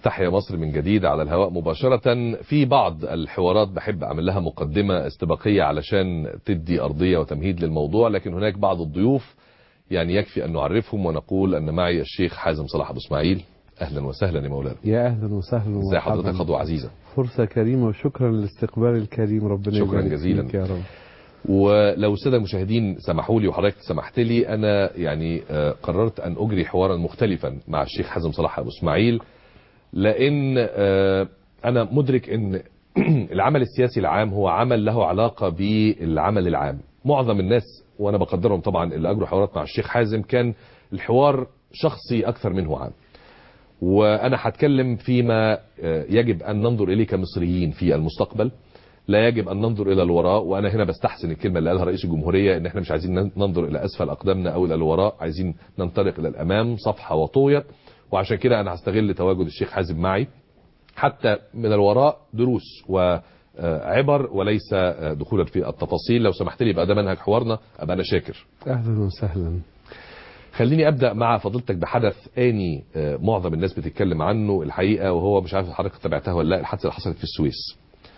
تحيا مصر من جديد على الهواء مباشرة في بعض الحوارات بحب أعمل لها مقدمة استباقية علشان تدي أرضية وتمهيد للموضوع لكن هناك بعض الضيوف يعني يكفي أن نعرفهم ونقول أن معي الشيخ حازم صلاح أبو إسماعيل أهلا وسهلا يا مولانا يا اهلا وسهلا ازي حضرتك خطوة عزيزة فرصة كريمة وشكرا للاستقبال الكريم ربنا شكراً يبارك جزيلاً. فيك يا رب ولو الساده المشاهدين سمحوا لي وحضرتك سمحت لي انا يعني آه، قررت ان اجري حوارا مختلفا مع الشيخ حازم صلاح ابو اسماعيل لان آه، انا مدرك ان العمل السياسي العام هو عمل له علاقه بالعمل العام معظم الناس وانا بقدرهم طبعا اللي اجروا حوارات مع الشيخ حازم كان الحوار شخصي اكثر منه عام وانا هتكلم فيما آه، يجب ان ننظر اليه كمصريين في المستقبل لا يجب ان ننظر الى الوراء وانا هنا بستحسن الكلمه اللي قالها رئيس الجمهوريه ان احنا مش عايزين ننظر الى اسفل اقدامنا او الى الوراء عايزين ننطلق الى الامام صفحه وطويه وعشان كده انا هستغل تواجد الشيخ حازم معي حتى من الوراء دروس وعبر وليس آه، دخولا في التفاصيل لو سمحت لي يبقى ده منهج حوارنا ابقى انا شاكر اهلا وسهلا خليني ابدا مع فضيلتك بحدث اني آه، معظم الناس بتتكلم عنه الحقيقه وهو مش عارف حضرتك تابعتها ولا لا الحادثه اللي حصلت في السويس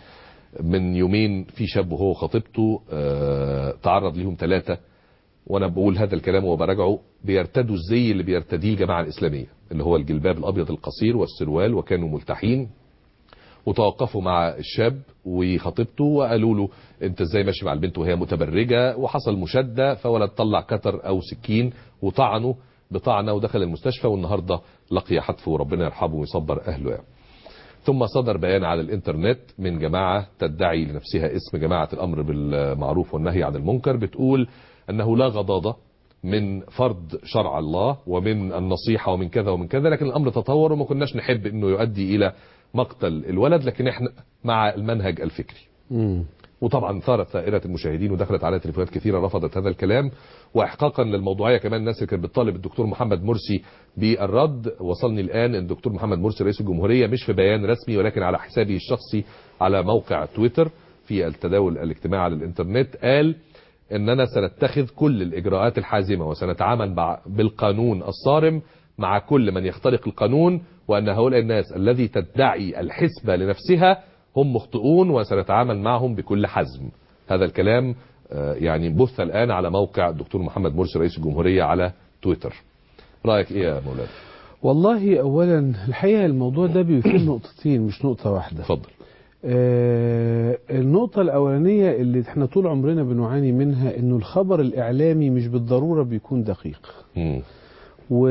من يومين في شاب وهو خطيبته آه، تعرض ليهم ثلاثه وانا بقول هذا الكلام وبراجعه بيرتدوا الزي اللي بيرتديه الجماعه الاسلاميه اللي هو الجلباب الابيض القصير والسروال وكانوا ملتحين وتوقفوا مع الشاب وخطيبته وقالوا له انت ازاي ماشي مع البنت وهي متبرجه وحصل مشاده فولد طلع كتر او سكين وطعنه بطعنه ودخل المستشفى والنهارده لقي حتفه وربنا يرحمه ويصبر اهله يعني. ثم صدر بيان على الانترنت من جماعه تدعي لنفسها اسم جماعه الامر بالمعروف والنهي عن المنكر بتقول انه لا غضاضه من فرض شرع الله ومن النصيحه ومن كذا ومن كذا لكن الامر تطور وما كناش نحب انه يؤدي الى مقتل الولد لكن احنا مع المنهج الفكري مم. وطبعا ثارت ثائرة المشاهدين ودخلت عليها تليفونات كثيرة رفضت هذا الكلام واحقاقا للموضوعية كمان الناس اللي كانت بتطالب الدكتور محمد مرسي بالرد وصلني الآن ان الدكتور محمد مرسي رئيس الجمهورية مش في بيان رسمي ولكن على حسابه الشخصي على موقع تويتر في التداول الاجتماعي على الانترنت قال اننا سنتخذ كل الاجراءات الحازمة وسنتعامل مع بالقانون الصارم مع كل من يخترق القانون وان هؤلاء الناس الذي تدعي الحسبة لنفسها هم مخطئون وسنتعامل معهم بكل حزم هذا الكلام آه، يعني بث الآن على موقع الدكتور محمد مرسي رئيس الجمهورية على تويتر رأيك إيه يا مولانا والله اولا الحقيقه الموضوع ده بيفيد نقطتين مش نقطه واحده اتفضل آه النقطه الاولانيه اللي احنا طول عمرنا بنعاني منها انه الخبر الاعلامي مش بالضروره بيكون دقيق مم. و...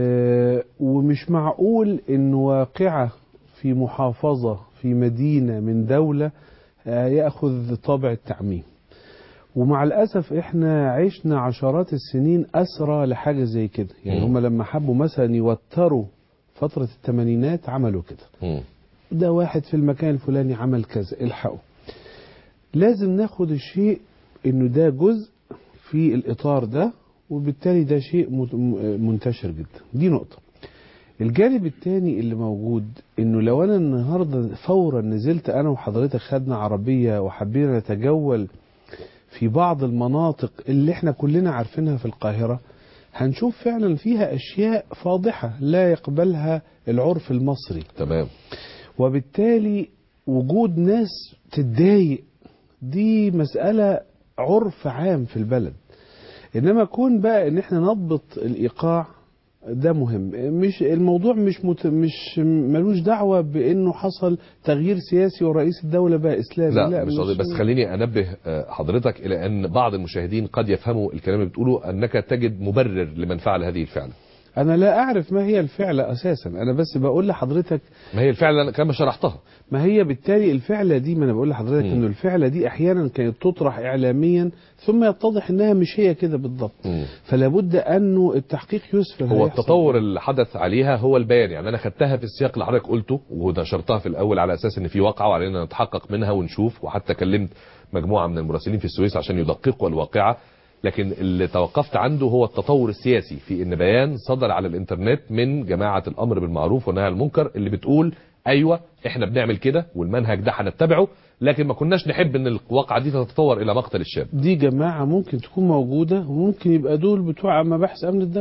ومش معقول ان واقعة في محافظة في مدينة من دولة آه، يأخذ طابع التعميم ومع الأسف احنا عشنا عشرات السنين أسرى لحاجة زي كده يعني مم. هم لما حبوا مثلا يوتروا فترة الثمانينات عملوا كده مم. ده واحد في المكان الفلاني عمل كذا الحقوا لازم ناخد الشيء انه ده جزء في الاطار ده وبالتالي ده شيء مت- م- منتشر جدا دي نقطة الجانب الثاني اللي موجود انه لو انا النهارده فورا نزلت انا وحضرتك خدنا عربية وحبينا نتجول في بعض المناطق اللي احنا كلنا عارفينها في القاهرة هنشوف فعلا فيها اشياء فاضحة لا يقبلها العرف المصري تمام وبالتالي وجود ناس تتضايق دي مسألة عرف عام في البلد انما كون بقى ان احنا نضبط الايقاع ده مهم مش الموضوع مش مت مش ملوش دعوة بانه حصل تغيير سياسي ورئيس الدولة بقى اسلامي لا, مش قصدي بس خليني انبه آه، حضرتك الى ان بعض المشاهدين قد يفهموا الكلام اللي بتقوله انك تجد مبرر لمن فعل هذه الفعل انا لا اعرف ما هي الفعلة اساسا انا بس بقول لحضرتك ما هي الفعل كما شرحتها ما هي بالتالي الفعلة دي ما انا بقول لحضرتك مم. انه الفعلة دي احيانا كانت تطرح اعلاميا ثم يتضح انها مش هي كده بالضبط مم. فلا بد انه التحقيق يسفر هو هيحصل. التطور اللي حدث عليها هو البيان يعني انا خدتها في السياق اللي حضرتك قلته ونشرتها في الاول على اساس ان في واقعه وعلينا نتحقق منها ونشوف وحتى كلمت مجموعه من المراسلين في السويس عشان يدققوا الواقعه لكن اللي توقفت عنده هو التطور السياسي في ان بيان صدر على الانترنت من جماعه الامر بالمعروف والنهي عن المنكر اللي بتقول ايوه احنا بنعمل كده والمنهج ده هنتبعه لكن ما كناش نحب ان الواقعه دي تتطور الى مقتل الشاب دي جماعة ممكن تكون موجودة وممكن يبقى دول بتوع مباحث امن الدولة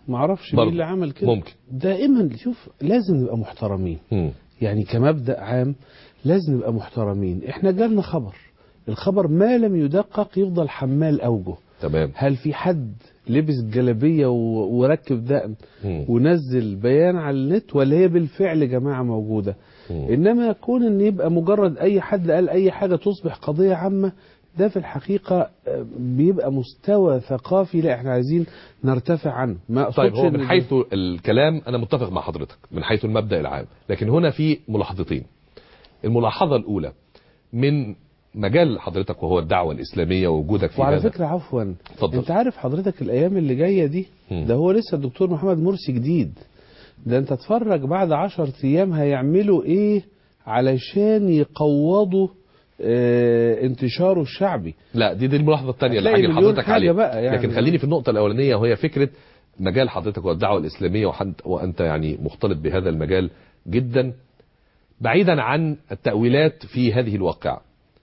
ما اعرفش مين برضه. اللي عمل كده ممكن. دائما شوف لازم نبقى محترمين مم. يعني كمبدأ عام لازم نبقى محترمين احنا جالنا خبر الخبر ما لم يدقق يفضل حمال اوجه تمام هل في حد لبس جلابية و- وركب دقن مم. ونزل بيان على النت ولا هي بالفعل يا جماعة موجودة مم. انما يكون ان يبقى مجرد اي حد قال اي حاجة تصبح قضية عامة ده في الحقيقة آه، بيبقى مستوى ثقافي لا احنا عايزين نرتفع عنه ما اقصدش طيب هو إن من ده- حيث الكلام انا متفق مع حضرتك من حيث المبدا العام لكن هنا في ملاحظتين الملاحظه الاولى من مجال حضرتك وهو الدعوه الاسلاميه ووجودك في وعلى هذا فكرة عفوا اتفضل. انت عارف حضرتك الايام اللي جاية دي مم. ده هو لسه الدكتور محمد مرسي جديد ده انت اتفرج بعد عشر ايام هيعملوا ايه علشان يقوضوا اه انتشاره الشعبي لا دي دي الملاحظه الثانيه اللي هتلاقي هاجي مليون لحضرتك حاجة عليها بقى يعني. لكن خليني في النقطه الاولانيه وهي فكره مجال حضرتك والدعوه الاسلاميه وحد وانت يعني مختلط بهذا المجال جدا بعيدا عن التاويلات في هذه الواقعه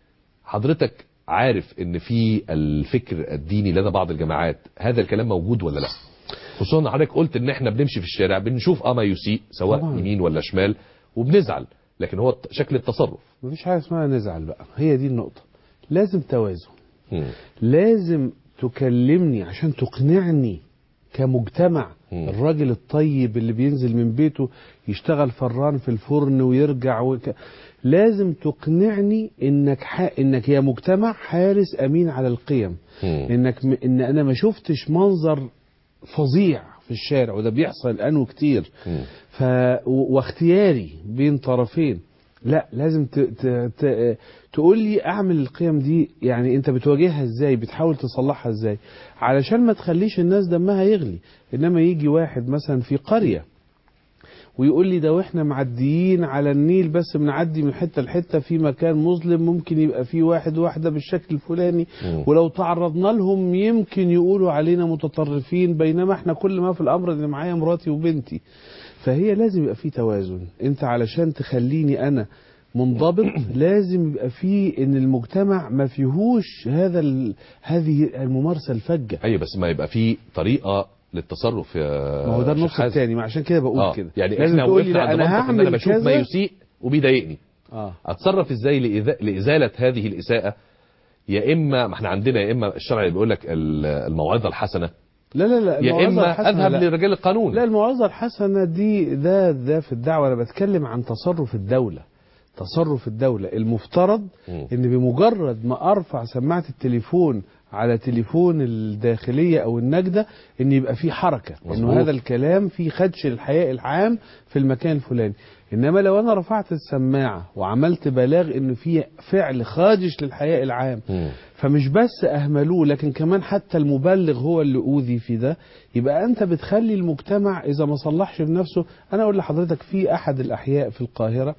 حضرتك عارف ان في الفكر الديني لدى بعض الجماعات هذا الكلام موجود ولا لا خصوصا ان حضرتك قلت ان احنا بنمشي في الشارع بنشوف اه ما يسيء سواء طبعاً. يمين ولا شمال وبنزعل لكن هو شكل التصرف مفيش حاجة اسمها نزعل بقى هي دي النقطة لازم توازن مم. لازم تكلمني عشان تقنعني كمجتمع مم. الراجل الطيب اللي بينزل من بيته يشتغل فران في الفرن ويرجع وك... لازم تقنعني انك ح... انك يا مجتمع حارس امين على القيم مم. انك م... ان انا ما شفتش منظر فظيع في الشارع وده بيحصل الان وكتير مم. ف... و- واختياري بين طرفين لا لازم ت... ت... ت... تقول لي اعمل القيم دي يعني انت بتواجهها ازاي بتحاول تصلحها ازاي علشان ما تخليش الناس دمها يغلي انما يجي واحد مثلا في قرية ويقول لي ده واحنا معديين على النيل بس بنعدي من حته لحته في مكان مظلم ممكن يبقى فيه واحد واحده بالشكل الفلاني مم. ولو تعرضنا لهم يمكن يقولوا علينا متطرفين بينما احنا كل ما في الامر ان معايا مراتي وبنتي فهي لازم يبقى في توازن انت علشان تخليني انا منضبط لازم يبقى فيه ان المجتمع ما فيهوش هذا ال... هذه الممارسه الفجه ايوه بس ما يبقى في طريقه للتصرف يا ما هو ده شيخ النص حازم. الثاني ما عشان كده بقول اه كده يعني لازم احنا تقول لي وقفنا لا عند انا منطق ان هعمل انا بشوف ما كذا يسيء وبيضايقني اه اتصرف ازاي لإذا... لازاله هذه الاساءه يا اما ما احنا عندنا يا اما الشرع اللي بيقول لك ال- الموعظه الحسنه لا لا لا يا الموعظة اما الحسنة اذهب لا. لرجال القانون لا الموعظة الحسنة دي ده ده في الدعوة أنا بتكلم عن تصرف الدولة تصرف الدولة المفترض مم. إن بمجرد ما أرفع سماعة التليفون على تليفون الداخلية أو النجدة إن يبقى في حركة مظبوط. إنه هذا الكلام في خدش الحياء العام في المكان الفلاني إنما لو أنا رفعت السماعة وعملت بلاغ إنه في فعل خادش للحياء العام مم. فمش بس اهملوه لكن كمان حتى المبلغ هو اللي اوذي في ده يبقى انت بتخلي المجتمع اذا ما صلحش بنفسه انا اقول لحضرتك في احد الاحياء في القاهره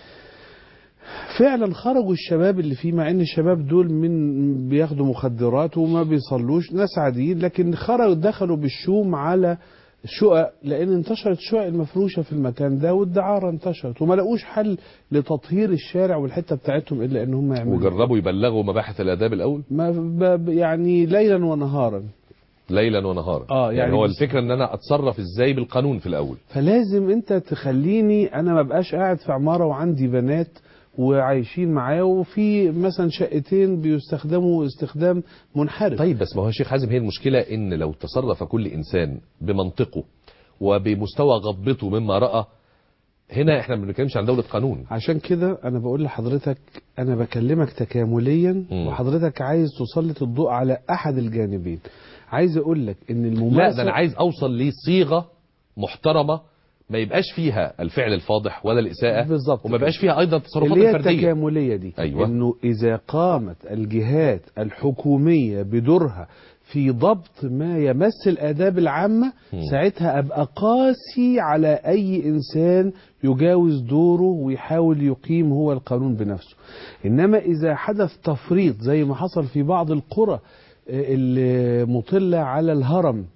فعلا خرجوا الشباب اللي فيه مع ان الشباب دول من بياخدوا مخدرات وما بيصلوش ناس عاديين لكن خرجوا دخلوا بالشوم على شقق لان انتشرت الشقق المفروشه في المكان ده والدعاره انتشرت وما لقوش حل لتطهير الشارع والحته بتاعتهم الا ان هم يعملوا وجربوا يبلغوا مباحث الاداب الاول ما ب- ب- يعني ليلا ونهارا ليلا ونهارا آه، يعني, يعني هو بس- الفكره ان انا اتصرف ازاي بالقانون في الاول فلازم انت تخليني انا ما بقاش قاعد في عماره وعندي بنات وعايشين معايا وفي مثلا شقتين بيستخدموا استخدام منحرف طيب بس ما هو يا شيخ حازم هي المشكله ان لو تصرف كل انسان بمنطقه وبمستوى غضبته مما راى هنا احنا ما بنتكلمش عن دوله قانون عشان كده انا بقول لحضرتك انا بكلمك تكامليا مم. وحضرتك عايز تسلط الضوء على احد الجانبين عايز اقول لك ان لا الممارسه ده انا عايز اوصل لصيغه محترمه ما يبقاش فيها الفعل الفاضح ولا الاساءه بالظبط وما يبقاش فيها ايضا التصرفات اللي هي الفرديه التكاملية دي أيوة. انه اذا قامت الجهات الحكومية بدورها في ضبط ما يمس الاداب العامة مم. ساعتها ابقى قاسي على اي انسان يجاوز دوره ويحاول يقيم هو القانون بنفسه انما اذا حدث تفريط زي ما حصل في بعض القرى آه، اللي مطلة على الهرم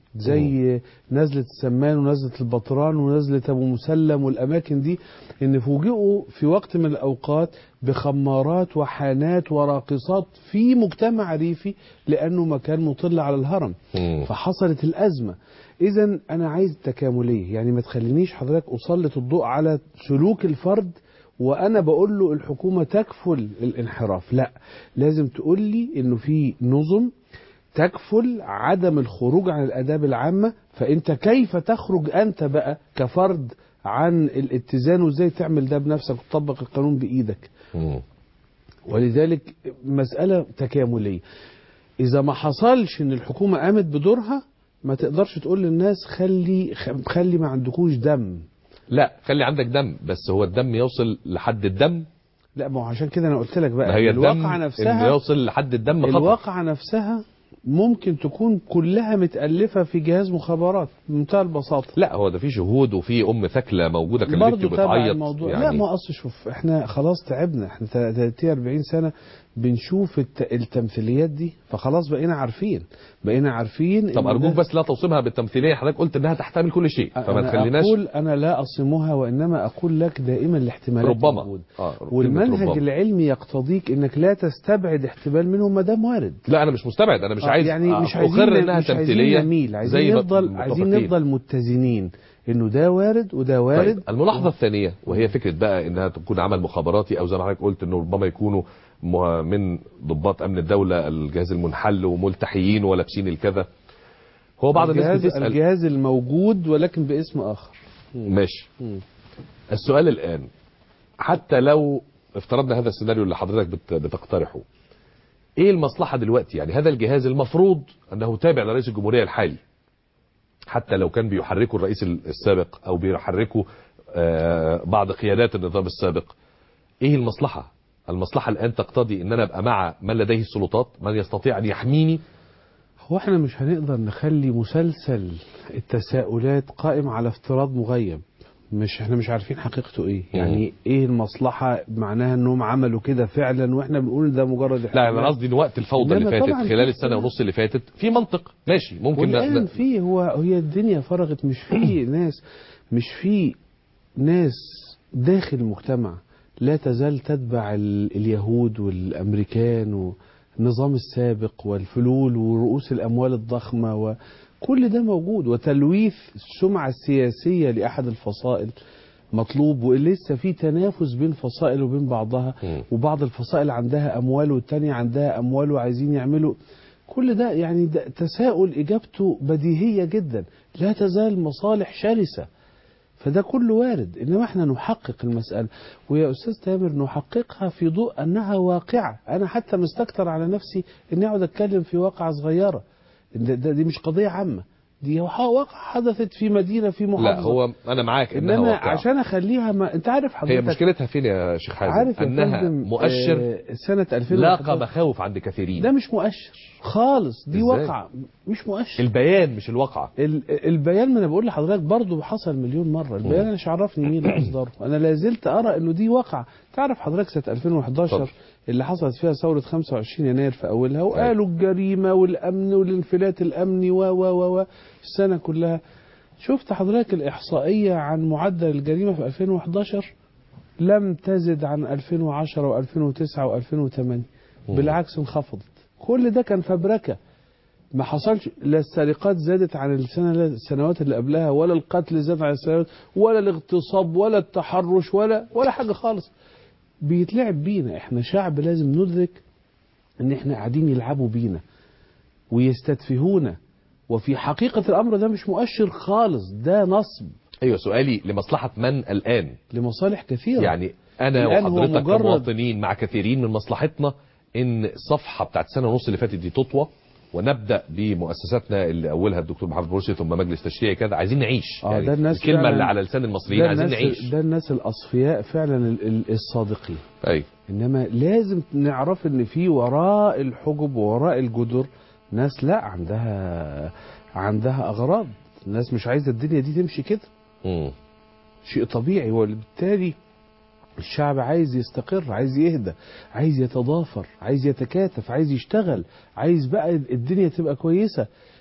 زي نزلة السمان ونزلة البطران ونزلة أبو مسلم والأماكن دي إن فوجئوا في وقت من الأوقات بخمارات وحانات وراقصات في مجتمع ريفي لأنه مكان مطل على الهرم مم. فحصلت الأزمة إذا أنا عايز تكاملية يعني ما تخلينيش حضرتك أسلط الضوء على سلوك الفرد وأنا بقول له الحكومة تكفل الانحراف لا لازم تقول لي إنه في نظم تكفل عدم الخروج عن الآداب العامة فأنت كيف تخرج أنت بقى كفرد عن الاتزان وازاي تعمل ده بنفسك وتطبق القانون بإيدك مم. ولذلك مسألة تكاملية إذا ما حصلش إن الحكومة قامت بدورها ما تقدرش تقول للناس خلي خلي ما عندكوش دم لا خلي عندك دم بس هو الدم يوصل لحد الدم لا ما هو عشان كده أنا قلت لك ما بقى هي الواقعة الدم اللي نفسها يوصل لحد الدم خطر الواقعة نفسها ممكن تكون كلها متألفة في جهاز مخابرات بمنتهى البساطة لا هو ده في شهود وفي ام ثكله موجوده كانت برضه بنتي تبع بتعيط الموضوع يعني لا ما اصل شوف احنا خلاص تعبنا احنا 30 40 سنه بنشوف الت... التمثيليات دي فخلاص بقينا عارفين بقينا عارفين طب إن ارجوك ده- بس لا توصمها بالتمثيليه حضرتك قلت انها تحتمل كل شيء فما أنا تخليناش اقول انا لا اصمها وانما اقول لك دائما الاحتمالات ربما موجودة. اه كلمة والمنهج ربما. العلمي يقتضيك انك لا تستبعد احتمال منهم ما دام وارد لا انا مش مستبعد انا مش آه، عايز يعني مش عايزين اخر انها مش عايزين تمثيليه نميل عايزين زي ما نفضل عايزين متفقين. نفضل متزنين انه ده وارد وده وارد طيب الملاحظه الثانيه وهي فكره بقى انها تكون عمل مخابراتي او زي ما حضرتك قلت انه ربما يكونوا مه- من ضباط امن الدوله الجهاز المنحل وملتحيين ولابسين الكذا هو بعض الناس الجهاز, بتسال الجهاز الموجود ولكن باسم اخر ماشي مم. السؤال الآن حتى لو افترضنا هذا السيناريو اللي حضرتك بت- بتقترحه ايه المصلحة دلوقتي يعني هذا الجهاز المفروض انه تابع لرئيس الجمهورية الحالي حتى لو كان بيحركه الرئيس السابق او بيحركه آه، بعض قيادات النظام السابق ايه المصلحة المصلحة الان تقتضي ان انا ابقى مع من لديه السلطات من يستطيع ان يحميني هو احنا مش هنقدر نخلي مسلسل التساؤلات قائم على افتراض مغيب مش احنا مش عارفين حقيقته ايه يعني ايه المصلحة معناها انهم عملوا كده فعلا واحنا بنقول ده مجرد لا احتمال. انا قصدي ان وقت الفوضى اللي إنما فاتت طبعاً خلال في السنة اختلاف. ونص اللي فاتت في منطق ماشي ممكن ن- والآن ن- في هو هي الدنيا فرغت مش في ناس مش في ناس داخل المجتمع لا تزال تتبع ال- اليهود والامريكان والنظام السابق والفلول ورؤوس الاموال الضخمه وكل ده موجود وتلويث السمعه السياسيه لاحد الفصائل مطلوب ولسه في تنافس بين فصائل وبين بعضها مم. وبعض الفصائل عندها اموال والتانية عندها اموال وعايزين يعملوا كل ده يعني ده تساؤل اجابته بديهيه جدا لا تزال مصالح شرسه فده كله وارد انما احنا نحقق المساله ويا استاذ تامر نحققها في ضوء انها واقعه انا حتى مستكتر على نفسي اني اقعد اتكلم في واقعه صغيره ده ده دي مش قضيه عامه دي واقعه حدثت في مدينه في محافظه لا هو انا معاك انها انما واقعة. عشان اخليها ما انت عارف حضرتك هي مشكلتها فين يا شيخ حازم عارف يا انها فندم، مؤشر آه، سنة 2011 لاقى مخاوف عند كثيرين ده مش مؤشر خالص دي إزاي؟ واقعة مش مؤشر البيان مش الواقعة ال- البيان ما انا بقول لحضرتك برضه حصل مليون مرة البيان انا مش عرفني مين اللي اصدره انا لا زلت ارى انه دي واقعة تعرف حضرتك سنة 2011 اتفضل. اللي حصلت فيها ثورة 25 يناير في اولها وقالوا الجريمة والامن والانفلات الامني و و و و السنة كلها شفت حضرتك الاحصائية عن معدل الجريمة في 2011 لم تزد عن 2010 و2009 و2008 بالعكس انخفضت كل ده كان فبركه ما حصلش لا السرقات زادت عن السنه السنوات اللي قبلها ولا القتل زاد عن السنوات ولا الاغتصاب ولا التحرش ولا ولا حاجه خالص بيتلعب بينا احنا شعب لازم ندرك ان احنا قاعدين يلعبوا بينا ويستتفهونا وفي حقيقه الامر ده مش مؤشر خالص ده نصب ايوه سؤالي لمصلحة من الان لمصالح كثيره يعني انا الآن هو وحضرتك مجرد- كمواطنين مع كثيرين من مصلحتنا ان الصفحة بتاعت سنة ونص اللي فاتت دي تطوى ونبدا بمؤسساتنا اللي اولها الدكتور محمد مرسي ثم مجلس تشريعي كذا عايزين نعيش آه، يعني ده الناس الكلمه فعلاً- اللي على لسان المصريين ده عايزين الناس نعيش ده الناس الاصفياء فعلا ال- ال- الصادقين ايوه انما لازم نعرف ان في وراء الحجب ووراء الجدر ناس لا عندها عندها اغراض الناس مش عايزه الدنيا دي تمشي كده مم. شيء طبيعي وبالتالي الشعب عايز يستقر عايز يهدى عايز يتضافر عايز يتكاتف عايز يشتغل عايز بقى الدنيا تبقى كويسة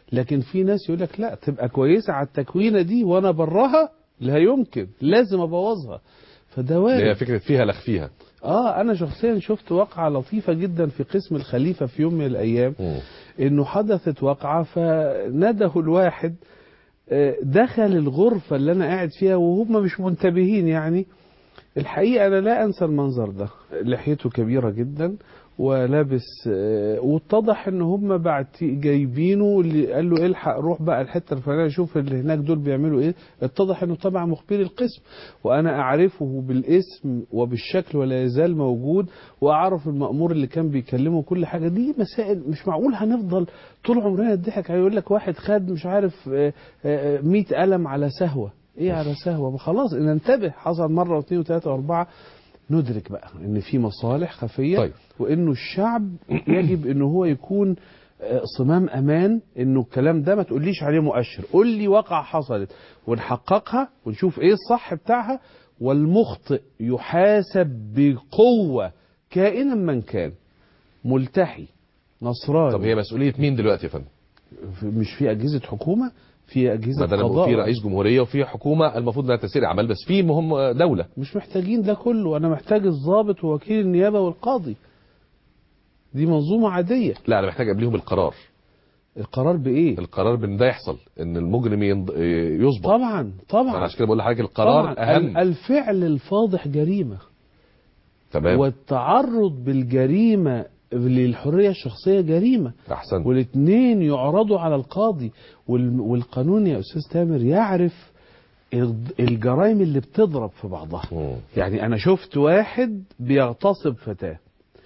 لكن في ناس يقول لك لا تبقى كويسه على التكوينه دي وانا براها لا يمكن لازم ابوظها فده اللي هي وارد فكره فيها لخ فيها اه انا شخصيا شفت واقعه لطيفه جدا في قسم الخليفه في يوم من الايام انه حدثت واقعه فنده الواحد آه، دخل الغرفه اللي انا قاعد فيها وهم مش منتبهين يعني الحقيقه انا لا انسى المنظر ده لحيته كبيره جدا ولابس آه، واتضح ان هم بعد جايبينه اللي قال له الحق روح بقى الحته الفلانيه شوف اللي هناك دول بيعملوا ايه اتضح انه طبعا مخبري القسم وانا اعرفه بالاسم وبالشكل ولا يزال موجود واعرف المامور اللي كان بيكلمه كل حاجه دي مسائل مش معقول هنفضل طول عمرنا نضحك هيقول لك واحد خد مش عارف آه، آه، 100 قلم على سهوه ايه على سهوه ما خلاص ننتبه حصل مره واثنين وثلاثه واربعه ندرك بقى ان في مصالح خفيه طيب. وانه الشعب يجب انه هو يكون آه، صمام امان انه الكلام ده ما تقوليش عليه مؤشر قول لي واقع حصلت ونحققها ونشوف ايه الصح بتاعها والمخطئ يحاسب بقوه كائنا من كان ملتحي نصراني طب هي مسؤوليه مين دلوقتي يا فندم؟ مش في اجهزه حكومه في اجهزه ما ده أنا قضاء في رئيس جمهوريه وفي حكومه المفروض انها تسير اعمال بس في مهم دوله مش محتاجين ده كله انا محتاج الضابط ووكيل النيابه والقاضي دي منظومه عاديه لا انا محتاج قبليهم القرار القرار بايه القرار بان ده يحصل ان المجرم ينض- يظبط طبعا انا طبعا عشان كده بقول لحضرتك القرار طبعاً. اهم ال- الفعل الفاضح جريمه تمام والتعرض بالجريمه للحريه الشخصيه جريمه احسن والاثنين يعرضوا على القاضي وال- والقانون يا استاذ تامر يعرف الج- الجرائم اللي بتضرب في بعضها مم. يعني انا شفت واحد بيغتصب فتاه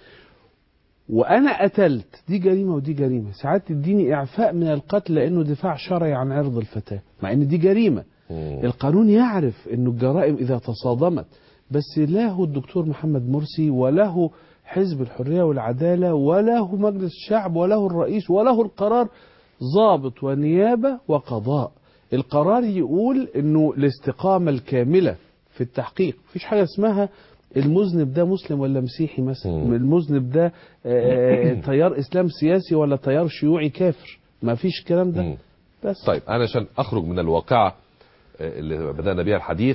وانا قتلت دي جريمه ودي جريمه ساعات تديني اعفاء من القتل لانه دفاع شرعي عن عرض الفتاه مع ان دي جريمه مم. القانون يعرف انه الجرائم اذا تصادمت بس له الدكتور محمد مرسي وله حزب الحريه والعداله وله مجلس الشعب وله الرئيس وله القرار ضابط ونيابه وقضاء القرار يقول انه الاستقامه الكامله في التحقيق مفيش حاجه اسمها المذنب ده مسلم ولا مسيحي مثلا مم. المذنب ده آه، تيار اسلام سياسي ولا تيار شيوعي كافر ما فيش الكلام ده مم. بس طيب انا عشان اخرج من الواقعه آه، اللي بدانا بها الحديث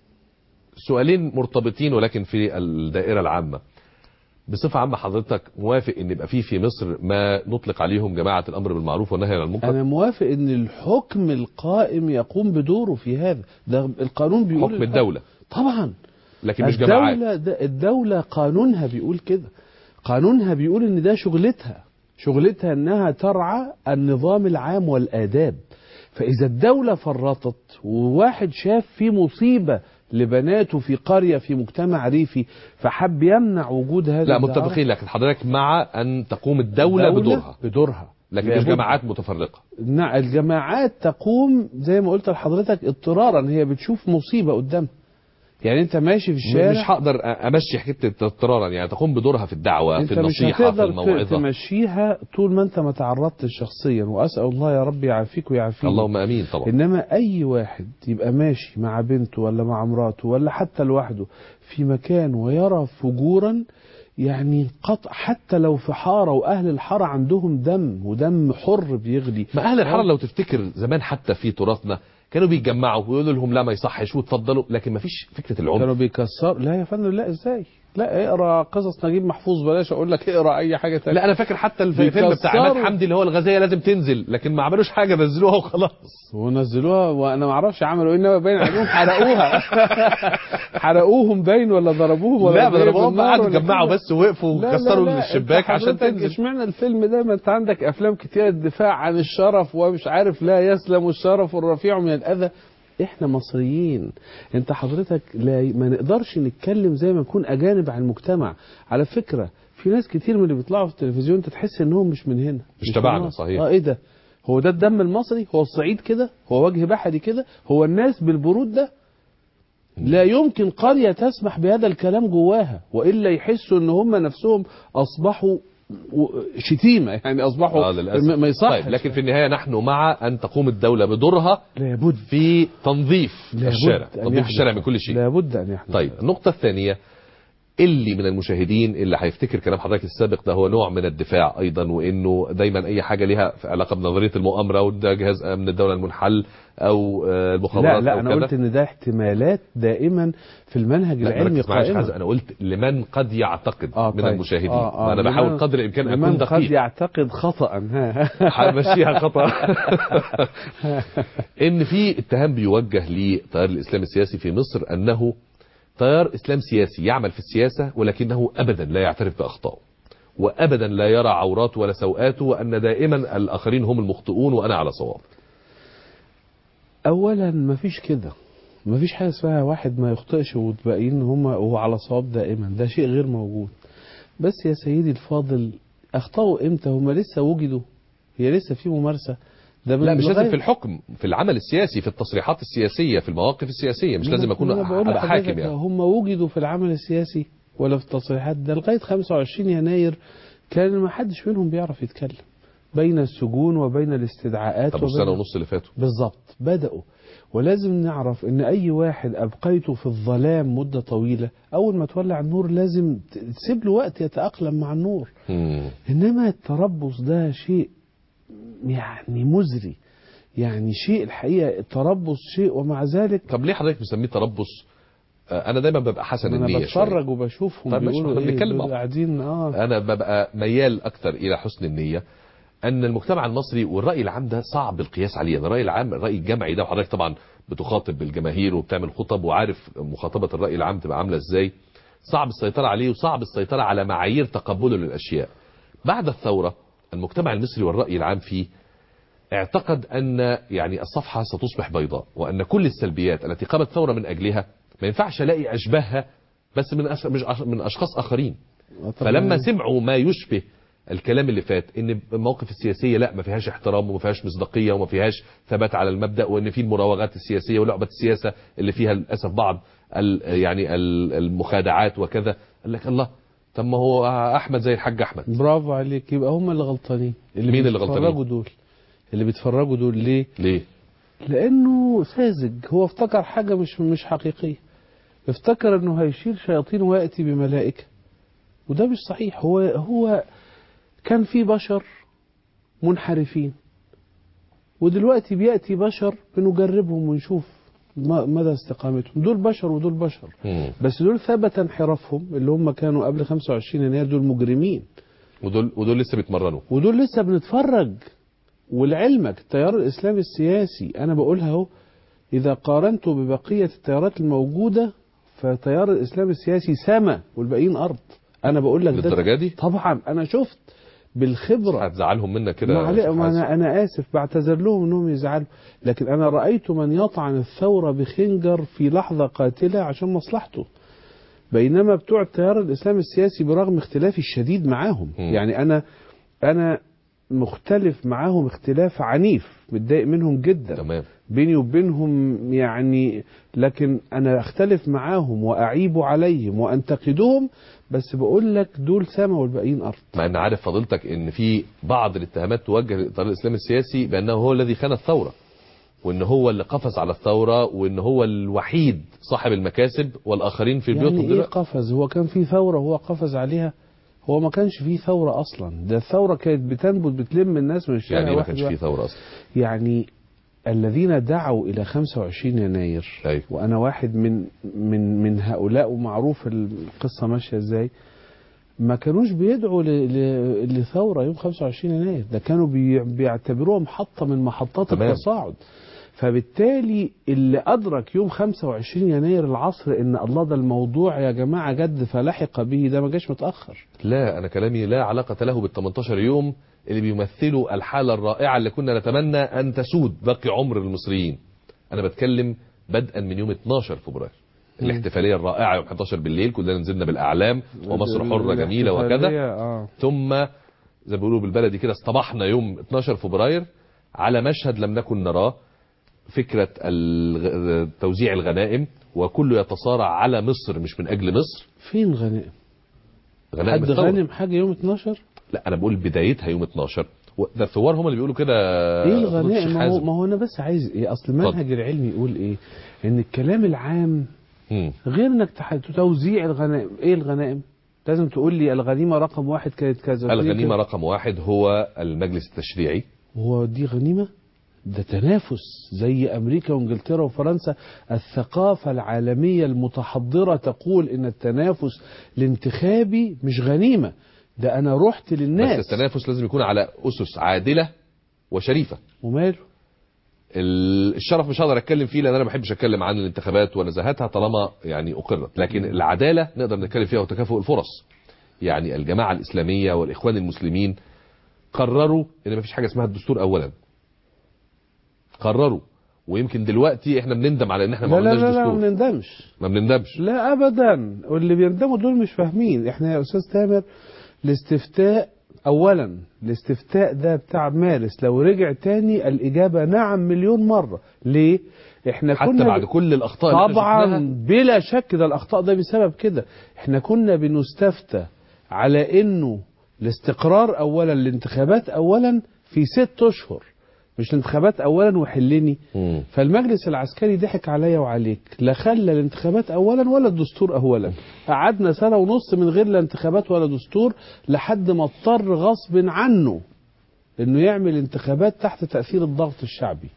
سؤالين مرتبطين ولكن في الدائره العامه بصفه عامه حضرتك موافق ان يبقى في في مصر ما نطلق عليهم جماعه الامر بالمعروف والنهي عن المنكر انا موافق ان الحكم القائم يقوم بدوره في هذا ده القانون بيقول حكم الحكم. الدوله طبعا لكن مش جماعات الدولة ده الدولة قانونها بيقول كده قانونها بيقول ان ده شغلتها شغلتها انها ترعى النظام العام والاداب فاذا الدولة فرطت وواحد شاف في مصيبة لبناته في قرية في مجتمع ريفي فحب يمنع وجود هذا لا الدعارة، متفقين لكن حضرتك مع ان تقوم الدوله, بدورها بدورها لكن مش لابد. جماعات متفرقه نعم الجماعات تقوم زي ما قلت لحضرتك اضطرارا هي بتشوف مصيبة قدامها يعني انت ماشي في الشارع مش هقدر امشي حكايه اضطرارا يعني تقوم بدورها في الدعوه انت في مش النصيحه في هتقدر ت- الموعظه تمشيها طول ما انت ما تعرضتش شخصيا واسال الله يا رب يعافيك ويعافيك اللهم امين طبعا انما اي واحد يبقى ماشي مع بنته ولا مع مراته ولا حتى لوحده في مكان ويرى فجورا يعني قطع حتى لو في حاره واهل الحاره عندهم دم ودم حر بيغلي ما اهل الحرم لو تفتكر زمان حتى في تراثنا كانوا بيتجمعوا ويقولوا لهم لا ما يصحش وتفضلوا لكن ما فيش فكره العنف كانوا بيكسروا لا يا فندم لا ازاي لا اقرا قصص نجيب محفوظ بلاش اقول لك اقرا اي حاجه تانية لا انا فاكر حتى الفيلم بتاع عماد بيكسروا. حمدي اللي هو الغازيه لازم تنزل لكن ما عملوش حاجه نزلوها وخلاص ونزلوها وانا ما اعرفش عملوا ايه انما باين عليهم حرقوها حرقوهم باين ولا ضربوهم ولا لا ضربوهم ضربوهم بالنار قعدوا ولا يجمعوا كده. بس وقفوا لا، وكسروا لا، لا، الشباك انت عشان حضرتك تنزل اشمعنى الفيلم ده ما انت عندك افلام كتير الدفاع عن الشرف ومش عارف لا يسلم الشرف الرفيع من الاذى احنا مصريين انت حضرتك لا ما نقدرش نتكلم زي ما نكون اجانب عن المجتمع على فكره في ناس كتير من اللي بيطلعوا في التلفزيون انت تحس انهم مش من هنا مش من تبعنا، مصر. صحيح. اه ايه ده هو ده الدم المصري هو الصعيد كده هو وجه بحري كده هو الناس بالبرود ده لا يمكن قرية تسمح بهذا الكلام جواها وإلا يحسوا إن هم نفسهم أصبحوا و- شتيمة يعني أصبحوا اه للاسف ما- ما يصحش طيب لكن في النهايه نحن مع ان تقوم الدوله بدورها لابد في تنظيف لابد الشارع أن تنظيف يحدث. الشارع من كل شيء لابد أن يحدث طيب النقطة الثانية اللي من المشاهدين اللي هيفتكر كلام حضرتك السابق ده هو نوع من الدفاع ايضا وانه دايما اي حاجه ليها علاقه بنظريه المؤامره وده جهاز امن الدوله المنحل او آه، لا المخابرات لا او انا كذا قلت ان ده احتمالات دائما في المنهج لا العلمي ركز معايا يا شيخ قائمه حازم، انا قلت لمن قد يعتقد آه من طيب. المشاهدين آه آه انا بحاول لمن- قدر الامكان اكون لمن قد دقيق يعتقد خطا ها همشيها خطا ان في اتهام بيوجه لتيار الاسلام السياسي في مصر انه تيار اسلام سياسي يعمل في السياسه ولكنه ابدا لا يعترف باخطائه وابدا لا يرى عوراته ولا سوءاته وان دائما الاخرين هم المخطئون وانا على صواب اولا ما فيش كده ما فيش حاجه اسمها واحد ما يخطئش والباقيين هم هو على صواب دائما ده شيء غير موجود بس يا سيدي الفاضل اخطاوا امتى هم لسه وجدوا هي لسه في ممارسه ده من لا مش لازم لغاية- في الحكم في العمل السياسي في التصريحات السياسيه في المواقف السياسيه مش لازم اكون أنا بقول ابقى لحضرتك حاكم يعني هم وجدوا في العمل السياسي ولا في التصريحات ده لغايه 25 يناير كان ما حدش منهم بيعرف يتكلم بين السجون وبين الاستدعاءات طب وبين والسنه ونص اللي فاتوا بالظبط بدأوا ولازم نعرف ان اي واحد ابقيته في الظلام مدة طويلة اول ما تولع النور لازم ت- تسيب له وقت يتأقلم مع النور مم. انما التربص ده شيء يعني مزري يعني شيء الحقيقة التربص شيء ومع ذلك طب ليه حضرتك مسميه تربص آه، انا دايما ببقى حسن انا النيه شوية. بتفرج وبشوفهم طيب ماشي، بيقولوا احنا ايه بنتكلم دول أهو. قاعدين اه انا ببقى ميال اكتر الى حسن النيه ان المجتمع المصري والراي العام ده صعب القياس عليه الراي العام الراي الجمعي ده وحضرتك طبعا بتخاطب الجماهير وبتعمل خطب وعارف مخاطبه الراي العام تبقى عامله ازاي صعب السيطره عليه وصعب السيطره على معايير تقبله للاشياء بعد الثوره المجتمع المصري والراي العام فيه اعتقد ان يعني الصفحه ستصبح بيضاء وان كل السلبيات التي قامت الثوره من اجلها ما ينفعش الاقي اشباهها بس من أش... مش أش... من اشخاص اخرين آه، طب فلما يعني- سمعوا ما يشبه الكلام اللي فات ان المواقف السياسيه لا ما فيهاش احترام وما فيهاش مصداقيه وما فيهاش ثبات على المبدا وان في المراوغات السياسيه ولعبه السياسه اللي فيها للاسف بعض ال يعني ال- المخادعات وكذا قال لك الله طب ما هو احمد زي الحاج احمد برافو عليك يبقى هم اللي غلطانين اللي مين اللي غلطانين؟ بيتفرجوا دول اللي بيتفرجوا دول ليه ليه لانه ساذج هو افتكر حاجه مش مش حقيقيه افتكر انه هيشيل شياطين وياتي بملائكه وده مش صحيح هو هو كان في بشر منحرفين ودلوقتي بياتي بشر بنجربهم ونشوف ما- مدى استقامتهم دول بشر ودول بشر مم. بس دول ثبت انحرافهم اللي هم كانوا قبل 25 يناير دول مجرمين ودول ودول لسه بيتمرنوا ودول لسه بنتفرج ولعلمك التيار الاسلامي السياسي انا بقولها اهو اذا قارنته ببقيه التيارات الموجوده فتيار الاسلام السياسي سما والباقيين ارض انا بقول لك ده للدرجه دي طبعا انا شفت بالخبره هتزعلهم منك كده ما يا علي- شيخ ما حازم. انا انا اسف بعتذر لهم انهم يزعلوا لكن انا رايت من يطعن الثوره بخنجر في لحظه قاتله عشان مصلحته بينما بتوع التيار الاسلامي السياسي برغم اختلافي الشديد معاهم مم. يعني انا انا مختلف معاهم اختلاف عنيف متضايق منهم جدا تمام بيني وبينهم يعني لكن انا اختلف معاهم واعيب عليهم وانتقدهم بس بقول لك دول سما والباقيين ارض مع ان عارف فضيلتك ان في بعض الاتهامات توجه للتيار الاسلامي السياسي بانه هو الذي خان الثوره وان هو اللي قفز على الثوره وان هو الوحيد صاحب المكاسب والاخرين في بيوتهم يعني ايه دلوقتي قفز هو كان في ثوره وهو قفز عليها هو ما كانش فيه ثوره اصلا ده الثوره كانت بتنبت بتلم الناس من الشارع يعني ما واحد كانش فيه واحد. ثوره اصلا يعني الذين دعوا الى 25 يناير أيوة. وانا واحد من من من هؤلاء ومعروف القصه ماشيه ازاي ما كانوش بيدعوا ل- ل- لثوره يوم 25 يناير ده كانوا بي- بيعتبروها محطه من محطات تمام. التصاعد فبالتالي اللي ادرك يوم 25 يناير العصر ان الله ده الموضوع يا جماعه جد فلحق به ده ما جاش متاخر لا انا كلامي لا علاقه له بال 18 يوم اللي بيمثلوا الحاله الرائعه اللي كنا نتمنى ان تسود باقي عمر المصريين انا بتكلم بدءا من يوم 12 فبراير الاحتفاليه الرائعه يوم 11 بالليل كلنا نزلنا بالاعلام ومصر حره جميله وكذا الاحتفالية، اه ثم زي ما بيقولوا بالبلدي كده اصطبحنا يوم 12 فبراير على مشهد لم نكن نراه فكرة الغ- توزيع الغنائم وكله يتصارع على مصر مش من أجل مصر فين غنائم غنائم حد الثورة. غنم حاجه يوم 12 لا أنا بقول بدايتها يوم 12 و- ده الثوار هم اللي بيقولوا كده ايه فضيلة الشيخ الغنائم ما هو حازم. ما هو انا بس عايز ايه اصل المنهج العلمي يقول ايه ان الكلام العام مم. غير انك تح- توزيع الغنائم ايه الغنائم لازم تقول لي الغنيمه رقم واحد كانت كذا الغنيمة رقم واحد هو المجلس التشريعي هو دي غنيمه ده تنافس زي امريكا وانجلترا وفرنسا الثقافه العالميه المتحضره تقول ان التنافس الانتخابي مش غنيمه ده انا رحت للناس بس التنافس لازم يكون على أسس عادلة وشريفة وماله ال- الشرف مش هقدر اتكلم فيه لان انا ما بحبش اتكلم عن الانتخابات ونزاهتها طالما يعني اقرت لكن العداله نقدر نتكلم فيها وتكافؤ الفرص يعني الجماعه الاسلاميه والاخوان المسلمين قرروا ان ما فيش حاجه اسمها الدستور اولا قرروا ويمكن دلوقتي احنا بنندم على ان احنا ما لا لا عملناش لا, لا ما دستور بنندمش ما بنندمش لا ابدا واللي بيندموا دول مش فاهمين احنا يا استاذ تامر الاستفتاء اولا الاستفتاء ده بتاع مارس لو رجع تاني الاجابه نعم مليون مره ليه احنا حتى كنا بعد كل الاخطاء اللي احنا طبعا شفناها، بلا شك ده الاخطاء ده بسبب كده احنا كنا بنستفتى على انه الاستقرار اولا الانتخابات اولا في ست اشهر مش الانتخابات اولا وحلني مم. فالمجلس العسكري ضحك عليا وعليك لا خلى الانتخابات اولا ولا الدستور اولا قعدنا سنه ونص من غير لا انتخابات ولا دستور لحد ما اضطر غصب عنه انه يعمل انتخابات تحت تاثير الضغط الشعبي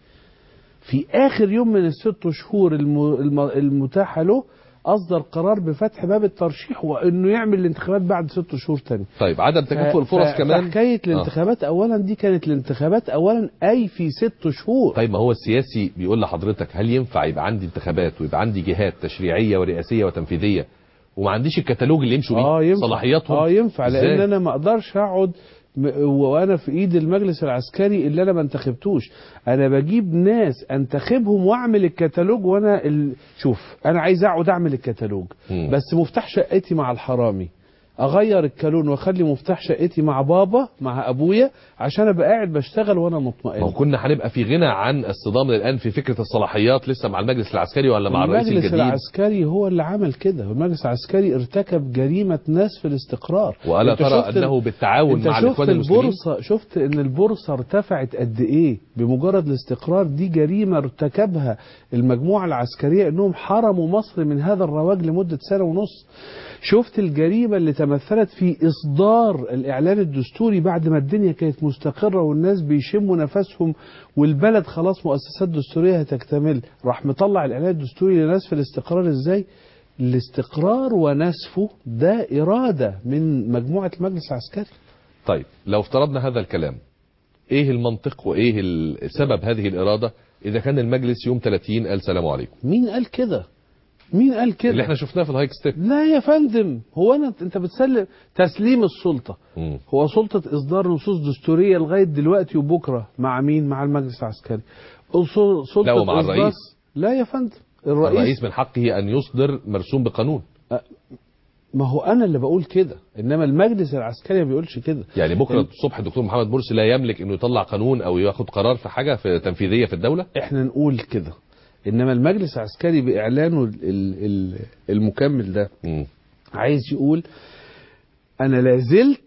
في اخر يوم من الست شهور الم- الم- المتاحه له اصدر قرار بفتح باب الترشيح وانه يعمل الانتخابات بعد ست شهور تاني طيب عدم تكافؤ ف- الفرص ف- كمان فحكايه آه. الانتخابات اولا دي كانت الانتخابات اولا اي في ست شهور طيب ما هو السياسي بيقول لحضرتك هل ينفع يبقى عندي انتخابات ويبقى عندي جهات تشريعيه ورئاسيه وتنفيذيه وما عنديش الكتالوج اللي يمشوا بيه اه ينفع صلاحياتهم اه ينفع إزاي؟ لان انا ما اقدرش اقعد م- وانا في ايد المجلس العسكري اللي انا ما انتخبتوش انا بجيب ناس انتخبهم واعمل الكتالوج وانا ال... شوف انا عايز اقعد اعمل الكتالوج مم. بس مفتاح شقتي مع الحرامي اغير الكالون واخلي مفتاح شقتي مع بابا مع ابويا عشان ابقى قاعد بشتغل وانا ما هو مطمئن كنا هنبقى في غنى عن الصدام الان في فكره الصلاحيات لسه مع المجلس العسكري ولا مع الرئيس المجلس الجديد العسكري هو اللي عمل كده والمجلس العسكري ارتكب جريمه نسف الاستقرار والا أنت ترى شفت ال- انه بالتعاون انت مع شفت الاخوان المسلمين البورصه شفت ان البورصه ارتفعت قد ايه بمجرد الاستقرار دي جريمه ارتكبها المجموعه العسكريه انهم حرموا مصر من هذا الرواج لمده سنه ونص شفت الجريمه اللي تمثلت في اصدار الاعلان الدستوري بعد ما الدنيا كانت مستقره والناس بيشموا نفسهم والبلد خلاص مؤسسات دستوريه هتكتمل راح مطلع الاعلان الدستوري لنسف الاستقرار ازاي الاستقرار ونسفه ده اراده من مجموعه المجلس العسكري طيب لو افترضنا هذا الكلام ايه المنطق وايه ال- سبب هذه الاراده اذا كان المجلس يوم 30 قال سلام عليكم مين قال كده مين قال كده اللي احنا شفناه في الهايك ستيب لا يا فندم هو انا انت بتسلم تسليم السلطه مم. هو سلطه اصدار نصوص دستوريه لغايه دلوقتي وبكره مع مين مع المجلس العسكري أصول- سلطه لا، ومع إصدار- الرئيس. لا يا فندم الرئيس, الرئيس من حقه ان يصدر مرسوم بقانون ما هو انا اللي بقول كده انما المجلس العسكري ما بيقولش كده يعني بكره ال- الصبح الدكتور محمد مرسي لا يملك انه يطلع قانون او ياخد قرار في حاجه في تنفيذيه في الدوله احنا نقول كده انما المجلس العسكري باعلانه ال- ال- ال- المكمل ده مم. عايز يقول انا لازلت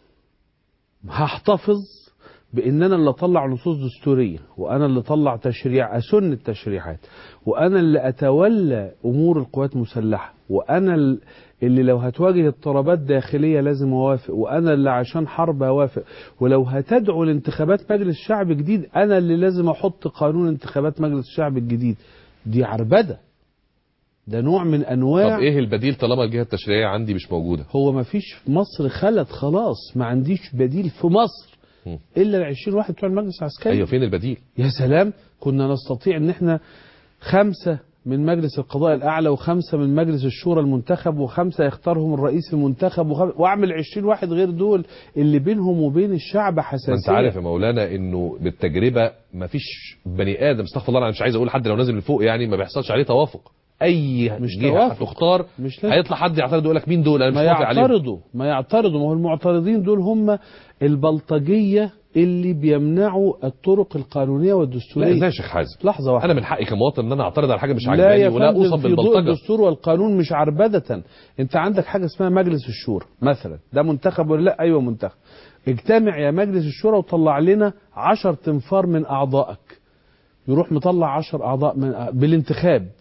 هحتفظ بان انا اللي اطلع نصوص دستوريه وانا اللي اطلع تشريع اسن التشريعات وانا اللي اتولى امور القوات المسلحه وانا ال- اللي لو هتواجه اضطرابات داخليه لازم اوافق وانا اللي عشان حرب اوافق ولو هتدعو لانتخابات مجلس شعب جديد انا اللي لازم احط قانون انتخابات مجلس الشعب الجديد دي عربده ده نوع من انواع طب ايه البديل طالما الجهه التشريعيه عندي مش موجوده هو ما فيش في مصر خلت خلاص ما عنديش بديل في مصر مم. الا ال 20 واحد بتوع المجلس العسكري ايوه فين البديل يا سلام كنا نستطيع ان احنا خمسه من مجلس القضاء الاعلى وخمسه من مجلس الشورى المنتخب وخمسه يختارهم الرئيس المنتخب وخم... واعمل 20 واحد غير دول اللي بينهم وبين الشعب حساسيه ما انت عارف يا مولانا انه بالتجربه ما فيش بني ادم استغفر الله انا مش عايز اقول حد لو نازل من فوق يعني ما بيحصلش عليه توافق اي مش جهه توافق. هتختار مش لازم. هيطلع حد يعترض يقول لك مين دول انا مش ما موافق عليهم يعترضوا ما يعترضوا ما هو المعترضين دول هم البلطجيه اللي بيمنعوا الطرق القانونيه لا والدستوريه ازاي يا شيخ حازم لحظه واحده انا من حقي كمواطن ان انا اعترض على حاجه مش لا عاجباني يا ولا فندم اوصف في ضوء بالبلطجه الدستور والقانون مش عربدة انت عندك حاجة اسمها مجلس الشورى مثلا ده منتخب ولا لا ايوه منتخب اجتمع يا مجلس الشورى وطلع لنا عشر تنفار من اعضائك يروح مطلع عشر اعضاء من بالانتخاب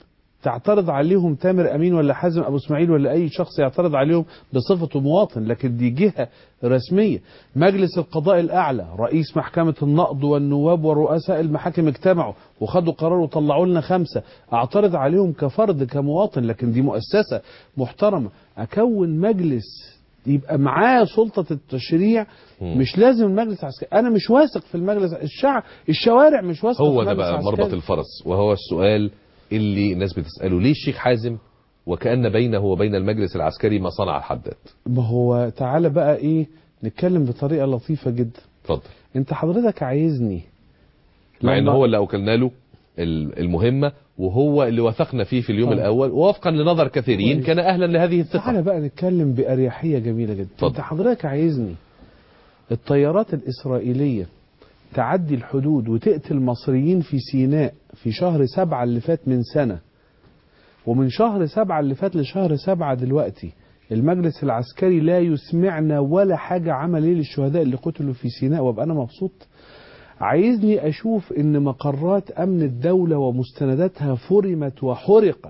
تعترض عليهم تامر امين ولا حازم ابو اسماعيل ولا اي شخص يعترض عليهم بصفته مواطن لكن دي جهه رسميه مجلس القضاء الاعلى رئيس محكمه النقض والنواب ورؤساء المحاكم اجتمعوا وخدوا قرار وطلعوا لنا خمسه اعترض عليهم كفرد كمواطن لكن دي مؤسسه محترمه اكون مجلس يبقى معاه سلطة التشريع مم. مش لازم المجلس العسكري أنا مش واثق في المجلس الشعب الشوارع مش واثقة هو في ده المجلس بقى العسكري. مربط الفرس وهو السؤال اللي الناس بتسأله ليه الشيخ حازم وكأن بينه وبين المجلس العسكري ما صنع الحداد ما هو تعالى بقى إيه نتكلم بطريقة لطيفة جدا اتفضل أنت حضرتك عايزني مع ان لما- هو اللي اوكلنا له ال- المهمة وهو اللي وثقنا فيه في اليوم آه. الأول ووفقا لنظر كثيرين كويس. كان أهلا لهذه تعالى الثقة بقى نتكلم بأريحية جميلة جدا اتفضل. أنت حضرتك عايزني الطيارات الإسرائيلية تعدي الحدود وتقتل مصريين في سيناء في شهر سبعة اللي فات من سنة ومن شهر سبعة اللي فات لشهر سبعة دلوقتي المجلس العسكري لا يسمعنا ولا حاجة عمل ايه للشهداء اللي قتلوا في سيناء وابقى انا مبسوط عايزني اشوف ان مقرات امن الدولة ومستنداتها فرمت وحرقت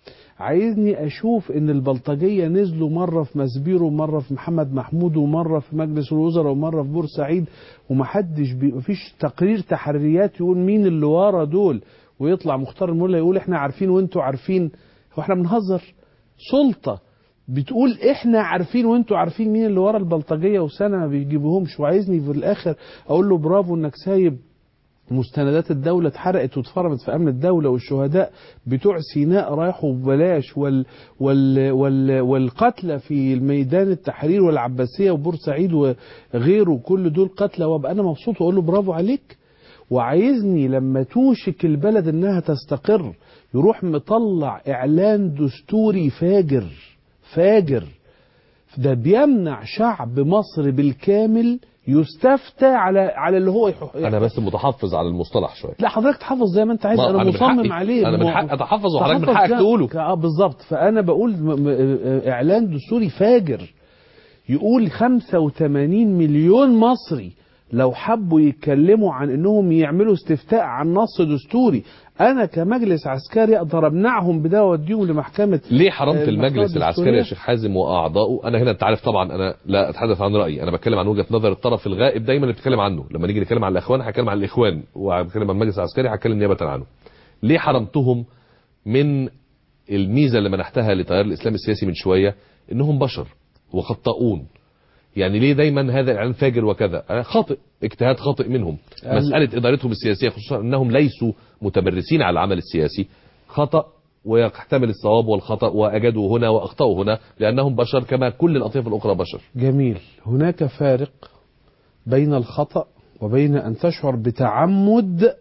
عايزني اشوف ان البلطجية نزلوا مرة في مسبير ومرة في محمد محمود ومرة في مجلس الوزراء ومرة في بورسعيد ومحدش بي مفيش تقرير تحريات يقول مين اللي ورا دول ويطلع مختار الملا يقول احنا عارفين وانتوا عارفين هو احنا بنهزر سلطة بتقول احنا عارفين وانتوا عارفين مين اللي ورا البلطجية وسنة ما بيجيبوهمش وعايزني في الاخر اقول له برافو انك سايب مستندات الدولة اتحرقت واتفرمت في أمن الدولة والشهداء بتوع سيناء رايحوا ببلاش وال وال وال والقتلى في الميدان التحرير والعباسية وبورسعيد وغيره كل دول قتلى وابقى أنا مبسوط وأقول له برافو عليك وعايزني لما توشك البلد إنها تستقر يروح مطلع إعلان دستوري فاجر فاجر ده بيمنع شعب مصر بالكامل يستفتى على على اللي هو يح- أنا بس متحفظ على المصطلح شوية لا حضرتك تحفظ زي ما انت عايز ما انا أنا من مصمم حقي. عليه أنا من م- حق أتحفظ وحضرتك من تحفظ حقك ك- تقوله. ك- اه بالظبط فانا بقول م- م- اه اعلان دستوري فاجر يقول 85 مليون مصري لو حبوا يتكلموا عن انهم يعملوا استفتاء عن نص دستوري انا كمجلس عسكري اقدر امنعهم بده واوديهم لمحكمه ليه حرمت آه، المجلس المحكمة العسكري يا الدستورية؟ شيخ حازم واعضائه انا هنا انت عارف طبعا انا لا اتحدث عن رايي انا بتكلم عن وجهه نظر الطرف الغائب دايما اللي بتتكلم عنه لما نيجي نتكلم عن الاخوان هتكلم عن الاخوان وهتكلم عن المجلس العسكري هتكلم نيابه عنه ليه حرمتهم من الميزه اللي منحتها لتيار الاسلام السياسي من شويه انهم بشر وخطاؤون يعني ليه دايما هذا الاعلان فاجر وكذا أنا خاطئ اجتهاد خاطئ منهم أنا- مساله ادارتهم السياسيه خصوصا انهم ليسوا متمرسين على العمل السياسي خطا ويحتمل الصواب والخطا واجدوا هنا واخطاوا هنا لانهم بشر كما كل الاطياف الاخرى بشر جميل هناك فارق بين الخطأ وبين أن تشعر بتعمد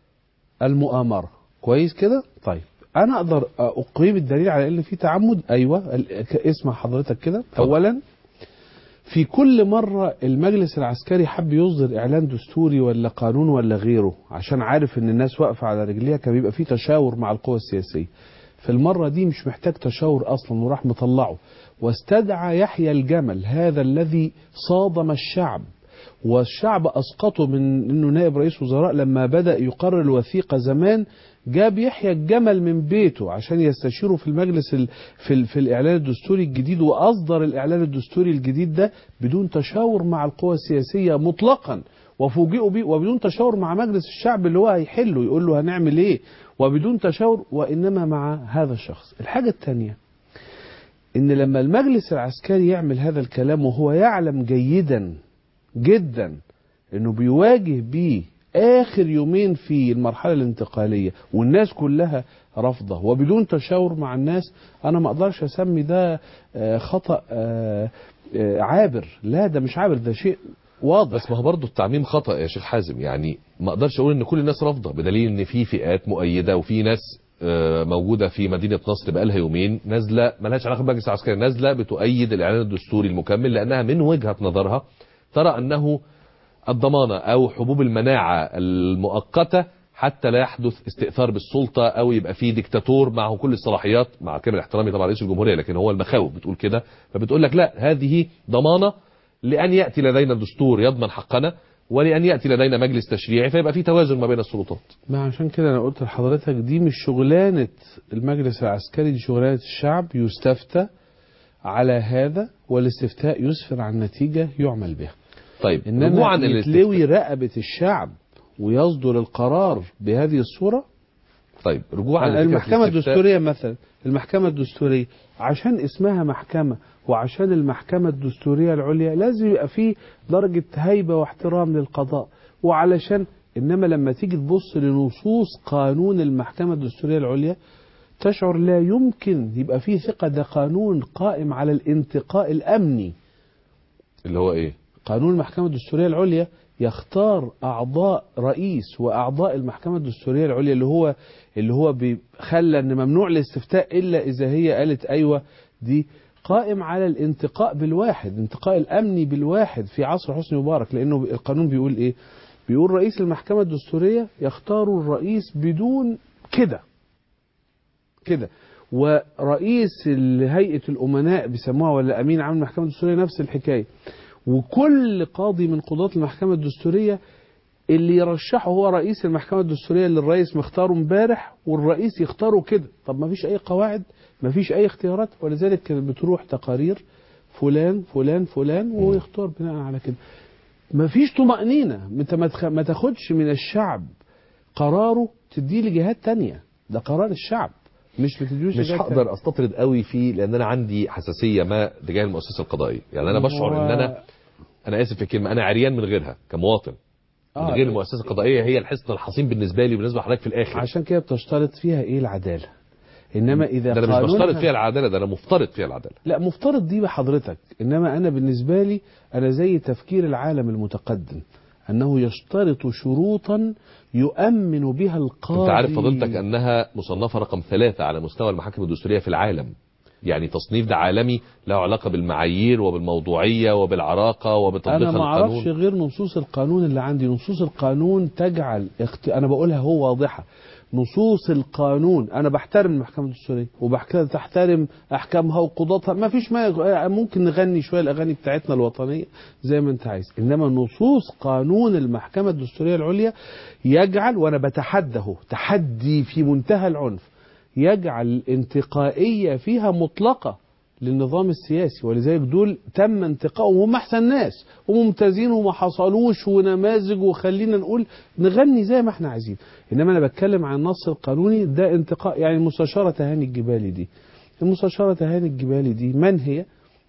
المؤامرة كويس كده طيب أنا أقدر أقيم الدليل على أن في تعمد أيوة ال- ك- اسمع حضرتك كده أولا في كل مرة المجلس العسكري حب يصدر إعلان دستوري ولا قانون ولا غيره عشان عارف إن الناس واقفة على رجليها كان بيبقى في تشاور مع القوى السياسية في المرة دي مش محتاج تشاور أصلا وراح مطلعه واستدعى يحيى الجمل هذا الذي صادم الشعب والشعب أسقطه من أنه نائب رئيس وزراء لما بدأ يقرر الوثيقة زمان جاب يحيى الجمل من بيته عشان يستشيره في المجلس ال... في, ال... في الإعلان الدستوري الجديد وأصدر الإعلان الدستوري الجديد ده بدون تشاور مع القوى السياسية مطلقا وفوجئوا بيه وبدون تشاور مع مجلس الشعب اللي هو هيحله يقول له هنعمل ايه وبدون تشاور وإنما مع هذا الشخص الحاجة الثانية ان لما المجلس العسكري يعمل هذا الكلام وهو يعلم جيدا جدا انه بيواجه بيه اخر يومين في المرحله الانتقاليه والناس كلها رافضه وبدون تشاور مع الناس انا ما اقدرش اسمي ده آه، خطا آه، آه، عابر لا ده مش عابر ده شيء واضح بس ما هو برضه التعميم خطا يا شيخ حازم يعني ما اقدرش اقول ان كل الناس رافضه بدليل ان في فئات مؤيده وفي ناس آه، موجوده في مدينه نصر بقالها يومين نازله مالهاش علاقه بالمجلس العسكري نازله بتؤيد الاعلان الدستوري المكمل لانها من وجهه نظرها ترى انه الضمانه او حبوب المناعه المؤقته حتى لا يحدث استئثار بالسلطه او يبقى في ديكتاتور معه كل الصلاحيات مع كامل احترامي طبعا رئيس الجمهوريه لكن هو المخاوف بتقول كده فبتقول لك لا هذه ضمانه لان ياتي لدينا دستور يضمن حقنا ولان ياتي لدينا مجلس تشريعي فيبقى في توازن ما بين السلطات ما عشان كده انا قلت لحضرتك دي مش شغلانه المجلس العسكري دي شغلانه الشعب يستفتى على هذا والاستفتاء يسفر عن نتيجه يعمل بها طيب انما رجوعا يتلوي للاستفتاء رقبه الشعب ويصدر القرار بهذه الصوره طيب رجوعا لفكرة المحكمة الاستفتاء- الدستورية مثلا المحكمة الدستورية عشان اسمها محكمة وعشان المحكمة الدستورية العليا لازم يبقى فيه درجة هيبة واحترام للقضاء وعلشان إنما لما تيجي تبص لنصوص قانون المحكمة الدستورية العليا تشعر لا يمكن يبقى فيه ثقة ده قانون قائم على الانتقاء الأمني اللي هو ايه قانون المحكمة الدستورية العليا يختار أعضاء رئيس وأعضاء المحكمة الدستورية العليا اللي هو اللي هو بي- خلى إن ممنوع الاستفتاء إلا إذا هي قالت أيوة دي قائم على الانتقاء بالواحد الانتقاء الأمني بالواحد في عصر حسني مبارك لأنه القانون بيقول إيه بيقول رئيس المحكمة الدستورية يختار الرئيس بدون كده كده ورئيس ال- هيئة الأمناء بيسموها ولا أمين عام المحكمة الدستورية نفس الحكاية وكل قاضي من قضاة المحكمة الدستورية اللي يرشحه هو رئيس المحكمة الدستورية اللي الرئيس مختاره امبارح والرئيس يختاره كده طب ما فيش أي قواعد ما فيش أي اختيارات ولذلك كانت بتروح تقارير فلان فلان فلان وهو يختار بناء على كده ما فيش طمأنينة انت ما تخ- ما تاخدش من الشعب قراره تديه لجهات تانية ده قرار الشعب مش بتديوش مش لجهات تانية. هقدر استطرد قوي فيه لان انا عندي حساسيه ما تجاه المؤسسه القضائيه يعني انا هو- بشعر ان انا انا اسف في الكلمه انا عريان من غيرها كمواطن من آه، غير المؤسسه القضائيه هي الحصن الحصين بالنسبه لي وبالنسبه لحضرتك في الاخر عشان كده بتشترط فيها ايه العدالة انما اذا ده انا مش قانونها- بشترط فيها العداله ده انا مفترض فيها العداله لا مفترض دي بحضرتك انما انا بالنسبه لي انا زي تفكير العالم المتقدم انه يشترط شروطا يؤمن بها القاضي انت عارف فضيلتك انها مصنفه رقم ثلاثة على مستوى المحاكم الدستوريه في العالم يعني تصنيف ده عالمي له علاقه بالمعايير وبالموضوعيه وبالعراقه وبتطبيق انا ما اعرفش القانون غير نصوص القانون اللي عندي نصوص القانون تجعل اخت... انا بقولها هو واضحه نصوص القانون انا بحترم المحكمه الدستوريه وبحترم احكامها وقضاتها ما فيش ما ممكن نغني شويه الاغاني بتاعتنا الوطنيه زي ما انت عايز انما نصوص قانون المحكمه الدستوريه العليا يجعل وانا بتحدى تحدي في منتهى العنف يجعل الانتقائيه فيها مطلقه للنظام السياسي ولذلك دول تم انتقائهم هم احسن ناس وممتازين وما حصلوش ونماذج وخلينا نقول نغني زي ما احنا عايزين انما انا بتكلم عن النص القانوني ده انتقاء يعني المستشاره تهاني الجبالي دي المستشاره تهاني الجبالي دي من هي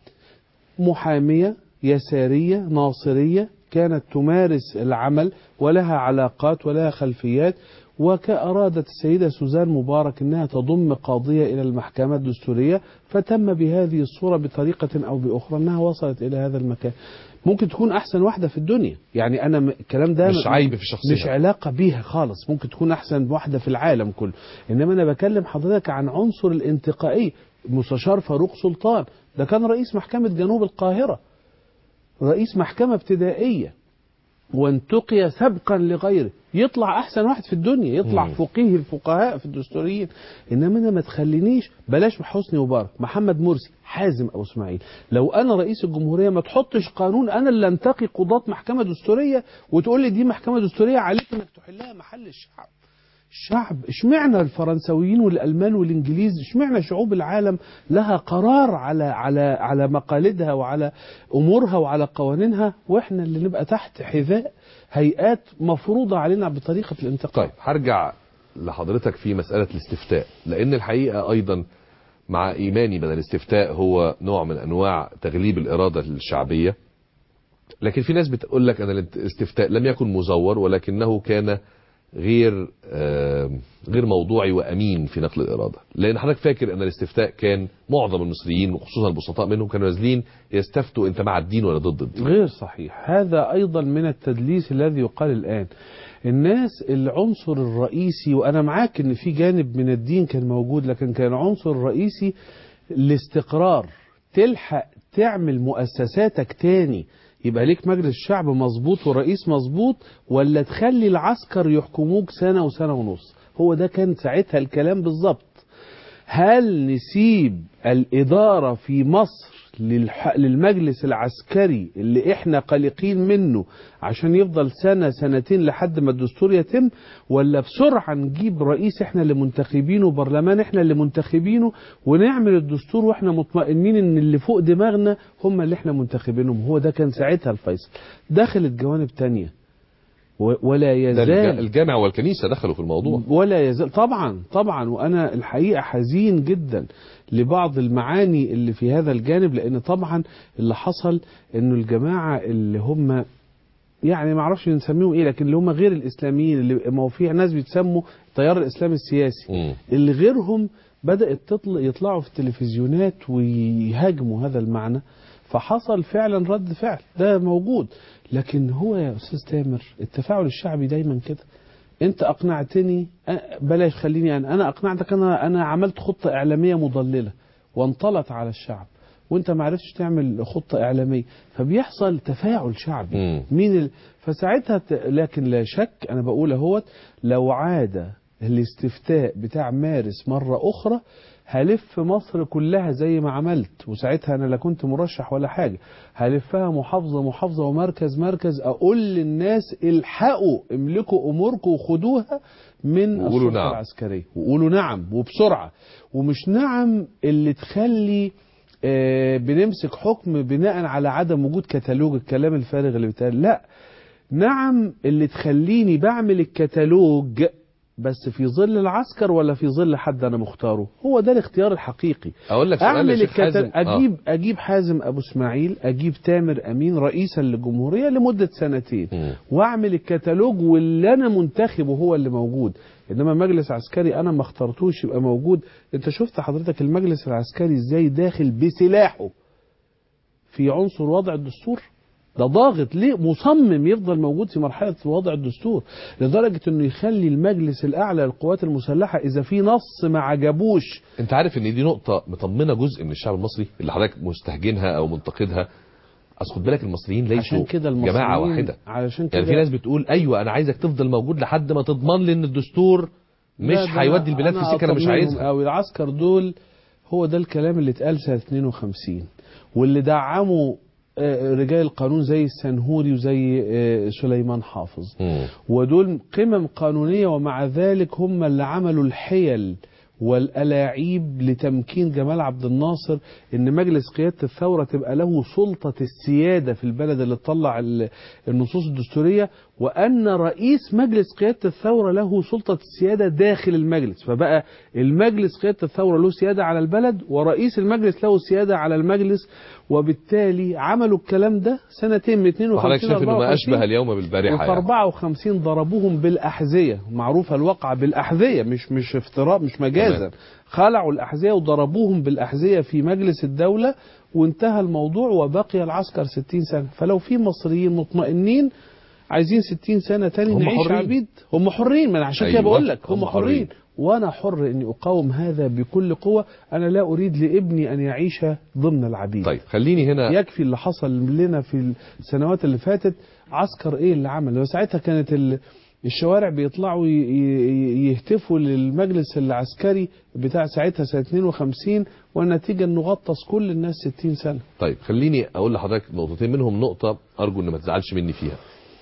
محاميه يساريه ناصريه كانت تمارس العمل ولها علاقات ولها خلفيات وكأرادت السيدة سوزان مبارك أنها تضم قاضية إلى المحكمة الدستورية فتم بهذه الصورة بطريقة أو بأخرى أنها وصلت إلى هذا المكان ممكن تكون أحسن واحدة في الدنيا يعني أنا م- الكلام ده مش م- عيب في شخصيتها. مش علاقة بيها خالص ممكن تكون أحسن واحدة في العالم كله إنما أنا بكلم حضرتك عن عنصر الانتقائي مستشار فاروق سلطان ده كان رئيس محكمة جنوب القاهرة رئيس محكمة ابتدائية وانتقي سبقا لغيره يطلع احسن واحد في الدنيا يطلع مم. فقيه الفقهاء في الدستوريين انما انا ما تخلينيش بلاش حسني مبارك محمد مرسي حازم ابو اسماعيل لو انا رئيس الجمهوريه ما تحطش قانون انا اللي انتقي قضاة محكمه دستوريه وتقول لي دي محكمه دستوريه عليك انك تحلها محل الشعب الشعب اشمعنى الفرنسويين والالمان والانجليز اشمعنى شعوب العالم لها قرار على على على مقاليدها وعلى امورها وعلى قوانينها واحنا اللي نبقى تحت حذاء هيئات مفروضه علينا بطريقه الانتقاء طيب هرجع لحضرتك في مسألة الاستفتاء لأن الحقيقة أيضا مع إيماني بأن الاستفتاء هو نوع من أنواع تغليب الإرادة الشعبية لكن في ناس بتقول لك أن الاستفتاء لم يكن مزور ولكنه كان غير آه، غير موضوعي وامين في نقل الاراده لان حضرتك فاكر ان الاستفتاء كان معظم المصريين وخصوصا البسطاء منهم كانوا نازلين يستفتوا انت مع الدين ولا ضد الدين غير صحيح هذا ايضا من التدليس الذي يقال الان الناس العنصر الرئيسي وانا معاك ان في جانب من الدين كان موجود لكن كان عنصر رئيسي الاستقرار تلحق تعمل مؤسساتك تاني يبقى ليك مجلس شعب مظبوط ورئيس مظبوط ولا تخلي العسكر يحكموك سنة وسنة ونص هو ده كان ساعتها الكلام بالظبط هل نسيب الإدارة في مصر للح... للمجلس العسكري اللي احنا قلقين منه عشان يفضل سنة سنتين لحد ما الدستور يتم ولا بسرعة نجيب رئيس احنا اللي منتخبينه برلمان احنا اللي منتخبينه ونعمل الدستور واحنا مطمئنين ان اللي فوق دماغنا هم اللي احنا منتخبينهم هو ده كان ساعتها الفيصل دخلت جوانب تانية و- ولا ده يزال الج- الجامع والكنيسه دخلوا في الموضوع ولا يزال طبعا طبعا وانا الحقيقه حزين جدا لبعض المعاني اللي في هذا الجانب لان طبعا اللي حصل انه الجماعه اللي هم يعني ما اعرفش نسميهم ايه لكن اللي هم غير الاسلاميين اللي ما هو في ناس بيتسموا تيار الاسلام السياسي مم. اللي غيرهم بدات تطلع يطلعوا في التلفزيونات ويهاجموا هذا المعنى فحصل فعلا رد فعل ده موجود لكن هو يا استاذ تامر التفاعل الشعبي دايما كده انت اقنعتني أ- بلاش خليني انا انا اقنعتك انا انا عملت خطه اعلاميه مضلله وانطلت على الشعب وانت ما عرفتش تعمل خطه اعلاميه فبيحصل تفاعل شعبي مم. مين ال... فساعتها ت... لكن لا شك انا بقول اهوت لو عاد الاستفتاء بتاع مارس مره اخرى هلف مصر كلها زي ما عملت وساعتها انا لا كنت مرشح ولا حاجه هلفها محافظه محافظه ومركز مركز اقول للناس الحقوا املكوا اموركم وخدوها من وقولوا السلطه نعم. العسكريه وقولوا نعم وبسرعه ومش نعم اللي تخلي آه، بنمسك حكم بناء على عدم وجود كتالوج الكلام الفارغ اللي بيتقال لا نعم اللي تخليني بعمل الكتالوج بس في ظل العسكر ولا في ظل حد انا مختاره هو ده الاختيار الحقيقي اقول لك سؤال يا اعمل شيخ حازم الكتال... آه. اجيب اجيب حازم ابو اسماعيل اجيب تامر امين رئيسا للجمهوريه لمده سنتين مم. واعمل الكتالوج واللي انا منتخبه هو اللي موجود انما مجلس عسكري انا ما اخترتوش يبقى موجود انت شفت حضرتك المجلس العسكري ازاي داخل بسلاحه في عنصر وضع الدستور ده ضاغط ليه مصمم يفضل موجود في مرحلة وضع الدستور لدرجة انه يخلي المجلس الاعلى للقوات المسلحة اذا في نص ما عجبوش انت عارف ان دي نقطه مطمنه جزء من الشعب المصري اللي حضرتك مستهجنها او منتقدها اصل خد بالك المصريين ليسوا عشان كده المصريين جماعه واحده علشان كده يعني في ناس بتقول ايوه انا عايزك تفضل موجود لحد ما تضمن لي ان الدستور مش لا، ده هيودي البلاد في سكه انا مش عايزها او العسكر دول هو ده الكلام اللي اتقال سنه 52 واللي دعموا آه، رجال القانون زي السنهوري وزي آه، سليمان حافظ مم. ودول قمم قانونية ومع ذلك هم اللي عملوا الحيل والألاعيب لتمكين جمال عبد الناصر ان مجلس قيادة الثورة تبقى له سلطة السيادة في البلد اللي تطلع ال- النصوص الدستورية وان رئيس مجلس قيادة الثورة له سلطة السيادة داخل المجلس فبقى المجلس قيادة الثورة له سيادة على البلد ورئيس المجلس له سيادة على المجلس وبالتالي عملوا الكلام ده سنتين من 52 وحضرتك شايف انه ما 54. اشبه اليوم بالبارحه وفي يعني. 54 ضربوهم بالأحذية معروفة الواقعة بالأحذية مش مش افتراء مش مجازا تمام. خلعوا الأحذية وضربوهم بالأحذية في مجلس الدولة وانتهى الموضوع وبقي العسكر 60 سنة فلو في مصريين مطمئنين عايزين 60 سنة تاني هم نعيش حرين. عبيد هم حرين ما انا عشان كده أيوة، بقول لك هم هم حرين. حرين وانا حر اني اقاوم هذا بكل قوة انا لا اريد لابني ان يعيش ضمن العبيد طيب خليني هنا يكفي اللي حصل لنا في السنوات اللي فاتت عسكر ايه اللي عمل وساعتها كانت ال- الشوارع بيطلعوا ي- ي- يهتفوا للمجلس العسكري بتاع ساعتها سنة 52 والنتيجة انه غطس كل الناس 60 سنة طيب خليني اقول لحضرتك نقطتين منهم نقطه ارجو ان ما تزعلش مني فيها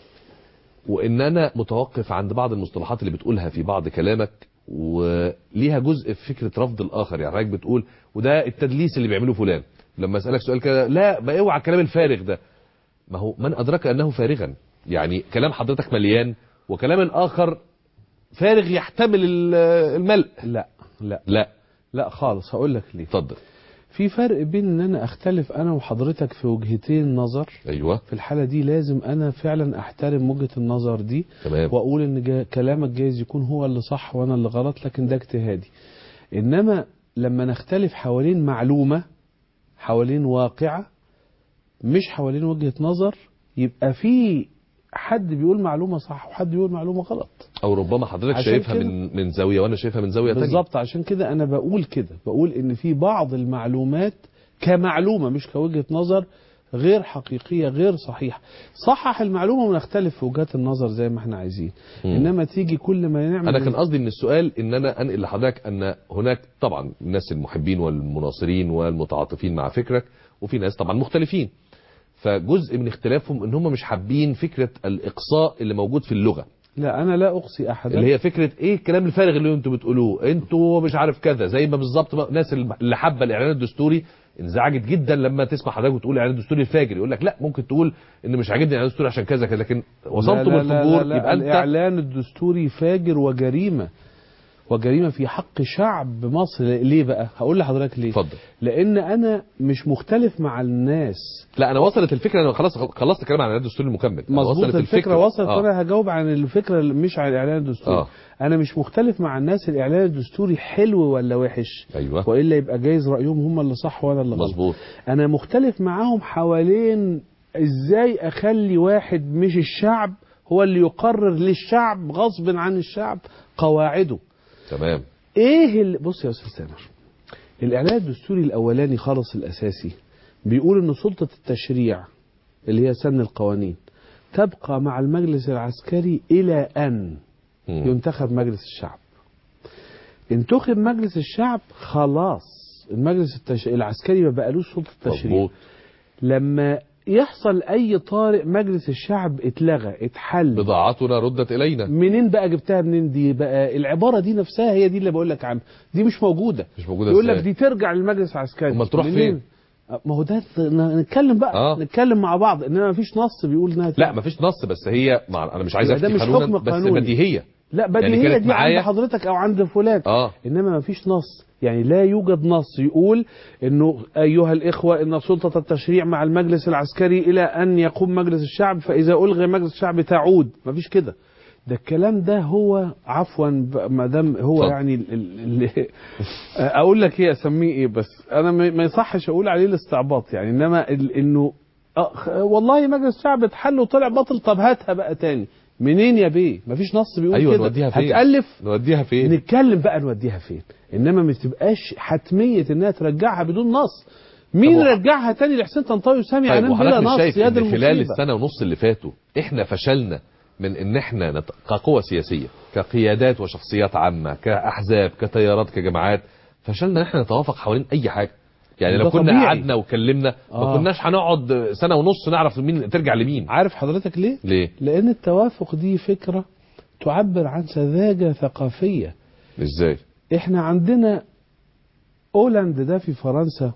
وان انا متوقف عند بعض المصطلحات اللي بتقولها في بعض كلامك وليها جزء في فكره رفض الاخر يعني حضرتك بتقول وده التدليس اللي بيعمله فلان لما اسالك سؤال كده لا ما اوعى الكلام الفارغ ده ما هو من ادرك انه فارغا يعني كلام حضرتك مليان وكلام الاخر فارغ يحتمل ال- الملء لا لا لا لا خالص هقول لك ليه اتفضل في فرق بين ان انا اختلف انا وحضرتك في وجهتين نظر ايوه في الحالة دي لازم انا فعلا احترم وجهة النظر دي تمام واقول ان جا كلامك جايز يكون هو اللي صح وانا اللي غلط لكن ده اجتهادي انما لما نختلف حوالين معلومة حوالين واقعة مش حوالين وجهة نظر يبقى في حد بيقول معلومة صح وحد بيقول معلومة غلط او ربما حضرتك عشان شايفها كده- من من زاويه وانا شايفها من زاويه تانية بالظبط عشان كده انا بقول كده بقول ان في بعض المعلومات كمعلومة مش كوجهة نظر غير حقيقيه غير صحيحه صحح المعلومه ونختلف في وجهات النظر زي ما احنا عايزين مم. انما تيجي كل ما نعمل انا كان قصدي من السؤال ان انا انقل لحضرتك ان هناك طبعا الناس المحبين والمناصرين والمتعاطفين مع فكرك وفي ناس طبعا مختلفين فجزء من اختلافهم ان هم مش حابين فكره الاقصاء اللي موجود في اللغه لا انا لا اقصي احدا اللي هي فكره ايه الكلام الفارغ اللي انتوا بتقولوه انتوا مش عارف كذا زي ما بالظبط بقى الناس اللي حابه الاعلان الدستوري انزعجت جدا لما تسمع حضرتك بتقول الاعلان الدستوري الفاجر يقول لك لا ممكن تقول ان مش عاجبني الاعلان الدستوري عشان كذا كذا لكن وصلتوا لا لا لا بالفجور لا لا يبقى انت الاعلان الدستوري فاجر وجريمه وجريمه في حق شعب مصر ليه بقى هقول لحضرتك ليه اتفضل لان انا مش مختلف مع الناس لا انا وصلت الفكره انا خلاص خلصت الكلام عن الاعلان الدستوري المكمل أنا مظبوط وصلت الفكره وصلت آه. وانا هجاوب عن الفكره اللي مش عن الاعلان الدستوري آه. انا مش مختلف مع الناس الاعلان الدستوري حلو ولا وحش ايوه والا يبقى جايز رايهم هم اللي صح وانا اللي غلط مظبوط انا مختلف معاهم حوالين ازاي اخلي واحد مش الشعب هو اللي يقرر للشعب غصب عن الشعب قواعده تمام ايه اللي بص يا استاذ سامر الاعلان الدستوري الاولاني خالص الاساسي بيقول ان سلطه التشريع اللي هي سن القوانين تبقى مع المجلس العسكري الى ان مم. ينتخب مجلس الشعب انتخب مجلس الشعب خلاص المجلس التش... العسكري ما بقالوش سلطه تشريع مظبوط لما يحصل اي طارئ مجلس الشعب اتلغى اتحل بضاعتنا ردت الينا منين بقى جبتها منين دي بقى العباره دي نفسها هي دي اللي بقول لك عنها دي مش موجوده مش موجوده يقول لك إزاي؟ دي ترجع للمجلس العسكري أمال تروح منين؟ فين؟ ما هو ده نتكلم بقى آه. نتكلم مع بعض انما مفيش نص بيقول انها لا مفيش نص بس هي مع... انا مش عايز يبقى ده افتي مش قانونا حكم بس قانوني. بديهيه لا يعني بديهيه كانت دي معايا- عند حضرتك او عند فلان اه انما مفيش نص يعني لا يوجد نص يقول انه ايها الاخوه ان سلطه التشريع مع المجلس العسكري الى ان يقوم مجلس الشعب فاذا الغي مجلس الشعب تعود مفيش كده ده الكلام ده هو عفوا ب- ما دام هو اتفضل. يعني ال- ال- اللي اقول لك ايه اسميه ايه بس انا ما ما يصحش اقول عليه الاستعباط يعني انما ال- انه آه، خ- والله مجلس الشعب اتحل وطلع باطل طب هاتها بقى تاني منين يا بيه مفيش نص بيقول ايوه كده نوديها فين هتالف نوديها فين نتكلم بقى نوديها فين انما ما تبقاش حتميه انها ترجعها بدون نص مين طب وح- رجعها تاني لحسين طنطاوي وسامي طيب عنان بلا وحضرتك مش نص شايف يا دي ان خلال المصيبه السنه ونص اللي فاتوا احنا فشلنا من ان احنا نت... كقوى سياسيه كقيادات وشخصيات عامه كاحزاب كتيارات كجماعات فشلنا ان احنا نتوافق حوالين اي حاجه يعني ده لو كنا طبيعي. قعدنا وكلمنا ما آه. كناش هنقعد سنه ونص نعرف مين ترجع لمين عارف حضرتك ليه ليه لان التوافق دي فكره تعبر عن سذاجه ثقافيه ازاي احنا عندنا اولاند ده في فرنسا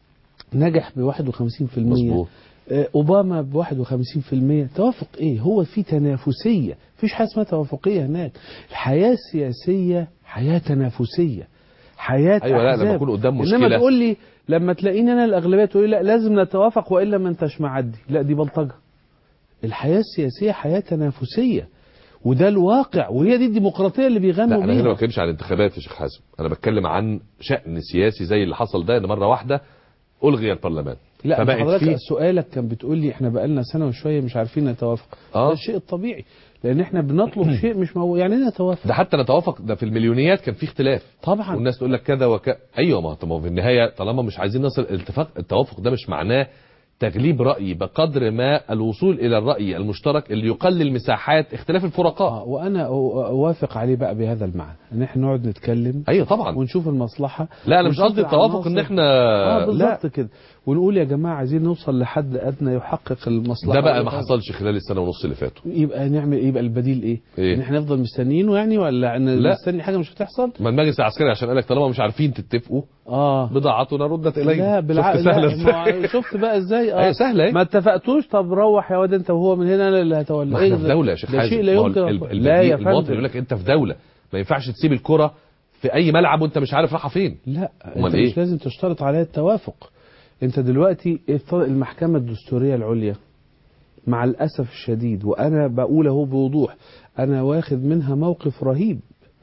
نجح ب 51% مظبوط آه، اوباما ب 51% توافق ايه هو في تنافسيه مفيش حاجه اسمها توافقيه هناك الحياه السياسيه حياه تنافسيه حياه ايوه لا لما أحزاب. يكون قدام انما مشكله تقول لي لما تلاقيني انا الاغلبيه تقول لي لا لازم نتوافق والا ما انتش معدي لا دي بلطجه الحياه السياسيه حياه تنافسيه وده الواقع وهي دي الديمقراطيه اللي لا بيغنوا انا هنا ما بيها بتكلمش عن انتخابات يا شيخ حازم انا بتكلم عن شان سياسي زي اللي حصل ده ان مره واحده الغي البرلمان لا أنت فبقت حضرتك فيه سؤالك كان بتقول لي احنا بقالنا سنه وشويه مش عارفين نتوافق آه. ده الشيء الطبيعي لان احنا بنطلب شيء مش موجود يعني ايه نتوافق ده حتى نتوافق ده في المليونيات كان في اختلاف طبعا والناس تقول لك كذا وك ايوه ما طب ما هو في النهايه طالما مش عايزين نصل الاتفاق التوافق ده مش معناه تغليب راي بقدر ما الوصول الى الراي المشترك اللي يقلل مساحات اختلاف الفرقاء اه وانا أو- اوافق عليه بقى بهذا المعنى ان احنا نقعد نتكلم ايوه طبعا ونشوف المصلحه لا انا مش ونشوف قصدي التوافق ان العناصر. احنا اه لا بالظبط كده ونقول يا جماعه عايزين نوصل لحد ادنى يحقق المصلحه ده بقى ما والإرادة. حصلش خلال السنه ونص اللي فاتوا يبقى نعمل يبقى البديل ايه؟ إيه؟ ان احنا نفضل مستنيينه يعني ولا ان لا. نستني حاجه مش هتحصل؟ ما المجلس العسكري عشان قال لك طالما مش عارفين تتفقوا اه بضاعتنا ردت الينا لا بالعكس شفت سهله لا ازاي ما- شفت بقى ازاي ايوه سهله اهي ما اتفقتوش طب روح يا واد انت وهو من هنا انا اللي هتولى ما ايه احنا في ده؟ دوله يا شيخ ده حازم شيء لا ما هو يمكن ال- أن- ال- لا يا المواطن فندم يقول لك انت في دوله ما ينفعش تسيب الكره في اي ملعب وانت مش عارف رايحه فين لا أمال انت إيه؟ مش لازم تشترط عليها التوافق انت دلوقتي افترض المحكمه الدستوريه العليا مع الاسف الشديد وانا بقول اهو بوضوح انا واخد منها موقف رهيب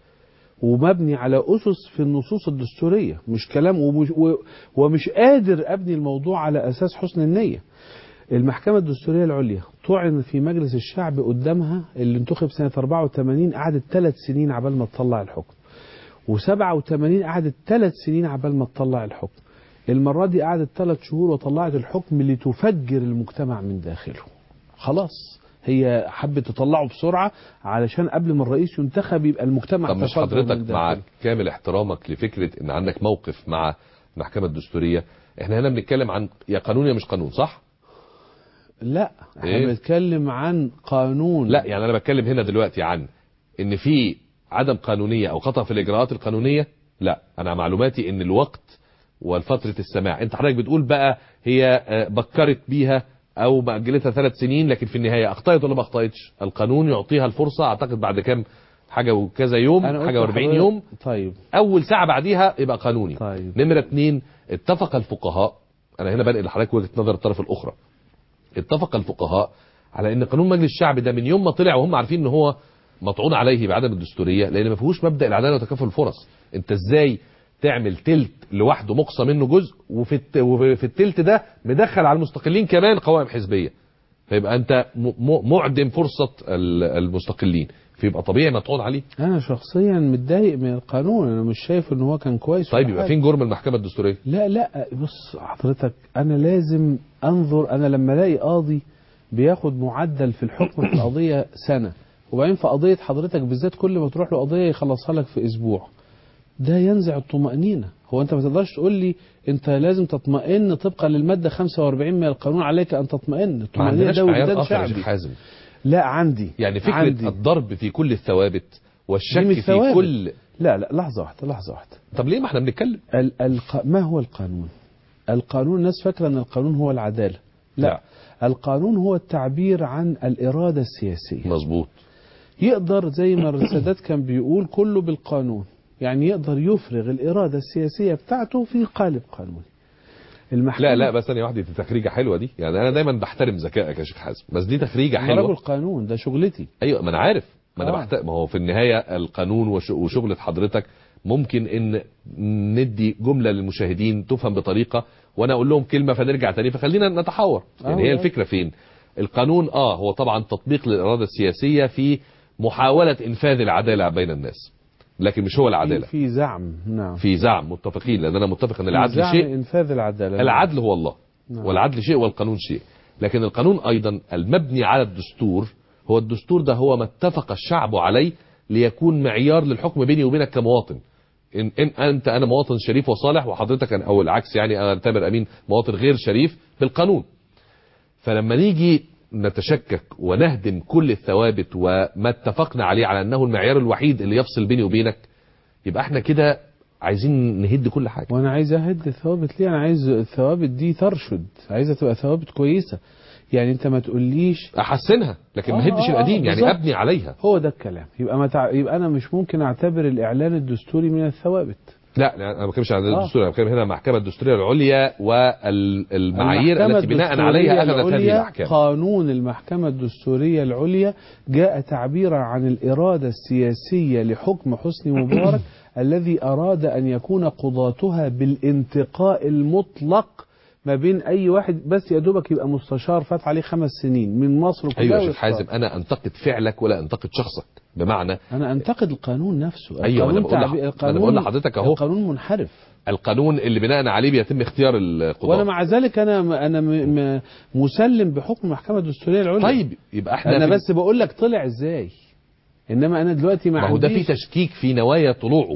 ومبني على اسس في النصوص الدستوريه مش كلام ومش, و- ومش قادر ابني الموضوع على اساس حسن النيه المحكمة الدستورية العليا طعن في مجلس الشعب قدامها اللي انتخب سنة 84 قعدت ثلاث سنين عبال ما تطلع الحكم و87 قعدت ثلاث سنين عبال ما تطلع الحكم المرة دي قعدت ثلاث شهور وطلعت الحكم لتفجر المجتمع من داخله خلاص هي حبت تطلعه بسرعة علشان قبل ما الرئيس ينتخب يبقى المجتمع طب مش تفجر حضرتك من مع داخله. كامل احترامك لفكره ان عندك موقف مع المحكمه الدستوريه احنا هنا بنتكلم عن يا قانون يا مش قانون صح لا احنا إيه؟ بنتكلم عن قانون لا يعني انا بتكلم هنا دلوقتي عن ان في عدم قانونيه او خطا في الاجراءات القانونيه لا انا معلوماتي ان الوقت والفتره السماع انت حضرتك بتقول بقى هي آه، بكرت بيها او مأجلتها ثلاث سنين لكن في النهايه اخطأت ولا ما اخطأتش القانون يعطيها الفرصه اعتقد بعد كام حاجه وكذا يوم أنا قلت حاجه و40 لحضرتك- يوم طيب اول ساعه بعديها يبقى قانوني طيب. نمره اتنين اتفق الفقهاء انا هنا بنقل لحضرتك وجهه نظر الطرف الاخرى اتفق الفقهاء على ان قانون مجلس الشعب ده من يوم ما طلع وهم عارفين ان هو مطعون عليه بعدم الدستوريه لان ما فيهوش مبدا العداله وتكافل الفرص انت ازاي تعمل تلت لوحده مقصى منه جزء وفي الت... وفي التلت ده مدخل على المستقلين كمان قوائم حزبيه فيبقى انت م... م... معدم فرصه ال- المستقلين فيبقى طبيعي مطعون عليه انا شخصيا متضايق من القانون انا مش شايف ان هو كان كويس طيب ولا يبقى حاجة. فين جرم المحكمه الدستوريه لا لا بص حضرتك انا لازم انظر انا لما الاقي قاضي بياخد معدل في الحكم في القضيه سنه وبعدين في قضيه حضرتك بالذات كل ما تروح له قضيه يخلصها لك في اسبوع ده ينزع الطمأنينة هو انت ما تقدرش تقول لي انت لازم تطمئن طبقا للمادة 45 من القانون عليك ان تطمئن ما الطمأنينة عندناش ده معيار وجدان اخر يا شيخ شعبي حازم لا عندي يعني فكره عندي. الضرب في كل الثوابت دي والشك مش في ثوابت. كل لا لا لحظة واحدة لحظة واحدة طب ليه ما احنا بنتكلم ال الق... ما هو القانون القانون الناس فاكرة ان القانون هو العدالة لا, لا. القانون هو التعبير عن الإرادة السياسية مظبوط يقدر زي ما السادات كان بيقول كله بالقانون يعني يقدر يفرغ الإرادة السياسية بتاعته في قالب قانوني المحكمة لا لا بس ثانيه واحده دي تخريجه حلوه دي يعني انا دايما بحترم ذكائك يا شيخ حازم بس دي تخريجه أنا رجل حلوه قانون ده شغلتي ايوه ما انا عارف ما انا آه. بحت... ما هو في النهايه القانون وش... وشغله حضرتك ممكن ان ندي جمله للمشاهدين تفهم بطريقه وانا اقول لهم كلمه فنرجع تاني فخلينا نتحاور يعني آه. هي الفكره فين القانون اه هو طبعا تطبيق للاراده السياسيه في محاوله انفاذ العداله بين الناس لكن مش هو العداله في زعم نعم في زعم متفقين لان انا متفق ان في العدل زعم شيء إنفاذ العدالة العدل هو الله نعم. والعدل شيء والقانون شيء لكن القانون ايضا المبني على الدستور هو الدستور ده هو ما اتفق الشعب عليه ليكون معيار للحكم بيني وبينك كمواطن إن, إن أنت أنا مواطن شريف وصالح وحضرتك أنا أو العكس يعني أنا تامر أمين مواطن غير شريف بالقانون فلما نيجي نتشكك ونهدم كل الثوابت وما اتفقنا عليه على أنه المعيار الوحيد اللي يفصل بيني وبينك يبقى احنا كده عايزين نهد كل حاجة وانا عايز اهد الثوابت ليه انا عايز الثوابت دي ترشد عايزه تبقى ثوابت كويسه يعني انت ما تقوليش احسنها لكن ما آه، هدش آه، القديم يعني بالظبط. ابني عليها هو ده الكلام يبقى ما تع... يبقى انا مش ممكن اعتبر الاعلان الدستوري من الثوابت لا لا، انا ما بتكلمش عن آه. الدستور انا بتكلم هنا المحكمه الدستوريه العليا والمعايير المحكمة التي بناء الدستورية عليها اخذت هذه العليا الاحكام قانون المحكمة الدستورية العليا جاء تعبيرا عن الإرادة السياسية لحكم حسني مبارك الذي أراد أن يكون قضاتها بالانتقاء المطلق ما بين أي واحد بس يا دوبك يبقى مستشار فات عليه خمس سنين من مصر كلها ايوه يا شيخ ويختار. حازم انا انتقد فعلك ولا انتقد شخصك بمعنى أنا أنتقد القانون نفسه أيوة، أنا القانون بقول لح- تعبي- أنا القانون بقول لحضرتك أهو. القانون منحرف القانون اللي بناء عليه بيتم اختيار وأنا القضاة مع ذلك أنا أنا م- م- مسلم بحكم المحكمة الدستورية العليا طيب يبقى احنا انا في- بس بقول لك طلع ازاي انما انا دلوقتي ما ما هو ده في عنديش تشكيك في نوايا طلوعه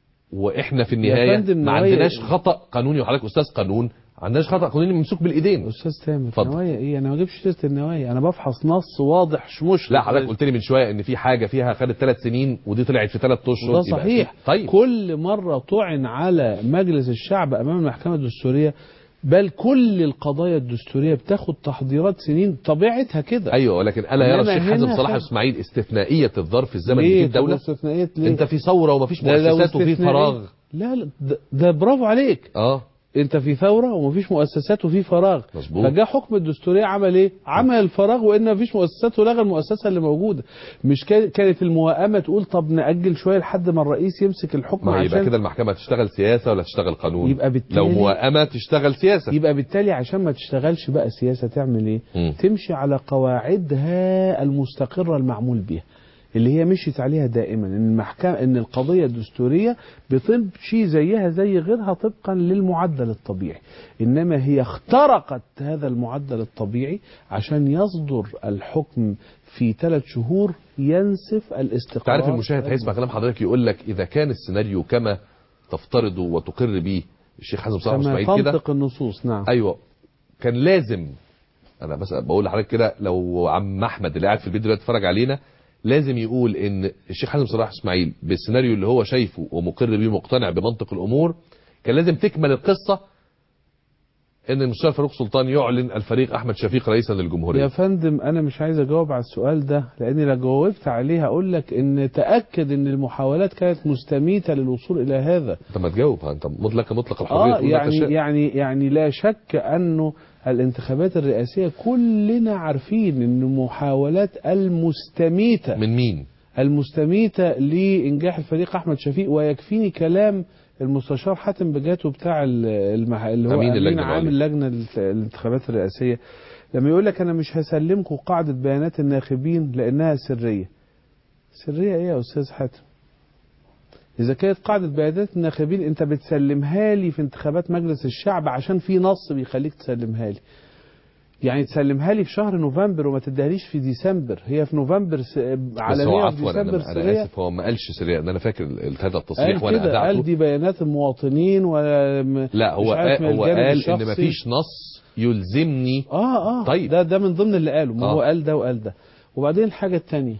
واحنا في النهايه فندم، ما نوايا عندناش إيه؟ خطا قانوني وحضرتك استاذ قانون ما عندناش خطا قانوني ممسوك بالايدين استاذ تامر اتفضل. نوايا ايه انا ما بجيبش سيره النوايا انا بفحص نص واضح شموش لا حضرتك قلت لي من شويه ان في حاجه فيها خدت ثلاث سنين ودي طلعت في ثلاث اشهر ده يبقى صحيح في- طيب كل مره طعن على مجلس الشعب امام المحكمه الدستوريه بل كل القضايا الدستوريه بتاخد تحضيرات سنين طبيعتها كده ايوه ولكن الا يرى إنما الشيخ حازم هنا صلاح خد- اسماعيل استثنائيه الظرف الزمني ليه في الدوله طب استثنائيات ليه انت في ثوره ومفيش ده لو مؤسسات وفي استثنائية- فراغ لا لا ده, ده برافو عليك اه انت في ثوره ومفيش مؤسسات وفي فراغ مظبوط. فجاء حكم الدستوريه عمل ايه عمل الفراغ وان مفيش مؤسسات ولغى المؤسسه اللي موجوده مش كان- كانت الموائمه تقول طب ناجل شويه لحد ما الرئيس يمسك الحكم ما يبقى عشان كده المحكمه تشتغل سياسه ولا تشتغل قانون يبقى بالتالي- لو موائمه تشتغل سياسه يبقى بالتالي عشان ما تشتغلش بقى سياسه تعمل ايه مم. تمشي على قواعدها المستقره المعمول بها اللي هي مشيت عليها دائما ان المحكمه ان القضيه الدستوريه بتمشي زيها زي غيرها طبقا للمعدل الطبيعي انما هي اخترقت هذا المعدل الطبيعي عشان يصدر الحكم في ثلاث شهور ينسف الاستقرار تعرف المشاهد هيسمع كلام حضرتك يقول لك اذا كان السيناريو كما تفترض وتقر به الشيخ حازم صلاح كما اسماعيل كده تنطق النصوص نعم ايوه كان لازم انا بس بقول لحضرتك كده لو عم احمد اللي قاعد في البيت دلوقتي اتفرج علينا لازم يقول ان الشيخ حازم صلاح اسماعيل بالسيناريو اللي هو شايفه ومقر بيه مقتنع بمنطق الامور كان لازم تكمل القصه ان المستشار فاروق سلطان يعلن الفريق احمد شفيق رئيسا يا للجمهوريه فندم انا مش عايز اجاوب على السؤال ده لاني لو جاوبت عليه هقول لك ان تاكد ان المحاولات كانت مستميته للوصول الى هذا انت ما تجاوب انت مطلق مطلق الحريه اه تقول ما يعني تشاء. يعني يعني لا شك انه الانتخابات الرئاسيه كلنا عارفين ان محاولات المستميته من مين المستميته لانجاح الفريق احمد شفيق ويكفيني كلام المستشار حاتم بجاتو بتاع ال- المح... اللي هو أمين امين اللجنة عام العليا. اللجنه الت- الانتخابات الرئاسيه لما يقول لك انا مش هسلمكم قاعده بيانات الناخبين لانها سريه سريه ايه يا استاذ حاتم اذا كانت قاعده بيانات الناخبين انت بتسلمها لي في انتخابات مجلس الشعب عشان في نص بيخليك تسلمها لي يعني تسلمها لي في شهر نوفمبر وما تديهاليش في ديسمبر هي في نوفمبر س... بس هو علنيه في عفوا ديسمبر انا, أنا سريه اسف هو ما قالش سريع ده انا فاكر ال- هذا التصريح قال وانا كده قال اذعته دي بيانات المواطنين ولا م- لا هو مش عارف قال من هو الجانب قال ان الشخصي. مفيش نص يلزمني اه اه طيب. ده ده من ضمن اللي قاله ما آه. هو قال ده وقال ده وبعدين الحاجه الثانيه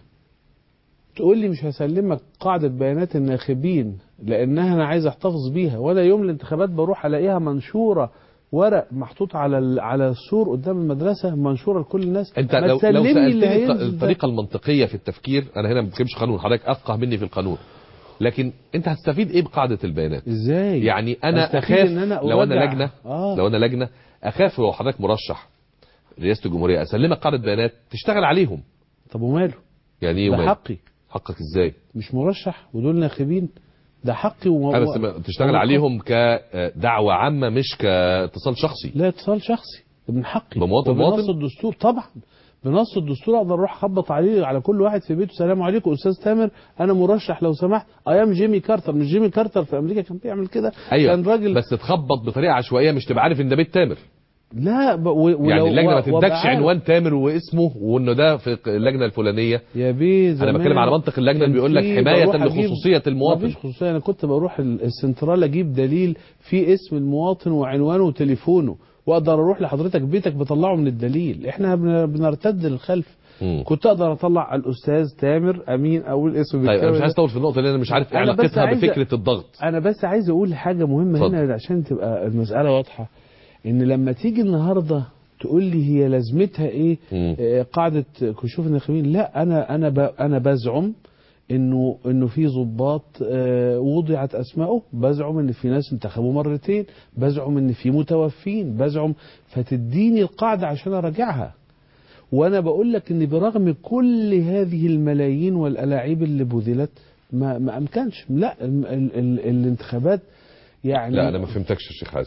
تقول لي مش هسلمك قاعده بيانات الناخبين لانها انا عايز احتفظ بيها وانا يوم الانتخابات بروح الاقيها منشوره ورق محطوط على ال- على السور قدام المدرسه منشوره لكل الناس انت ما لو لو تسلمني اللي سالتني الط- هينزل ده. الطريقه المنطقيه في التفكير انا هنا ما بتكلمش قانون حضرتك افقه مني في القانون لكن انت هتستفيد ايه بقاعده البيانات ازاي يعني انا أستفيد اخاف إن أنا لو انا أراجع. لجنه آه. لو انا لجنه اخاف لو حضرتك مرشح رئاسه الجمهوريه اسلمك قاعده بيانات تشتغل عليهم طب وماله يعني ايه ده ومال؟ حقي حقك ازاي مش مرشح ودول ناخبين ده حقي وم... أه بس ما- تشتغل وم- عليهم كدعوه عامه مش كاتصال شخصي لا اتصال شخصي ده من حقي بمواطن وبنص مواطن؟ الدستور طبعا بنص الدستور اقدر اروح اخبط عليه على كل واحد في بيته السلام عليكم استاذ تامر انا مرشح لو سمحت ايام جيمي كارتر مش جيمي كارتر في امريكا كان بيعمل كده ايوه كان راجل بس تخبط بطريقه عشوائيه مش تبقى عارف ان ده بيت تامر لا ب... و... ولو- يعني اللجنه ما و- وأبقى تدكش عارف. عنوان تامر واسمه وانه ده في اللجنه الفلانيه يا بيه انا زمان بتكلم على منطق اللجنه كان اللي بيقول لك في حمايه بروح أجيب- لخصوصيه المواطن مفيش خصوصيه انا كنت بروح ال- السنترال اجيب دليل في اسم المواطن وعنوانه وتليفونه واقدر اروح لحضرتك بيتك بطلعه من الدليل احنا بن- بنرتد للخلف مم. كنت اقدر اطلع الاستاذ تامر امين او الاسم طيب انا بالكامل مش عايز ده. اطول في النقطه لان انا مش عارف ايه أنا بس علاقتها عايز- بفكره الضغط انا بس عايز اقول حاجه مهمه اتفضل. هنا عشان تبقى المساله واضحه ان لما تيجي النهارده تقول لي هي لازمتها ايه مم. آه، قاعده كشوف الناخبين لا انا انا ب- انا بزعم انه انه في ضباط آه، وضعت اسمائه بزعم ان في ناس انتخبوا مرتين بزعم ان في متوفين بزعم فتديني القاعده عشان اراجعها وانا بقول لك ان برغم كل هذه الملايين والالاعيب اللي بذلت ما ما امكنش لا ال ال ال الانتخابات يعني لا انا ما فهمتكش يا شيخ حازم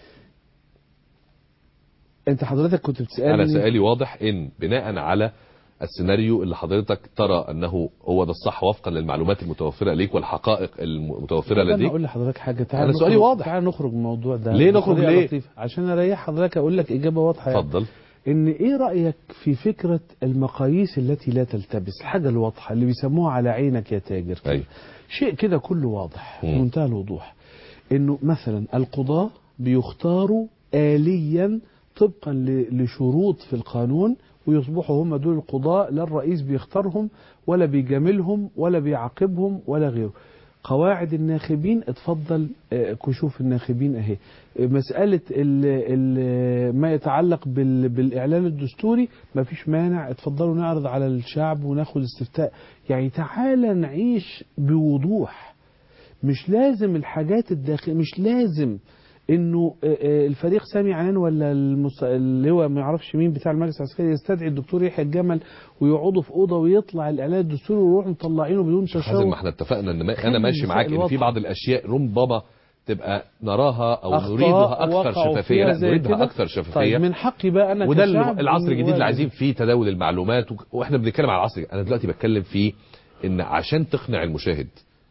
انت حضرتك كنت بتسالني انا سؤالي واضح ان بناء على السيناريو اللي حضرتك ترى انه هو ده الصح وفقا للمعلومات المتوفره ليك والحقائق المتوفره انا لديك اقول لحضرتك حاجه تعال أنا نخرج- سؤالي واضح. تعال نخرج من الموضوع ده ليه نخرج بطريقة ليه؟ لطيفة. عشان اريح حضرتك اقول لك اجابه واضحه يعني. اتفضل ان ايه رايك في فكره المقاييس التي لا تلتبس الحاجه الواضحه اللي بيسموها على عينك يا تاجر ايوه شيء كده كله واضح مم. في منتهى الوضوح انه مثلا القضاة بيختاروا آليا طبقا ل- لشروط في القانون ويصبحوا هم دول القضاء لا الرئيس بيختارهم ولا بيجاملهم ولا بيعاقبهم ولا غيره قواعد الناخبين اتفضل آه، كشوف الناخبين اهي آه، مسألة ال ال ما يتعلق بال بالإعلان الدستوري ما فيش مانع اتفضلوا نعرض على الشعب وناخد استفتاء يعني تعالى نعيش بوضوح مش لازم الحاجات الداخل مش لازم انه آه، آه، الفريق سامي عنان ولا المس... اللي هو ما يعرفش مين بتاع المجلس العسكري يستدعي الدكتور يحيى الجمل ويقعدوا في اوضه ويطلع الاعلان الدستوري ويروحوا مطلعينه بدون حازم ما تشوش احنا اتفقنا ان ما خلي انا ماشي معاك المسائل ان في واضحة. بعض الاشياء ربما تبقى نراها او أخطاء نريدها اكثر وقعوا شفافيه فيها لا زي نريدها كده. اكثر شفافيه طيب من حقي بقى انا وده كشعب العصر إني الجديد اللي أواجه. عايزين فيه تداول المعلومات و- واحنا بنتكلم على العصر انا دلوقتي بتكلم في ان عشان تقنع المشاهد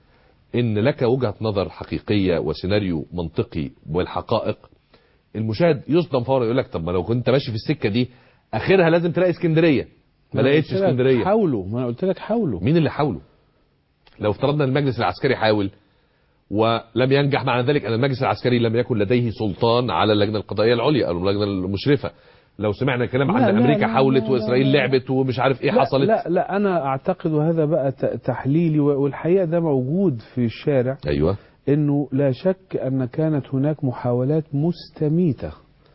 ان لك وجهة نظر حقيقية وسيناريو منطقي والحقائق المشاهد يصدم فورا يقول لك طب ما لو كنت ماشي في السكة دي اخرها لازم تلاقي اسكندرية ما أنا لقيتش قلت لك اسكندرية حاولوا ما انا قلت لك حاولوا مين اللي حاوله لو افترضنا ان المجلس العسكري حاول ولم ينجح معنى ذلك ان المجلس العسكري لم يكن لديه سلطان على اللجنه القضائيه العليا او اللجنه المشرفه لو سمعنا كلام عن لا، لا، امريكا لا، حاولت لا، واسرائيل لا، لا. لعبت ومش عارف ايه لا حصلت لا لا انا اعتقد وهذا بقى ت- تحليلي و- والحقيقه ده موجود في الشارع ايوه انه لا شك ان كانت هناك محاولات مستميته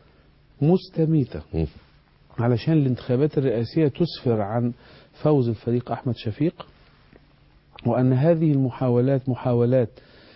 مستميته مم. علشان الانتخابات الرئاسيه تسفر عن فوز الفريق احمد شفيق وان هذه المحاولات محاولات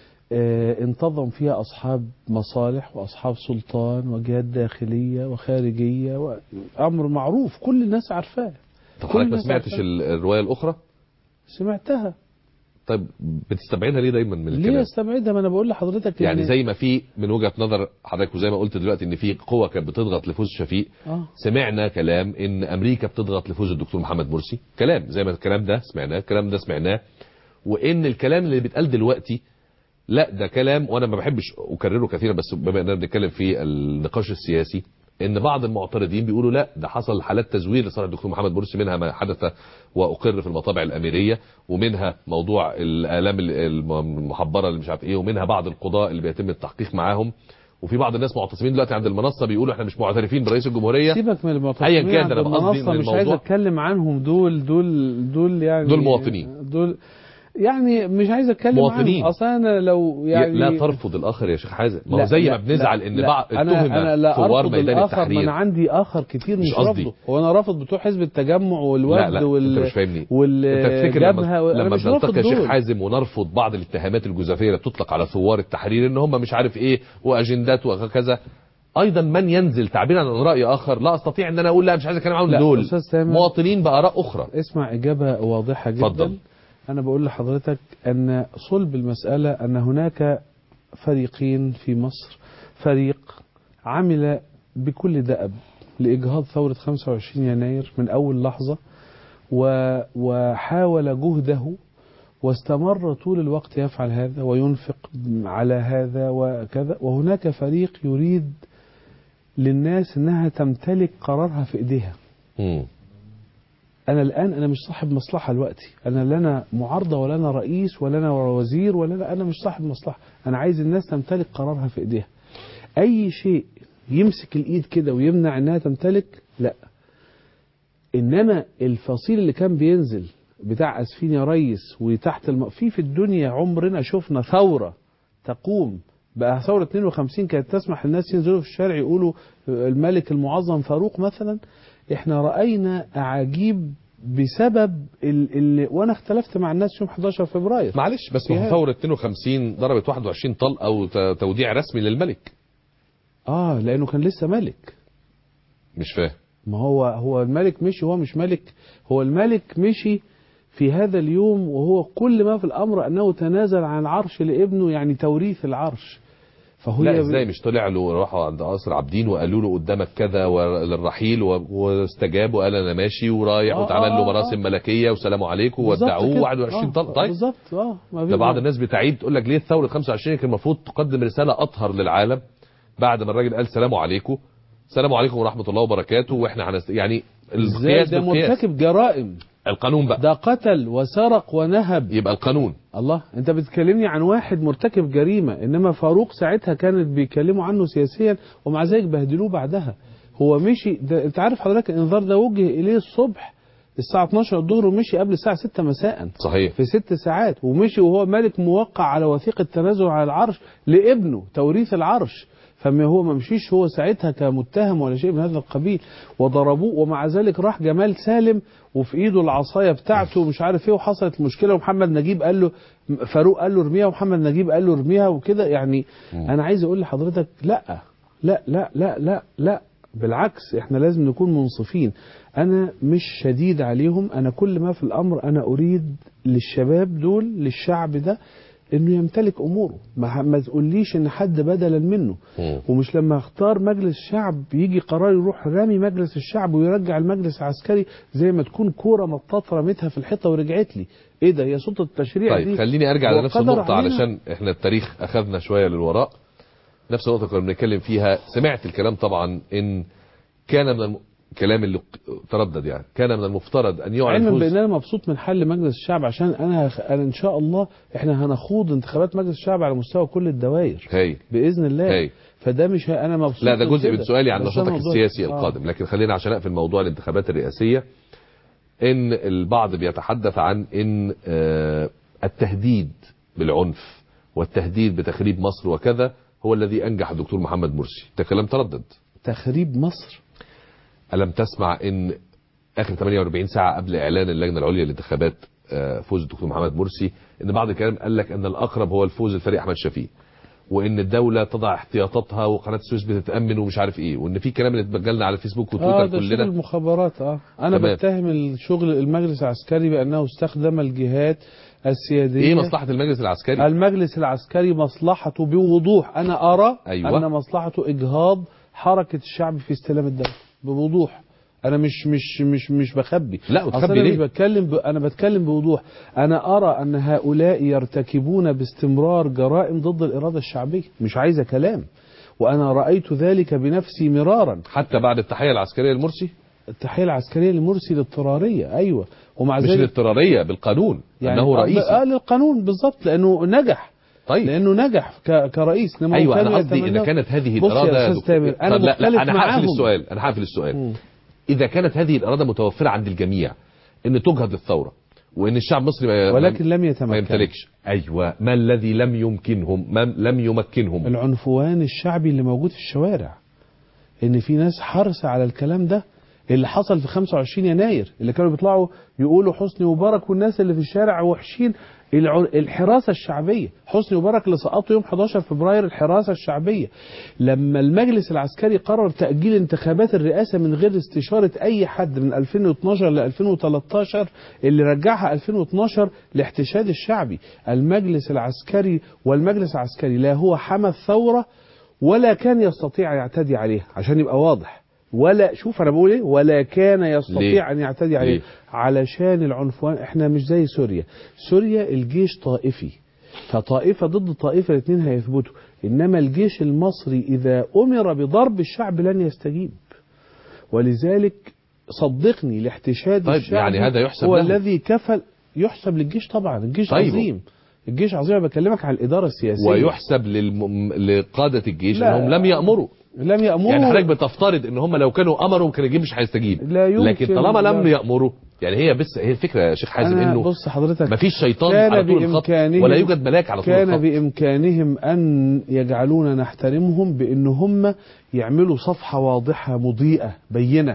آه، انتظم فيها اصحاب مصالح واصحاب سلطان وجهات داخليه وخارجيه وامر معروف كل الناس عارفاه طب كل حضرتك ما الناس سمعتش عارفاه. ال- الروايه الاخرى سمعتها طيب بتستبعدها ليه دايما من ليه الكلام استبعدها ما انا بقول لحضرتك يعني إن- زي ما في من وجهه نظر حضرتك وزي ما قلت دلوقتي ان في قوه كانت بتضغط لفوز شفيق اه سمعنا كلام ان امريكا بتضغط لفوز الدكتور محمد مرسي كلام زي ما الكلام ده سمعناه الكلام ده سمعناه وان الكلام اللي بيتقال دلوقتي لا ده كلام وانا ما بحبش اكرره كثيرا بس بما اننا بنتكلم في النقاش السياسي ان بعض المعترضين بيقولوا لا ده حصل حالات تزوير لصالح الدكتور محمد مرسي منها ما حدث واقر في المطابع الاميريه ومنها موضوع الاعلام المحبره اللي مش عارف ايه ومنها بعض القضاء اللي بيتم التحقيق معاهم وفي بعض الناس معتصمين دلوقتي عند المنصه بيقولوا احنا مش معترفين برئيس الجمهوريه سيبك من المعتصمين أيا كان عند ده أنا قصدي المنصة إن مش عايز الموضوع- اتكلم عنهم دول دول دول يعني دول مواطنين. دول يعني مش عايز اتكلم مواطنين. عنهم اصلا انا لو يعني لا ترفض الاخر يا شيخ حازم ما هو لا، زي لا، ما بنزعل لا، ان لا، بعض انا اتهم انا لا ثوار ارفض ميدان الاخر ما التحرير انا عندي اخر كتير مش مش, قصدي. رافضه هو انا رافض بتوع حزب التجمع والوفد لا لا وال انت مش فاهمني انت والجبهه تفتكر لما, وأنا لما مش رافض بنلتقي يا شيخ دول. حازم ونرفض بعض الاتهامات الجزافيه اللي بتطلق على ثوار التحرير ان هم مش عارف ايه واجندات وكذا ايضا من ينزل تعبيرا عن راي اخر لا استطيع ان انا اقول لا مش عايز اتكلم عنهم لا، دول أستاذ سامر. مواطنين باراء اخرى اسمع إجابة واضحة جدا اتفضل. أنا بقول لحضرتك أن صلب المسألة أن هناك فريقين في مصر فريق عمل بكل دأب لإجهاض ثورة 25 يناير من أول لحظة و- وحاول جهده واستمر طول الوقت يفعل هذا وينفق على هذا وكذا وهناك فريق يريد للناس أنها تمتلك قرارها في إيديها مم. انا الان انا مش صاحب مصلحه دلوقتي انا لا انا معارضه ولا انا رئيس ولا انا وزير ولا أنا, انا مش صاحب مصلحه انا عايز الناس تمتلك قرارها في ايديها اي شيء يمسك الايد كده ويمنع انها تمتلك لا انما الفصيل اللي كان بينزل بتاع اسفين يا ريس وتحت الم... في في الدنيا عمرنا شفنا ثوره تقوم بقى ثورة 52 كانت تسمح للناس ينزلوا في الشارع يقولوا الملك المعظم فاروق مثلا احنا رأينا أعاجيب بسبب ال... ال... وانا اختلفت مع الناس يوم 11 فبراير معلش بس ما هو فيها- ثوره 52 ضربت 21 طلقه وتوديع رسمي للملك اه لانه كان لسه ملك مش فاهم ما هو هو الملك مشي هو مش ملك هو الملك مشي في هذا اليوم وهو كل ما في الامر انه تنازل عن العرش لابنه يعني توريث العرش فهو لا ي- ازاي مش طلع له راحوا عند قصر عابدين وقالوا له قدامك كذا للرحيل واستجاب وقال انا ماشي ورايح آه، واتعمل آه، له آه. مراسم ملكيه وسلام عليكم بالظبط ودعوه كده. 21 آه، طلقه طيب بالظبط اه ما في- ده بعض الناس بتعيد تقول لك ليه ثوره 25 كان المفروض تقدم رساله اطهر للعالم بعد ما الراجل قال سلام عليكم سلام عليكم ورحمه الله وبركاته واحنا هنست... يعني ازاي القياس ده بالقياس مرتكب جرائم القانون بقى ده قتل وسرق ونهب يبقى القانون الله انت بتكلمني عن واحد مرتكب جريمة انما فاروق ساعتها كانت بيكلموا عنه سياسيا ومع ذلك بهدلوه بعدها هو مشي ده انت عارف حضرتك الانذار ده وجه اليه الصبح الساعة 12 الظهر ومشي قبل الساعة 6 مساء صحيح في ست ساعات ومشي وهو ملك موقع على وثيقة تنازل على العرش لابنه توريث العرش فما هو ما مشيش هو ساعتها كمتهم ولا شيء من هذا القبيل وضربوه ومع ذلك راح جمال سالم وفي ايده العصايه بتاعته ومش عارف ايه وحصلت المشكله ومحمد نجيب قال له فاروق قال له ارميها ومحمد نجيب قال له ارميها وكده يعني انا عايز اقول لحضرتك لا لا لا لا لا لا بالعكس احنا لازم نكون منصفين انا مش شديد عليهم انا كل ما في الامر انا اريد للشباب دول للشعب ده انه يمتلك اموره ما, ما تقوليش ان حد بدلا منه مم. ومش لما اختار مجلس الشعب يجي قرار يروح رامي مجلس الشعب ويرجع المجلس العسكري زي ما تكون كوره مطاط رميتها في الحيطه ورجعت لي ايه ده هي سلطه التشريع دي طيب خليني ارجع لنفس وقدر النقطة علينا. علشان احنا التاريخ اخذنا شوية للوراء نفس النقطة كنا بنتكلم فيها سمعت الكلام طبعا ان كان من الم... كلام اللي تردد يعني كان من المفترض ان يعلن علما فوز بان انا مبسوط من حل مجلس الشعب عشان انا هخ- انا ان شاء الله احنا هنخوض انتخابات مجلس الشعب على مستوى كل الدوائر هاي باذن الله هاي. فده مش ه- انا مبسوط لا ده جزء من كده. سؤالي عن بس نشاطك أنا موضوع- السياسي آه. القادم لكن خلينا عشان اقفل موضوع الانتخابات الرئاسية ان البعض بيتحدث عن ان آه، التهديد بالعنف والتهديد بتخريب مصر وكذا هو الذي انجح الدكتور محمد مرسي ده كلام تردد تخريب مصر ألم تسمع إن آخر 48 ساعة قبل إعلان اللجنة العليا للانتخابات آه، فوز الدكتور محمد مرسي إن بعض الكلام قال لك أن الأقرب هو الفوز الفريق أحمد شفيق وإن الدولة تضع احتياطاتها وقناة السويس بتتأمن ومش عارف إيه وإن في كلام اللي اتبجلنا على الفيسبوك اه وتويتر ده شغل كلنا المخابرات اه انا تمام. بتهم الشغل المجلس العسكري بانه استخدم الجهات السياديه إيه مصلحة المجلس العسكري المجلس العسكري مصلحته بوضوح انا ارى أيوة. ان مصلحته اجهاض حركه الشعب في استلام الدوله بوضوح انا مش مش مش مش بخبي لا، أصل وتخبي انا ليه؟ مش بتكلم ب... انا بتكلم بوضوح انا ارى ان هؤلاء يرتكبون باستمرار جرائم ضد الاراده الشعبيه مش عايزه كلام وانا رايت ذلك بنفسي مرارا حتى بعد التحية العسكرية لمرسي التحيه العسكريه لمرسي الاضطراريه ايوه ومع مش ذلك الاضطرارية بالقانون يعني أنه آه، رئيسي آه للقانون بالظبط لانه نجح طيب لانه نجح ك- كرئيس إنما هم ايوه انا كانوا قصدي اذا يتمنوا- كانت هذه بص يا الاراده أستاذ دكتور- تامر، أنا طب لا لا مختلف انا هقفل معاهم. السؤال انا هقفل السؤال مم. اذا كانت هذه الاراده متوفره عند الجميع ان تجهض الثوره وان الشعب المصري ما ولكن لم ما يتمكن يمتلكش ايوه ما الذي لم يمكنهم ما لم يمكنهم العنفوان الشعبي اللي موجود في الشوارع ان في ناس حرصة على الكلام ده اللي حصل في 25 يناير اللي كانوا بيطلعوا يقولوا حسني مبارك والناس اللي في الشارع وحشين الع- الحراسة الشعبية حسني مبارك اللي سقطه يوم 11 فبراير الحراسة الشعبية لما المجلس العسكري قرر تأجيل انتخابات الرئاسة من غير استشارة أي حد من 2012 ل 2013 اللي رجعها 2012 لاحتشاد الشعبي المجلس العسكري والمجلس العسكري لا هو حمى الثورة ولا كان يستطيع يعتدي عليها عشان يبقى واضح ولا شوف انا بقول ايه ولا كان يستطيع ليه؟ ان يعتدي عليه ليه؟ علشان العنفوان احنا مش زي سوريا سوريا الجيش طائفي فطائفة ضد طائفة الاثنين هيثبتوا انما الجيش المصري اذا امر بضرب الشعب لن يستجيب ولذلك صدقني الاحتشاد طيب، الشعبي يعني هذا يحسب هو له؟ الذي كفل يحسب للجيش طبعا الجيش طيب. عظيم الجيش عظيم أنا بكلمك على الاداره السياسيه ويحسب للم... لقاده الجيش لا. انهم لم يامروا لم يامروا يعني حضرتك بتفترض ان هم لو كانوا امروا كان الجيش مش هيستجيب لا يمكن لكن طالما لم لا. يامروا يعني هي بس هي الفكره يا شيخ حازم أنا انه بص حضرتك مفيش شيطان كان على طول الخط بإمكانهم- ولا يوجد ملاك على طول كان الخط بإمكانهم أن يجعلونا نحترمهم بأن هم يعملوا صفحة واضحة مضيئة بينة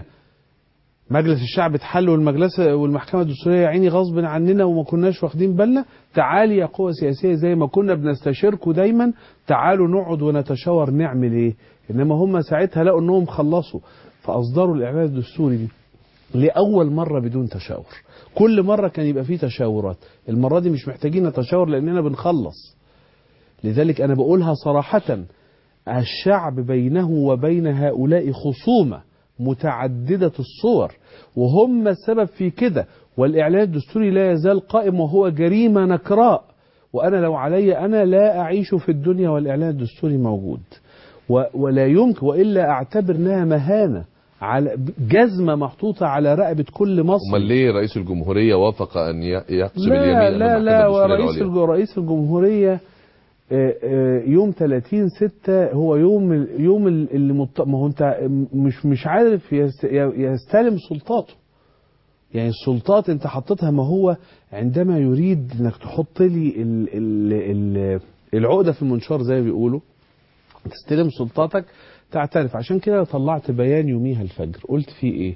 مجلس الشعب اتحل والمجلس والمحكمة الدستورية يا عيني غصب عننا وما كناش واخدين بالنا تعالي يا قوة سياسية زي ما كنا بنستشيركوا دايما تعالوا نقعد ونتشاور نعمل ايه انما هم ساعتها لقوا انهم خلصوا فاصدروا الاعلان الدستوري دي لأول مرة بدون تشاور كل مرة كان يبقى فيه تشاورات المرة دي مش محتاجين نتشاور لأننا بنخلص لذلك أنا بقولها صراحة الشعب بينه وبين هؤلاء خصومة متعددة الصور وهم السبب في كده والإعلان الدستوري لا يزال قائم وهو جريمة نكراء وأنا لو علي أنا لا أعيش في الدنيا والإعلان الدستوري موجود و- ولا يمكن وإلا أعتبر أنها مهانة على جزمة محطوطة على رقبة كل مصري امال ليه رئيس الجمهوريه وافق ان ي- يقسم لا اليمين لا أمام لا المحكمة الدستورية ورئيس العليا؟ الج- رئيس الجمهورية آه، آه، يوم 30 6 هو يوم ال- يوم ال- اللي مط... ما هو انت مش مش عارف يست... يستلم سلطاته يعني السلطات انت حطيتها ما هو عندما يريد انك تحط لي ال... ال... ال... العقده في المنشار زي ما بيقولوا تستلم سلطاتك تعترف عشان كده طلعت بيان يوميها الفجر قلت فيه ايه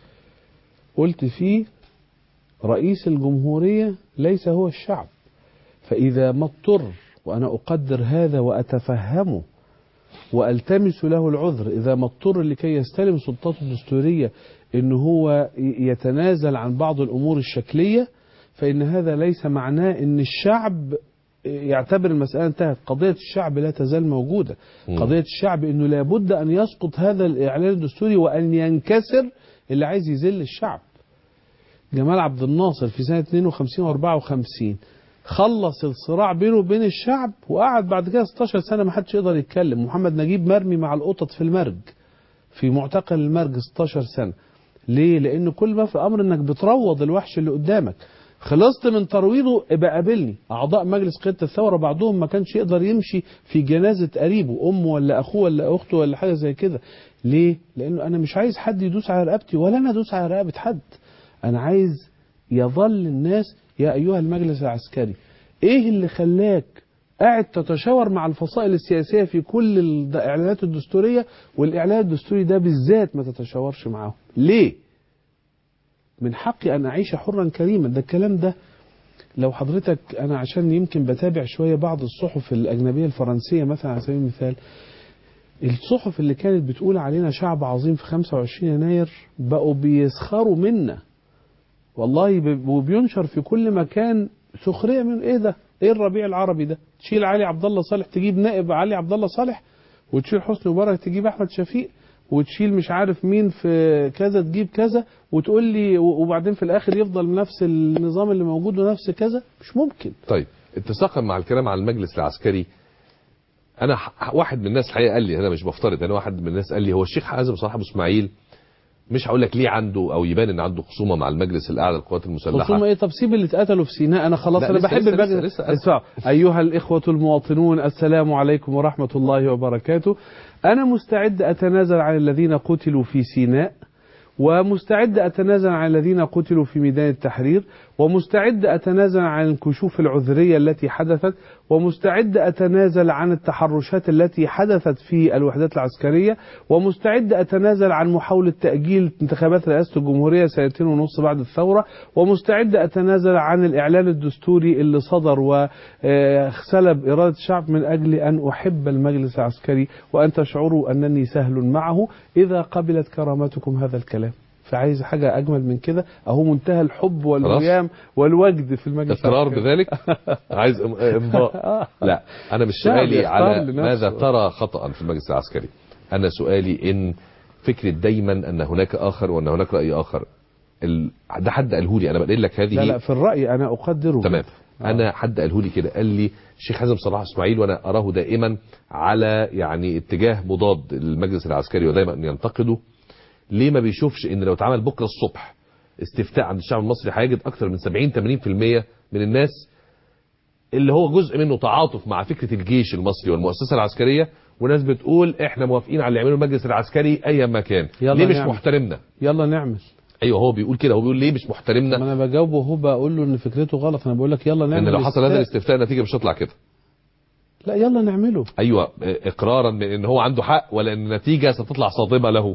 قلت فيه رئيس الجمهورية ليس هو الشعب فإذا ما اضطر وأنا أقدر هذا وأتفهمه وألتمس له العذر إذا ما اضطر لكي يستلم سلطاته الدستورية إن هو ي- يتنازل عن بعض الأمور الشكلية فإن هذا ليس معناه إن الشعب يعتبر المسألة انتهت قضية الشعب لا تزال موجودة مم. قضية الشعب انه لابد ان يسقط هذا الاعلان الدستوري وان ينكسر اللي عايز يذل الشعب جمال عبد الناصر في سنة 52 و 54 خلص الصراع بينه وبين الشعب وقعد بعد كده 16 سنة ما حدش يقدر يتكلم محمد نجيب مرمي مع القطط في المرج في معتقل المرج 16 سنة ليه؟ لأن كل ما في الأمر إنك بتروض الوحش اللي قدامك خلصت من ترويضه ابقى قابلني أعضاء مجلس قيادة الثورة بعضهم ما كانش يقدر يمشي في جنازة قريبه أمه ولا أخوه ولا أخته ولا حاجة زي كده ليه؟ لأنه أنا مش عايز حد يدوس على رقبتي ولا أنا أدوس على رقبة حد أنا عايز يظل الناس يا أيها المجلس العسكري إيه اللي خلاك قاعد تتشاور مع الفصائل السياسية في كل الإعلانات الدستورية والإعلان الدستوري ده بالذات ما تتشاورش معاهم ليه؟ من حقي أن أعيش حرا كريما ده الكلام ده لو حضرتك أنا عشان يمكن بتابع شوية بعض الصحف الأجنبية الفرنسية مثلا على سبيل المثال الصحف اللي كانت بتقول علينا شعب عظيم في 25 يناير بقوا بيسخروا منا والله ب- وبينشر في كل مكان سخريه من ايه ده؟ ايه الربيع العربي ده؟ تشيل علي عبد الله صالح تجيب نائب علي عبد الله صالح وتشيل حسني مبارك تجيب احمد شفيق وتشيل مش عارف مين في كذا تجيب كذا وتقول لي و- وبعدين في الاخر يفضل نفس النظام اللي موجود ونفس كذا مش ممكن طيب اتساقا مع الكلام عن المجلس العسكري انا ح- واحد من الناس الحقيقه قال لي انا مش بفترض انا واحد من الناس قال لي هو الشيخ حازم صلاح ابو اسماعيل مش هقول لك ليه عنده او يبان ان عنده خصومه مع المجلس الاعلى للقوات المسلحه خصومه ايه طب سيب اللي اتقتلوا في سيناء انا خلاص لا، انا لسه- بحب لسه- المجلس لسه- لسه- اسمعوا ايها الاخوه المواطنون السلام عليكم ورحمه الله وبركاته انا مستعد اتنازل عن الذين قتلوا في سيناء ومستعد أتنازل عن الذين قتلوا في ميدان التحرير ومستعد أتنازل عن الكشوف العذرية التي حدثت ومستعد أتنازل عن التحرشات التي حدثت في الوحدات العسكرية ومستعد أتنازل عن محاولة تأجيل انتخابات رئاسة الجمهورية سنتين ونص بعد الثورة ومستعد أتنازل عن الإعلان الدستوري اللي صدر وسلب إرادة الشعب من أجل أن أحب المجلس العسكري وأن تشعروا أنني سهل معه إذا قبلت كرامتكم هذا الكلام فعايز حاجة أجمل من كده أهو منتهى الحب والهيام والوجد في المجلس اقرار العسكري. بذلك عايز إم- امضاء لا انا مش الشعب سؤالي يختار على لنفسه. ماذا ترى خطا في المجلس العسكري انا سؤالي ان فكره دايما ان هناك اخر وان هناك راي اخر ال... ده حد قاله لي انا بقول لك هذه لا لا في الرأي أنا أقدره تمام جدا. آه. انا حد قاله لي كده قال لي الشيخ حازم صلاح اسماعيل وانا اراه دائما على يعني اتجاه مضاد للمجلس العسكري ودايما ان ينتقده ليه ما بيشوفش ان لو اتعمل بكره الصبح استفتاء عند الشعب المصري هيجد اكثر من 70 80% من الناس اللي هو جزء منه تعاطف مع فكره الجيش المصري والمؤسسه العسكريه وناس بتقول احنا موافقين على اللي يعمله المجلس العسكري ايا ما كان يلا ليه مش نعمل. محترمنا يلا نعمل ايوه هو بيقول كده هو بيقول ليه مش ما محترمنا أنا بجاوبه وهو بقول له إن فكرته غلط أنا بقول لك يلا نعمل ان لو حصل هذا الاستفتاء. الاستفتاء النتيجه مش هتطلع كده لا يلا نعمله ايوه اقرارا بان هو عنده حق ولا ان النتيجه ستطلع صادمه له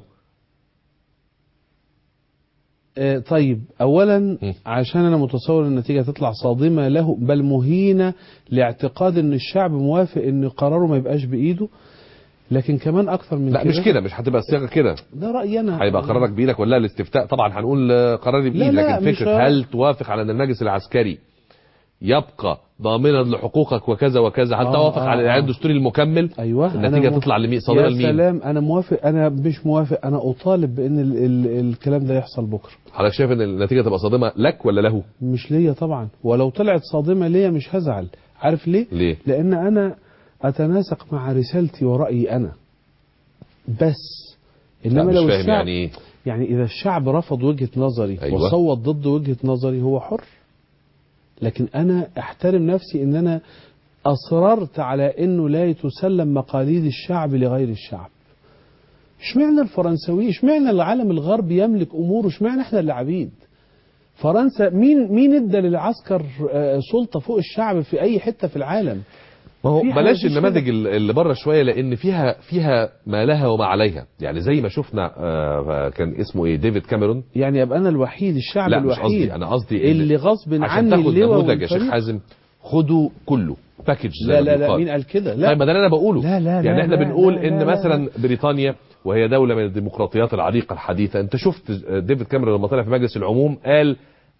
آه، طيب اولا م. عشان انا متصور النتيجه تطلع صادمه له بل مهينه لاعتقاد ان الشعب موافق ان قراره ما يبقاش بايده لكن كمان اكثر من لا كده مش كده مش هتبقى الصياغه كده ده رايي انا هيبقى قرارك بايدك ولا لا الاستفتاء طبعا هنقول آه، قراري بايد لا، لكن مش فكره هل توافق على ان المجلس العسكري يبقى ضامنا لحقوقك وكذا وكذا هل آه، توافق آه، على الاعلان آه. الدستوري المكمل ايوه النتيجه أنا تطلع لمين صادمه يا لمين سلام انا موافق انا مش موافق انا اطالب بان ال ال الكلام ده يحصل بكره حضرتك شايف ان النتيجه تبقى صادمه لك ولا له مش ليا طبعا ولو طلعت صادمه ليا مش هزعل عارف ليه ليه لان انا اتناسق مع رسالتي ورايي انا بس لا انما مش لو فاهم الشعب يعني ايه يعني إذا الشعب رفض وجهة نظري أيوة. وصوت ضد وجهة نظري هو حر لكن أنا أحترم نفسي إن أنا أصررت على إنه لا تسلم مقاليد الشعب لغير الشعب اشمعنى الفرنساويين اشمعنى العالم الغربي يملك أموره اشمعنى احنا اللي عبيد فرنسا مين مين ادى للعسكر آه، سلطة فوق الشعب في أي حتة في العالم ما هو في حاجة بلاش مش النماذج اللي بره شويه لان فيها فيها ما لها وما عليها يعني زي ما شفنا آه، كان اسمه ايه ديفيد كاميرون يعني أبقى أنا الوحيد الشعب لا مش الوحيد قصدي انا قصدي اللي غصب عشان عني تاخد اللواء نموذج يا شيخ والفريق. حازم خدوا كله باكج زي لا ما لا لا بيقال. مين قال كده لا طيب ما ده اللي انا بقوله لا لا يعني لا احنا لا بنقول لا ان لا مثلا بريطانيا وهي دوله من الديمقراطيات العريقه الحديثه انت شفت ديفيد كاميرون لما طلع في مجلس العموم قال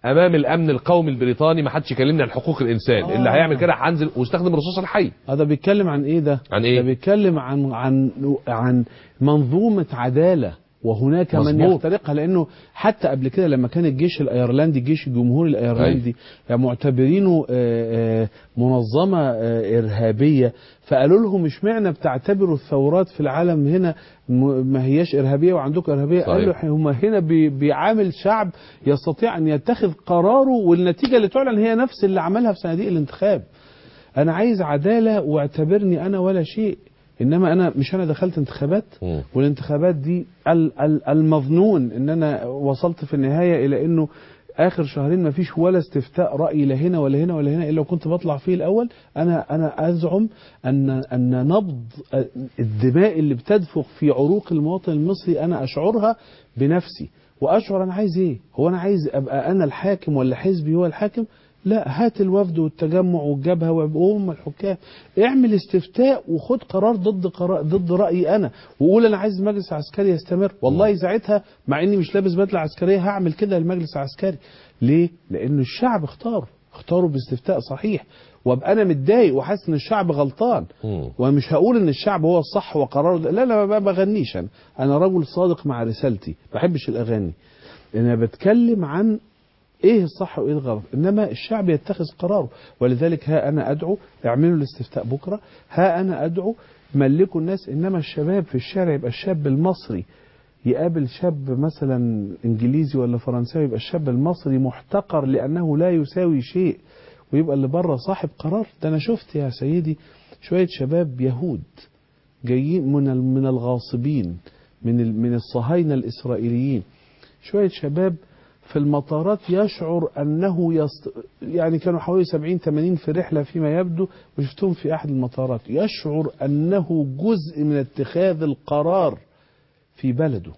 امام الامن القومي البريطاني ما حدش يكلمني عن حقوق الانسان آه. اللي هيعمل كده هنزل واستخدم الرصاص الحي هذا بيتكلم عن ايه ده عن إيه؟ ده بيتكلم عن عن عن منظومه عداله وهناك من مظبوط. يخترقها لانه حتى قبل كده لما كان الجيش الايرلندي الجيش الجمهوري الايرلندي يعني معتبرينه آه، آه، منظمه آه، ارهابيه فقالوا لهم اشمعنى بتعتبروا الثورات في العالم هنا م- ما هياش ارهابيه وعندكم ارهابيه صحيح. قالوا هم هنا بي- بيعامل شعب يستطيع ان يتخذ قراره والنتيجه اللي تعلن هي نفس اللي عملها في صناديق الانتخاب انا عايز عداله واعتبرني انا ولا شيء انما انا مش انا دخلت انتخابات مم. والانتخابات دي ال- ال- المظنون ان انا وصلت في النهايه الى انه اخر شهرين ما فيش ولا استفتاء راي لا هنا ولا هنا ولا هنا الا وكنت بطلع فيه الاول انا انا ازعم ان ان نبض الدماء اللي بتدفق في عروق المواطن المصري انا اشعرها بنفسي واشعر انا عايز ايه هو انا عايز ابقى انا الحاكم ولا حزبي هو الحاكم لا هات الوفد والتجمع والجبهه وهم الحكام اعمل استفتاء وخد قرار ضد قرار ضد رايي انا وقول انا عايز المجلس العسكري يستمر والله ساعتها مع اني مش لابس بدله عسكريه هعمل كده للمجلس العسكري ليه لانه الشعب اختاره اختاره باستفتاء صحيح وابقى انا متضايق وحاسس ان الشعب غلطان مم. ومش هقول ان الشعب هو الصح وقراره ده. لا لا ما بغنيش انا انا رجل صادق مع رسالتي ما بحبش الاغاني انا بتكلم عن ايه الصح وايه الغلط انما الشعب يتخذ قراره ولذلك ها انا ادعو اعملوا الاستفتاء بكره ها انا ادعو ملكوا الناس انما الشباب في الشارع يبقى الشاب المصري يقابل شاب مثلا انجليزي ولا فرنساوي يبقى الشاب المصري محتقر لانه لا يساوي شيء ويبقى اللي بره صاحب قرار ده انا شفت يا سيدي شويه شباب يهود جايين من ال- من الغاصبين من ال- من الصهاينه الاسرائيليين شويه شباب في المطارات يشعر انه يست... يعني كانوا حوالي 70 80 في رحله فيما يبدو وشفتهم في احد المطارات يشعر انه جزء من اتخاذ القرار في بلده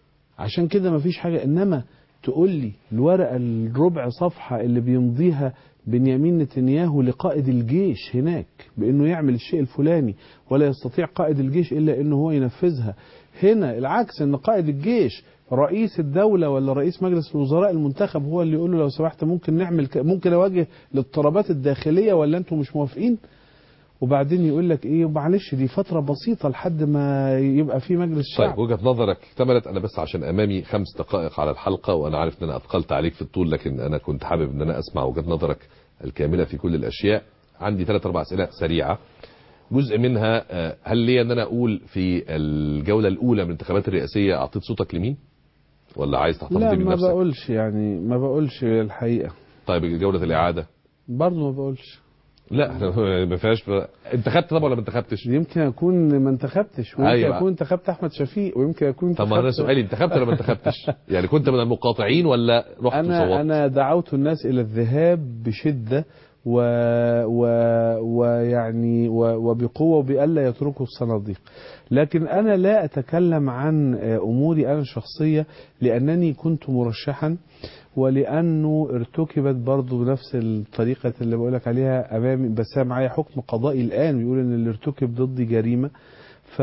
عشان كده مفيش حاجه انما تقول لي الورقه الربع صفحه اللي بيمضيها بنيامين نتنياهو لقائد الجيش هناك بانه يعمل الشيء الفلاني ولا يستطيع قائد الجيش الا انه هو ينفذها هنا العكس ان قائد الجيش رئيس الدولة ولا رئيس مجلس الوزراء المنتخب هو اللي يقول له لو سمحت ممكن نعمل ك... ممكن اواجه الاضطرابات الداخلية ولا انتم مش موافقين وبعدين يقول لك ايه معلش دي فترة بسيطة لحد ما يبقى في مجلس شعب طيب وجهه نظرك اكتملت انا بس عشان امامي خمس دقائق على الحلقه وانا عارف ان انا اثقلت عليك في الطول لكن انا كنت حابب ان انا اسمع وجهه نظرك الكامله في كل الاشياء عندي ثلاث اربع اسئله سريعه جزء منها آه، هل لي ان انا اقول في الجوله الاولى من الانتخابات الرئاسيه اعطيت صوتك لمين ولا عايز تحتفظ لا بيه ما بنفسك بقولش يعني ما بقولش الحقيقة طيب جوله الاعاده برضه ما بقولش لا ما فيهاش ب... انتخبت طب ولا ما انتخبتش يمكن اكون ما انتخبتش ويمكن أيوة. اكون انتخبت احمد شفيق ويمكن اكون طب ما انا انتخبت- سؤالي انتخبت ولا ما انتخبتش يعني كنت من المقاطعين ولا رحت انا وصوتت انا دعوت الناس الى الذهاب بشده و و ويعني و وبقوه وبألا يتركوا الصناديق لكن انا لا اتكلم عن آه، اموري انا الشخصيه لانني كنت مرشحا ولانه ارتكبت برضه بنفس الطريقه اللي بقول لك عليها امامي بس أنا معايا حكم قضائي الان بيقول ان اللي ارتكب ضدي جريمه ف...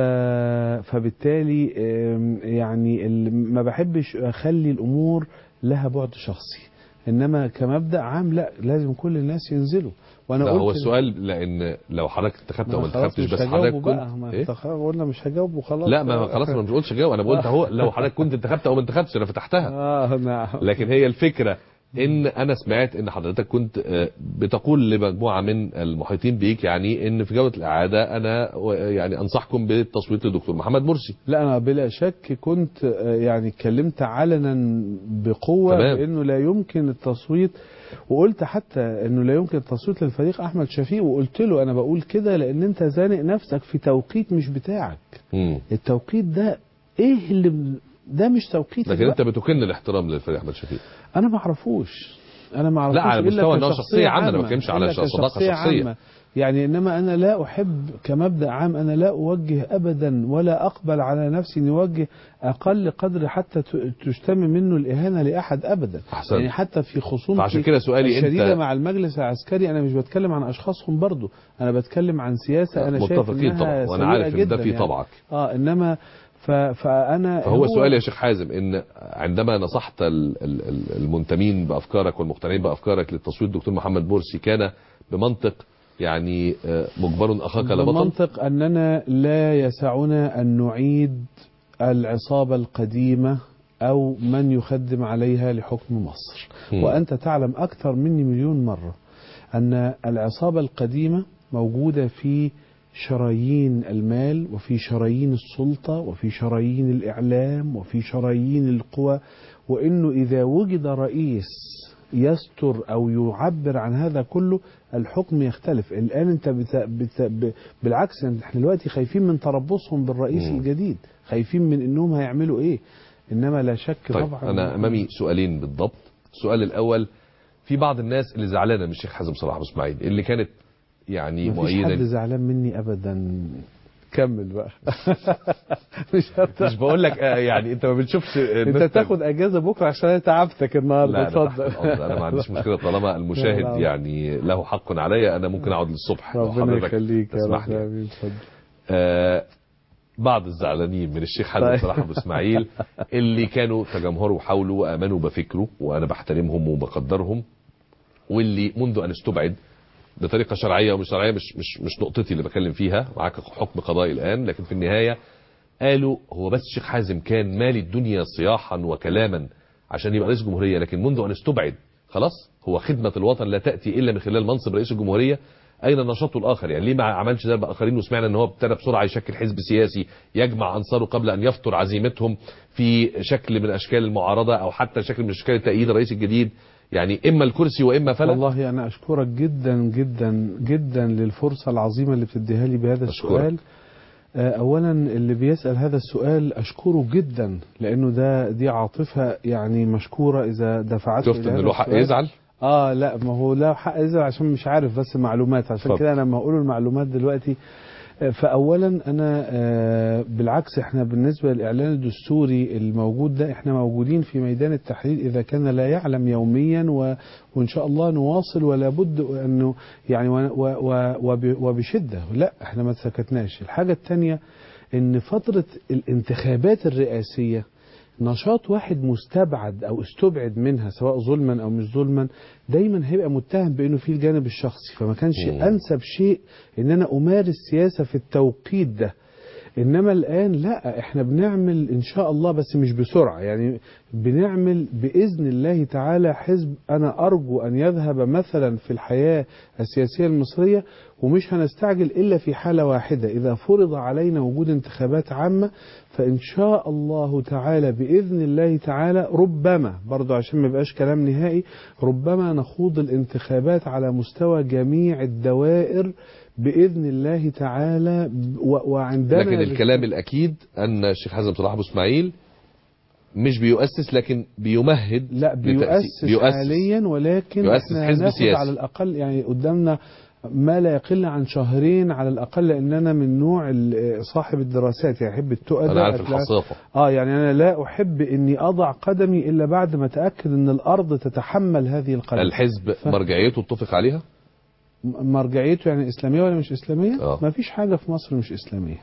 فبالتالي آم، يعني ال- ما بحبش اخلي الامور لها بعد شخصي انما كمبدا عام لا لازم كل الناس ينزلوا وانا لا قلت هو السؤال لان لو حضرتك انتخبت او ما ما خلاص انتخبتش مش بس حضرتك هجاوبه بقى كنت ما إيه؟ انت قلنا مش هجاوبه خلاص لا ما خلاص انا مش قلتش جاوب انا قلت اهو لو حضرتك كنت انتخبت او ما انتخبتش انا فتحتها اه نعم لكن هي الفكره ان انا سمعت ان حضرتك كنت آه، بتقول لمجموعه من المحيطين بيك يعني ان في جوله الاعاده انا و- يعني انصحكم بالتصويت للدكتور محمد مرسي لا انا بلا شك كنت آه، يعني اتكلمت علنا بقوه تمام. بانه لا يمكن التصويت وقلت حتى انه لا يمكن التصويت للفريق احمد شفيق وقلت له انا بقول كده لان انت زانق نفسك في توقيت مش بتاعك مم. التوقيت ده ايه اللي ده مش توقيت لكن انت بتكن الاحترام للفريق احمد شفيق انا ما اعرفوش انا ما اعرفوش لا، على إلا مستوى إن هو كشخصية شخصية عامة، أنا ما عامة. بتكلمش على إلا صداقة كشخصية شخصية. عامة. يعني انما انا لا احب كمبدا عام انا لا اوجه ابدا ولا اقبل على نفسي ان اوجه اقل قدر حتى ت- تشتم منه الاهانه لاحد ابدا أحسنت. يعني حتى في خصومتي فعشان كده سؤالي الشديده أنت- مع المجلس العسكري انا مش بتكلم عن اشخاصهم برضو انا بتكلم عن سياسه انا شايف متفقين انها طبعا وانا سيئة عارف ان ده جداً في يعني. طبعك اه انما ف- فانا فهو هو سؤال يا شيخ حازم ان عندما نصحت ال- ال- ال- المنتمين بافكارك والمقتنعين بافكارك للتصويت دكتور محمد مرسي كان بمنطق يعني آه، مجبر اخاك لبطل بمنطق أننا لا يسعنا أن نعيد العصابة القديمة أو من يخدم عليها لحكم مصر مم. وأنت تعلم أكثر مني مليون مرة أن العصابة القديمة موجودة في شرايين المال وفي شرايين السلطة وفي شرايين الإعلام وفي شرايين القوى وإنه إذا وجد رئيس يستر أو يعبر عن هذا كله الحكم يختلف الآن أنت بت... بت... ب... بالعكس احنا دلوقتي خايفين من تربصهم بالرئيس مم. الجديد خايفين من إنهم هيعملوا إيه إنما لا شك طيب طبعا انا امامي سؤالين بالضبط السؤال الاول في بعض الناس اللي زعلانه من الشيخ حازم صلاح ابو اسماعيل اللي كانت يعني مفيش حد مؤيده زعلان مني أبدا كمل بقى مش هت... مش بقول لك آه، يعني انت ما بتشوفش انت الناس- تاخد اجازه بكره عشان انا تعبتك النهارده لا أنا تحت اتفضل الأمر. انا ما عنديش مشكله طالما لا، المشاهد لا. يعني له حق علي انا ممكن اقعد للصبح لو ربنا حضرتك يخليك يا تسمح رب لي امين اتفضل آه، بعض الزعلانين من الشيخ حازم طيب. صلاح ابو اسماعيل اللي كانوا تجمهروا حوله وامنوا بفكره وانا بحترمهم وبقدرهم واللي منذ ان استبعد بطريقه شرعيه ومش شرعيه مش مش مش نقطتي اللي بتكلم فيها معاك حكم قضائي الان لكن في النهايه قالوا هو بس الشيخ حازم كان مالي الدنيا صياحا وكلاما عشان يبقى رئيس جمهوريه لكن منذ ان استبعد خلاص هو خدمه الوطن لا تاتي الا من خلال منصب رئيس الجمهوريه اين نشاطه الاخر يعني ليه ما عملش زي الاخرين وسمعنا ان هو ابتدى بسرعه يشكل حزب سياسي يجمع انصاره قبل ان يفطر عزيمتهم في شكل من اشكال المعارضه او حتى شكل من اشكال تأييد الرئيس الجديد يعني اما الكرسي واما فلا والله انا اشكرك جدا جدا جدا للفرصه العظيمه اللي بتديها لي بهذا أشكرك. السؤال آه، اولا اللي بيسال هذا السؤال اشكره جدا لانه ده دي عاطفه يعني مشكوره اذا دفعته شفت إلى ان هذا له حق السؤال. يزعل اه لا ما هو لا حق يزعل عشان مش عارف بس معلومات عشان اتفضل. كده انا لما اقول المعلومات دلوقتي آه، فاولا انا آه، بالعكس احنا بالنسبه للاعلان الدستوري الموجود ده احنا موجودين في ميدان التحرير اذا كان لا يعلم يوميا و وان شاء الله نواصل ولا بد انه يعني و و و وب- وبشده لا احنا ما سكتناش الحاجه الثانيه ان فتره الانتخابات الرئاسيه نشاط واحد مستبعد او استبعد منها سواء ظلما او مش ظلما دايما هيبقى متهم بانه في الجانب الشخصي فما كانش مم. انسب شيء ان انا امارس سياسه في التوقيت ده انما الان لا احنا بنعمل ان شاء الله بس مش بسرعه يعني بنعمل باذن الله تعالى حزب انا ارجو ان يذهب مثلا في الحياه السياسيه المصريه ومش هنستعجل الا في حاله واحده اذا فرض علينا وجود انتخابات عامه فان شاء الله تعالى باذن الله تعالى ربما برضو عشان ما يبقاش كلام نهائي ربما نخوض الانتخابات على مستوى جميع الدوائر باذن الله تعالى و- وعندنا لكن الكلام الاكيد ان الشيخ حازم صلاح ابو اسماعيل مش بيؤسس لكن بيمهد لا لتأسيس- بيؤسس, حاليا ولكن يؤسس احنا حزب هناخد سياسي. على الاقل يعني قدامنا ما لا يقل عن شهرين على الاقل لان انا من نوع ال- صاحب الدراسات يعني احب التقى انا ده عارف أتلاقي- الحصافه اه يعني انا لا احب اني اضع قدمي الا بعد ما اتاكد ان الارض تتحمل هذه القدم الحزب ف- مرجعيته اتفق عليها م- مرجعيته يعني اسلاميه ولا مش اسلاميه؟ آه. ما فيش حاجه في مصر مش اسلاميه.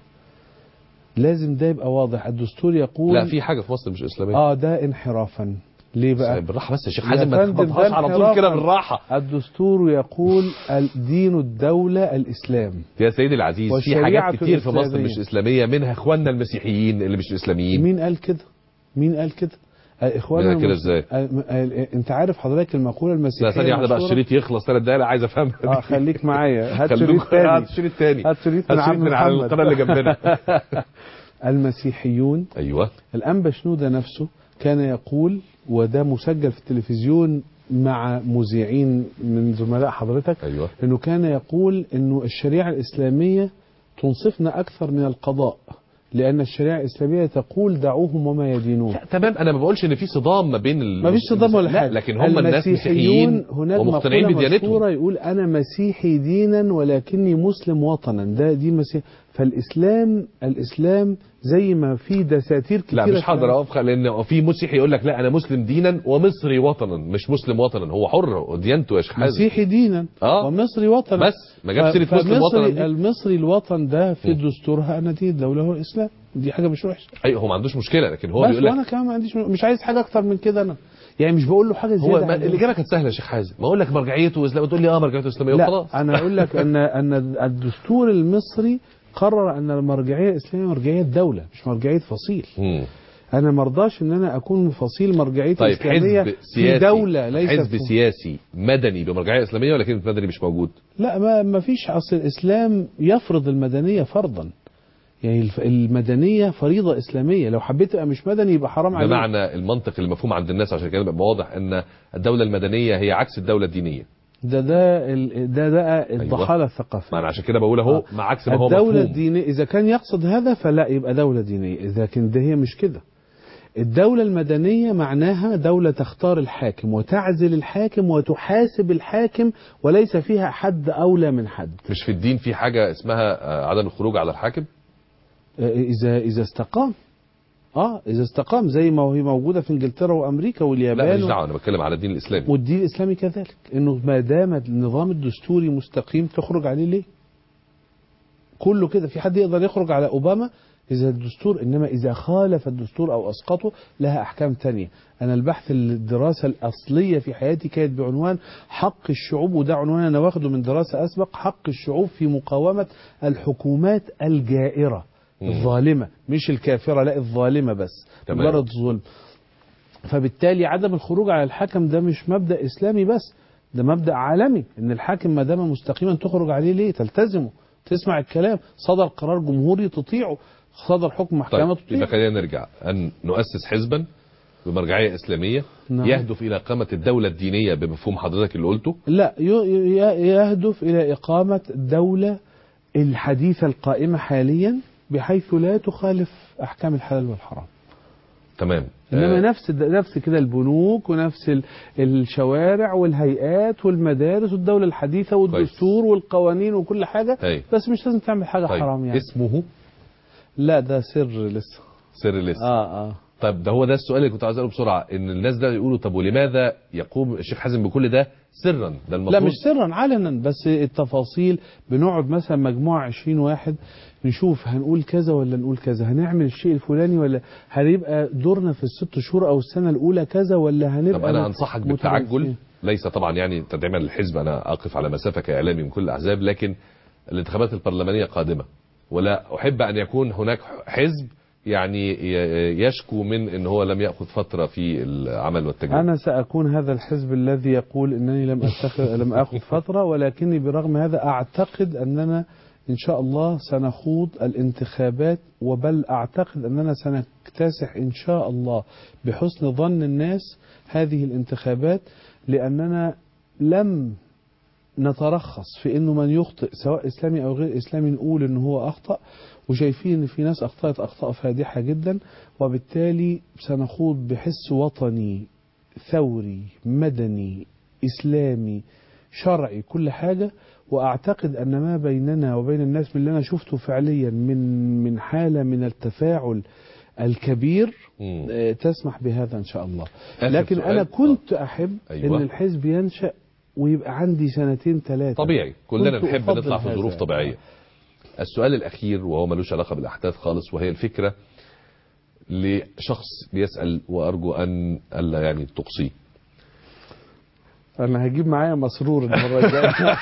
لازم ده يبقى واضح، الدستور يقول لا في حاجه في مصر مش اسلاميه اه ده انحرافا. ليه بقى؟ بالراحه بس يا شيخ يا حازم ما فندم، تخبطهاش ده على طول كده انحرافاً. بالراحه الدستور يقول ال- دين الدولة الإسلام يا سيدي العزيز في والشريعة حاجات كتير في مصر الإسلامية. مش اسلاميه منها اخواننا المسيحيين اللي مش اسلاميين مين قال كده؟ مين قال كده؟ آه، إخوانا منها كده المس- إزاي؟ آه، م- آه، أنت عارف حضرتك المقولة المسيحية لا ثانيه واحده بقى المشهورة؟ الشريط يخلص ثلاث دقايق عايز افهمها اه خليك معايا هات شريط خلوك تاني هات شريط تاني هات شريط من هات شريط عم من على محمد. القناه اللي جنبنا المسيحيون ايوه الأنبا شنودة نفسه كان يقول وده مسجل في التلفزيون مع مذيعين من زملاء حضرتك ايوه انه كان يقول انه الشريعه الاسلاميه تنصفنا اكثر من القضاء لان الشريعه الاسلاميه تقول دعوهم وما يدينون لا تمام انا ما بقولش ان في صدام ما بين ال... ما فيش صدام ولا لا حاجه لكن هم الناس مسيحيين هناك ومقتنعين مقولة بديانتهم مشهورة يقول انا مسيحي دينا ولكني مسلم وطنا ده دي مسيح فالاسلام الاسلام زي ما في دساتير كتيره لا مش في هقدر العالم. اوافق لان في مسيحي يقول لك لا انا مسلم دينا ومصري وطنا مش مسلم وطنا هو حر ديانته يا شيخ حازم مسيحي دينا آه. ومصري وطنا بس ما جاب ف- سيره مسلم فمصري- وطنا دي. المصري الوطن ده في م. دستورها انا دين الدوله هو الاسلام دي حاجه مش وحشه ايوه هو ما عندوش مشكله لكن هو بس بيقول لك وانا كمان ما عنديش مش عايز حاجه اكتر من كده انا يعني مش بقول له حاجه زياده هو ما عن- الاجابه كانت سهله يا شيخ حازم ما اقول لك مرجعيته اسلام تقول لي اه مرجعيته اسلاميه لا وخلاص انا اقول لك ان ان الدستور المصري قرر ان المرجعيه الاسلاميه مرجعيه دوله مش مرجعيه فصيل مم. انا مرضاش ان انا اكون فصيل مرجعيه طيب اسلاميه حزب في سياسي دوله ليست حزب في- سياسي مدني بمرجعيه اسلاميه ولا كلمه مدني مش موجود لا ما ما فيش اصل الاسلام يفرض المدنيه فرضا يعني الف- المدنيه فريضه اسلاميه لو حبيت تبقى مش مدني يبقى حرام عليك بمعنى المنطق المفهوم عند الناس عشان كده يبقى واضح ان الدوله المدنيه هي عكس الدوله الدينيه ده ده ال- ده ده الضحاله الثقافيه ما انا عشان كده بقول اهو آه. مع عكس ما هو الدولة مفهوم الدينية إذا كان يقصد هذا فلا يبقى دولة دينية لكن ده هي مش كده الدولة المدنية معناها دولة تختار الحاكم وتعزل الحاكم وتحاسب الحاكم وليس فيها حد أولى من حد مش في الدين في حاجه اسمها آه، عدم الخروج على الحاكم آه، إذا إذا استقام اه اذا استقام زي ما هي موجوده في انجلترا وامريكا لا ماليش واليابان دعوه انا بتكلم على الدين الاسلامي والدين الاسلامي كذلك انه ما دام النظام الدستوري مستقيم تخرج عليه ليه؟ كله كده في حد يقدر يخرج على اوباما اذا الدستور انما اذا خالف الدستور او اسقطه لها احكام تانية انا البحث الدراسه الاصليه في حياتي كانت بعنوان حق الشعوب وده عنوان انا واخده من دراسه اسبق حق الشعوب في مقاومه الحكومات الجائره مم. الظالمه مش الكافره لا الظالمه بس تمام. مجرد ظلم فبالتالي عدم الخروج على الحكم ده مش مبدا اسلامي بس ده مبدا عالمي ان الحاكم ما دام مستقيما تخرج عليه ليه تلتزمه تسمع الكلام صدر قرار جمهوري تطيعه صدر حكم محكمه طيب يبقى تطيعه خلينا نرجع ان نؤسس حزبا بمرجعيه اسلاميه نعم. يهدف الى اقامه الدوله الدينيه بمفهوم حضرتك اللي قلته لا ي- ي- يهدف الى اقامه الدوله الحديثه القائمه حاليا بحيث لا تخالف احكام الحلال والحرام تمام انما آه، نفس نفس كده البنوك ونفس ال- الشوارع والهيئات والمدارس والدوله الحديثه والدستور والقوانين وكل حاجه أي. بس مش لازم تعمل حاجه طيب حرام يعني اسمه لا ده سر لسه سر لسه اه اه طيب ده هو ده السؤال اللي كنت عايز اساله بسرعه ان الناس ده يقولوا طب ولماذا يقوم الشيخ حازم بكل ده سرا ده المفروض لا مش سرا علنا بس التفاصيل بنقعد مثلا مجموعة 20 واحد نشوف هنقول كذا ولا نقول كذا هنعمل الشيء الفلاني ولا هيبقى دورنا في الست شهور او السنة الاولى كذا ولا هنبقى طب انا انصحك بالتعجل مترصين؟ ليس طبعا يعني تدعيما للحزب انا اقف على مسافه كاعلامي من كل الاحزاب لكن الانتخابات البرلمانيه قادمه ولا احب ان يكون هناك حزب يعني ي- يشكو من ان هو لم ياخذ فتره في العمل والتجربه أنا سأكون هذا الحزب الذي يقول أنني لم أتخذ لم أخذ فترة ولكني برغم هذا أعتقد أننا إن شاء الله سنخوض الانتخابات وبل أعتقد أننا سنكتسح إن شاء الله بحسن ظن الناس هذه الانتخابات لأننا لم نترخص في انه من يخطئ سواء اسلامي او غير اسلامي نقول ان هو اخطا وشايفين ان في ناس اخطات اخطاء فادحه جدا وبالتالي سنخوض بحس وطني ثوري مدني اسلامي شرعي كل حاجه واعتقد ان ما بيننا وبين الناس من اللي انا شفته فعليا من من حاله من التفاعل الكبير مم. آه، تسمح بهذا ان شاء الله آخر لكن سؤال. انا كنت احب أيوة. ان الحزب ينشا ويبقى عندي سنتين ثلاثه طبيعي كلنا كنت نحب أفضل نطلع في هذا. ظروف طبيعيه السؤال الاخير وهو ملوش علاقه بالاحداث خالص وهي الفكره لشخص بيسال وارجو ان الا يعني تقصيه انا هجيب معايا مسرور المره الجايه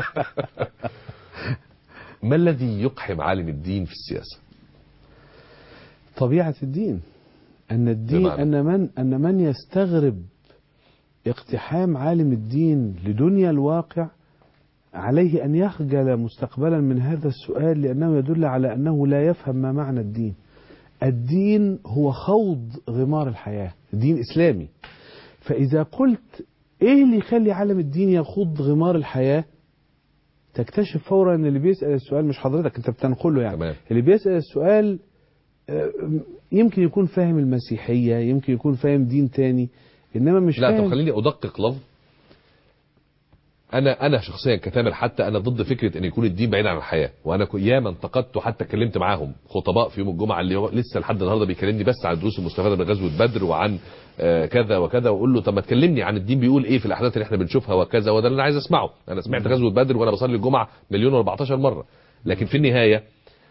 ما الذي يقحم عالم الدين في السياسه طبيعه الدين ان الدين بمعنى؟ ان من ان من يستغرب اقتحام عالم الدين لدنيا الواقع عليه ان يخجل مستقبلا من هذا السؤال لانه يدل على انه لا يفهم ما معنى الدين الدين هو خوض غمار الحياه دين اسلامي فاذا قلت ايه اللي يخلي عالم الدين يخوض غمار الحياه تكتشف فورا ان اللي بيسال السؤال مش حضرتك انت بتنقله يعني تمام. اللي بيسال السؤال آه، يمكن يكون فاهم المسيحيه يمكن يكون فاهم دين تاني انما مش لا فاهم طب خليني ادقق لفظ انا انا شخصيا كتامر حتى انا ضد فكره ان يكون الدين بعيد عن الحياه وانا ك- ياما انتقدت وحتى اتكلمت معاهم خطباء في يوم الجمعه اللي هو لسه لحد النهارده بيكلمني بس عن الدروس المستفاده من غزوه بدر وعن آه، كذا وكذا واقول له طب ما تكلمني عن الدين بيقول ايه في الاحداث اللي احنا بنشوفها وكذا وده اللي انا عايز اسمعه انا سمعت غزوه بدر وانا بصلي الجمعه مليون و14 مره لكن في النهايه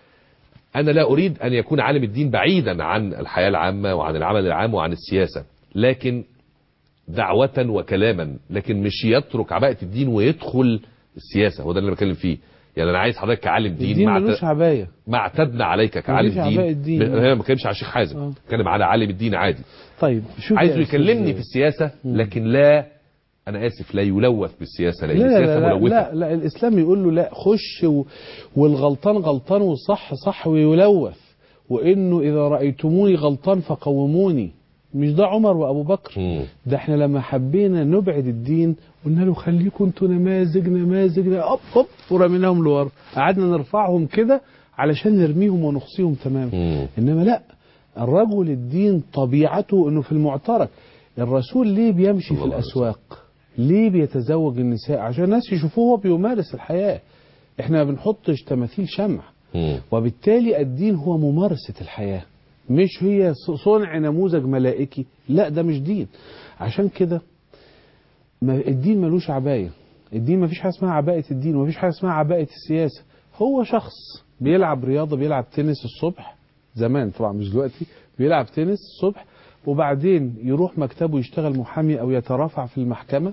انا لا اريد ان يكون عالم الدين بعيدا عن الحياه العامه وعن العمل العام وعن السياسه لكن دعوة وكلاما لكن مش يترك عباءة الدين ويدخل السياسة هو ده اللي انا بتكلم فيه يعني انا عايز حضرتك كعالم دين الدين مع ملوش عباية ما اعتدنا عليك كعالم مفيش عباءة دين الدين. ب- انا ما بتكلمش على الشيخ حازم آه. بتكلم على عالم الدين عادي طيب شوف عايزه يا أستاذ- يكلمني في السياسة لكن لا انا اسف لا يلوث بالسياسة لان لا لا السياسة لا, لا, ملوثة لا, لا الإسلام يقول له لا خش و والغلطان غلطان والصح صح ويلوث وإنه إذا رأيتموني غلطان فقوموني مش ده عمر وأبو بكر مم. ده احنا لما حبينا نبعد الدين قلنا له خليكم انتوا نماذج نماذج اوب اوب ورميناهم لورا قعدنا نرفعهم كده علشان نرميهم ونخصيهم تماما مم. انما لا الرجل الدين طبيعته انه في المعترك الرسول ليه بيمشي صلى في الله عليه الاسواق ليه بيتزوج النساء عشان الناس يشوفوه هو بيمارس الحياه احنا ما بنحطش تماثيل شمع مم. وبالتالي الدين هو ممارسة الحياة مش هي صنع نموذج ملائكي لا ده مش دين عشان كده ما الدين ملوش عباية الدين ما فيش حاجة اسمها عباءة الدين وما فيش حاجة اسمها عباءة السياسة هو شخص بيلعب رياضة بيلعب تنس الصبح زمان طبعا مش دلوقتي بيلعب تنس الصبح وبعدين يروح مكتبه يشتغل محامي او يترافع في المحكمة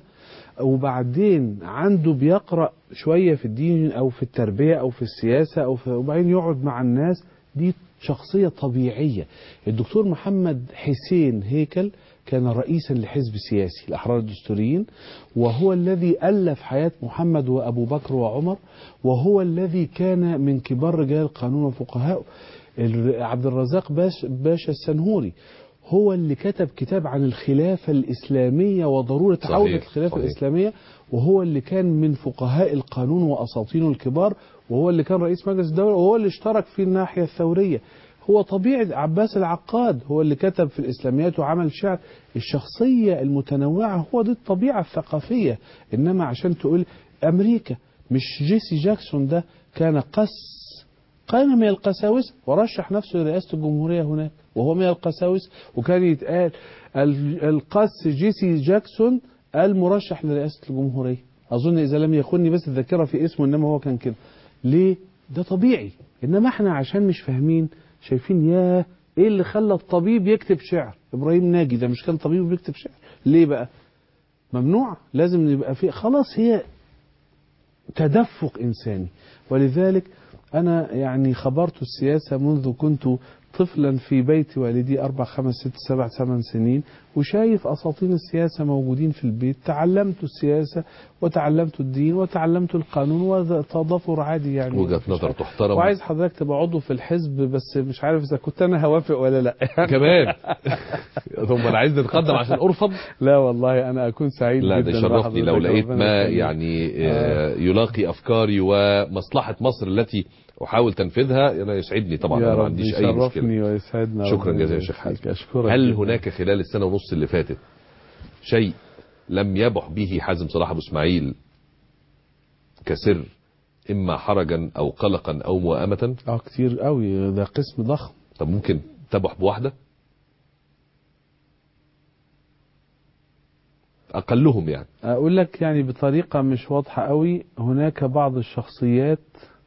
وبعدين عنده بيقرأ شوية في الدين أو في التربية أو في السياسة أو في وبعدين يقعد مع الناس دي شخصية طبيعية الدكتور محمد حسين هيكل كان رئيسا لحزب سياسي الأحرار الدستوريين وهو الذي ألف حياة محمد وأبو بكر وعمر وهو الذي كان من كبار رجال القانون وفقهاء ال- عبد الرزاق باش باشا السنهوري هو اللي كتب كتاب عن الخلافة الإسلامية وضرورة صحيح، عودة الخلافة صحيح. الإسلامية وهو اللي كان من فقهاء القانون وأساطينه الكبار وهو اللي كان رئيس مجلس الدولة وهو اللي اشترك في الناحية الثورية هو طبيعة عباس العقاد هو اللي كتب في الإسلاميات وعمل شعر الشخصية المتنوعة هو دي الطبيعة الثقافية إنما عشان تقول أمريكا مش جيسي جاكسون ده كان قس كان من القساوسة ورشح نفسه لرئاسة الجمهورية هناك وهو من القساوسة وكان يتقال ال- القس جيسي جاكسون المرشح لرئاسة الجمهورية أظن إذا لم يخني بس الذاكرة في اسمه إنما هو كان كده ليه؟ ده طبيعي إنما إحنا عشان مش فاهمين شايفين ياه إيه اللي خلى الطبيب يكتب شعر إبراهيم ناجي ده مش كان طبيب وبيكتب شعر ليه بقى؟ ممنوع لازم يبقى في خلاص هي تدفق إنساني ولذلك أنا يعني خبرت السياسة منذ كنت طفلا في بيت والدي أربع خمس ست سبع ثمان سنين وشايف أساطين السياسة موجودين في البيت تعلمت السياسة وتعلمت الدين وتعلمت القانون وتضافر عادي يعني وجهة مفيش نظر حاجة. تحترم وعايز حضرتك تبقى عضو في الحزب بس مش عارف إذا كنت أنا هوافق ولا لا كمان ثم انا عايز نتقدم عشان ارفض لا والله أنا أكون سعيد لا جدا ده شرفني لو بحضرتك. لقيت ربنا ما يخليك. يعني آه، يلاقي افكاري ومصلحه مصر التي احاول تنفيذها انا يسعدني طبعا يا انا ما رب عنديش اي مشكله يشرفني ويسعدنا شكرا ربنا جزيلا يا شيخ يخليك. حازم أشكرك هل جداً. هناك خلال السنه ونص اللي فاتت شيء لم يبح به حازم صلاح ابو اسماعيل كسر اما حرجا او قلقا او موائمه اه كتير قوي ده قسم ضخم طب ممكن تبح بواحده اقلهم يعني اقول لك يعني بطريقه مش واضحه قوي هناك بعض الشخصيات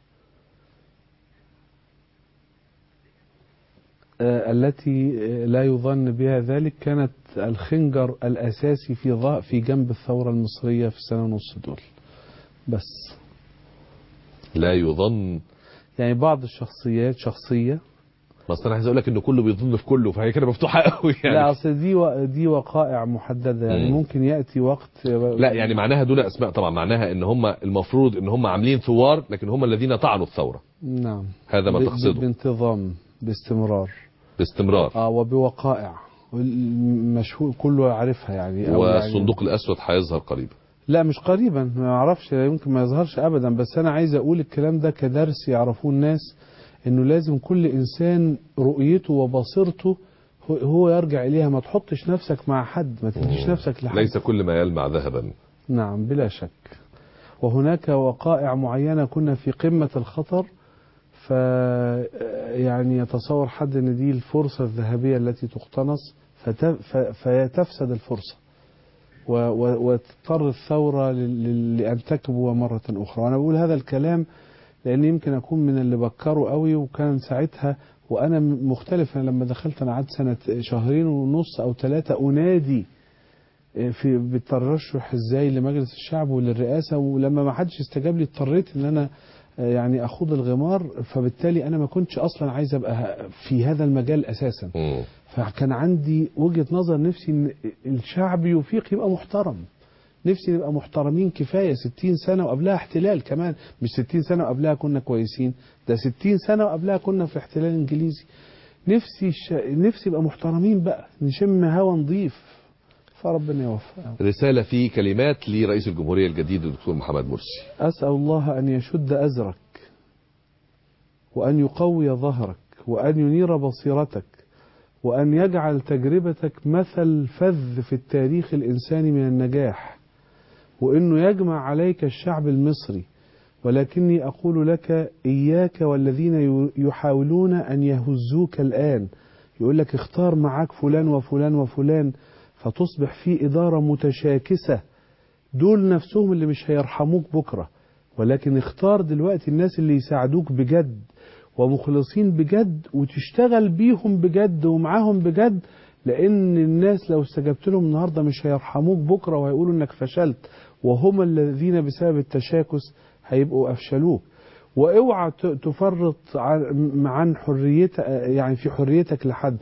آه، التي آه، لا يظن بها ذلك كانت الخنجر الاساسي في ظا- في جنب الثوره المصريه في السنه ونص دول بس لا يظن يعني بعض الشخصيات شخصيه ما اصل انا عايز اقول لك ان كله بيظن في كله فهي كده مفتوحه قوي يعني لا اصل دي و... دي وقائع محدده يعني مم. ممكن ياتي وقت لا يعني معناها دول اسماء طبعا معناها ان هم المفروض ان هم عاملين ثوار لكن هم الذين طعنوا الثوره نعم هذا ما ب- ب- تقصده بانتظام باستمرار باستمرار اه وبوقائع مشهور كله عارفها يعني أو يعني والصندوق الاسود هيظهر قريبا لا مش قريبا ما اعرفش لا يمكن ما يظهرش ابدا بس انا عايز اقول الكلام ده كدرس يعرفوه الناس انه لازم كل انسان رؤيته وبصيرته هو- هو يرجع اليها ما تحطش نفسك مع حد ما تديش نفسك لحد ليس كل ما يلمع ذهبا نعم بلا شك وهناك وقائع معينة كنا في قمة الخطر ف يعني يتصور حد ان دي الفرصة الذهبية التي تقتنص فت- ف- فيتفسد الفرصة و- و- وتضطر الثورة لل- لل- لأن تكبو مرة أخرى وأنا بقول هذا الكلام لأن يمكن أكون من اللي بكروا قوي وكان ساعتها وأنا م- مختلف أنا لما دخلت أنا قعدت سنة شهرين ونص أو ثلاثة أنادي في بالترشح ازاي لمجلس الشعب وللرئاسه ولما ما حدش استجاب لي اضطريت ان انا آه، يعني اخوض الغمار فبالتالي انا ما كنتش اصلا عايز ابقى في هذا المجال اساسا مم. فكان عندي وجهه نظر نفسي ان الشعب يفيق يبقى محترم نفسي نبقى محترمين كفايه 60 سنه وقبلها احتلال كمان مش 60 سنه وقبلها كنا كويسين ده 60 سنه وقبلها كنا في احتلال انجليزي نفسي الش... نفسي يبقى محترمين بقى نشم هوا نظيف فربنا يوفقنا رسالة في كلمات لرئيس الجمهورية الجديد الدكتور محمد مرسي أسأل الله أن يشد أزرك وأن يقوي ظهرك وأن ينير بصيرتك وأن يجعل تجربتك مثل فذ في التاريخ الإنساني من النجاح وأنه يجمع عليك الشعب المصري ولكني أقول لك إياك والذين يحاولون أن يهزوك الآن يقول لك اختار معاك فلان وفلان وفلان فتصبح في إدارة متشاكسة دول نفسهم اللي مش هيرحموك بكرة ولكن اختار دلوقتي الناس اللي يساعدوك بجد ومخلصين بجد وتشتغل بيهم بجد ومعاهم بجد لان الناس لو استجبت لهم النهارده مش هيرحموك بكره وهيقولوا انك فشلت وهم الذين بسبب التشاكس هيبقوا افشلوك واوعى ت- تفرط عن عن حريتك يعني في حريتك لحد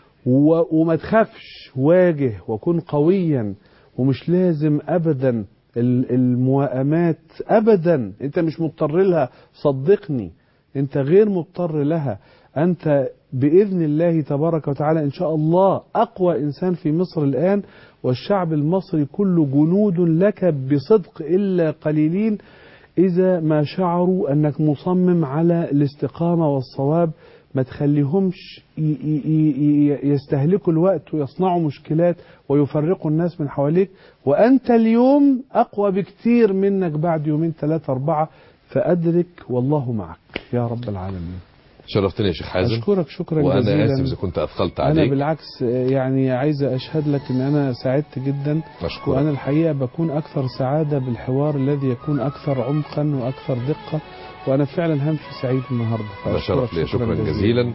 و- وما تخافش واجه وكن قويا ومش لازم ابدا ال- الموائمات ابدا انت مش مضطر لها صدقني انت غير مضطر لها انت باذن الله تبارك وتعالى ان شاء الله اقوى انسان في مصر الان والشعب المصري كله جنود لك بصدق الا قليلين اذا ما شعروا انك مصمم على الاستقامه والصواب ما تخليهمش ي- ي- ي- يستهلكوا الوقت ويصنعوا مشكلات ويفرقوا الناس من حواليك وأنت اليوم أقوى بكتير منك بعد يومين ثلاثة أربعة فأدرك والله معك يا رب العالمين شرفتني يا شيخ حازم أشكرك شكرا وانا جزيلا اسف اذا كنت اثقلت أنا عليك بالعكس يعني عايز أشهد لك أن أنا سعدت جدا مشكور وأنا الحقيقة بكون أكثر سعادة بالحوار الذي يكون أكثر عمقا وأكثر دقة وأنا فعلا همشي سعيد النهاردة ده فأشكرك شرف لي شكرا جزيلا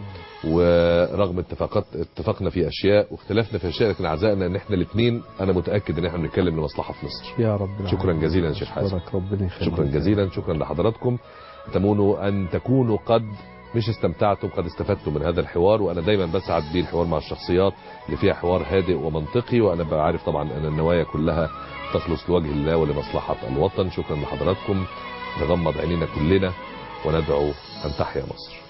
ورغم اتفاقات اتفقنا في اشياء واختلفنا في اشياء لكن اعزائنا ان احنا الاثنين انا متاكد ان احنا بنتكلم لمصلحه في مصر يا رب العالمين. شكرا جزيلا يا شيخ حازم أشكرك ربنا يخليك شكرا جزيلا شكرا لحضراتكم اتمنوا ان تكونوا قد مش استمتعتم قد استفدتم من هذا الحوار وانا دايما بسعد بالحوار مع الشخصيات اللي فيها حوار هادئ ومنطقي وانا بعرف طبعا ان النوايا كلها تخلص لوجه الله ولمصلحه الوطن شكرا لحضراتكم نغمض عينينا كلنا وندعو ان تحيا مصر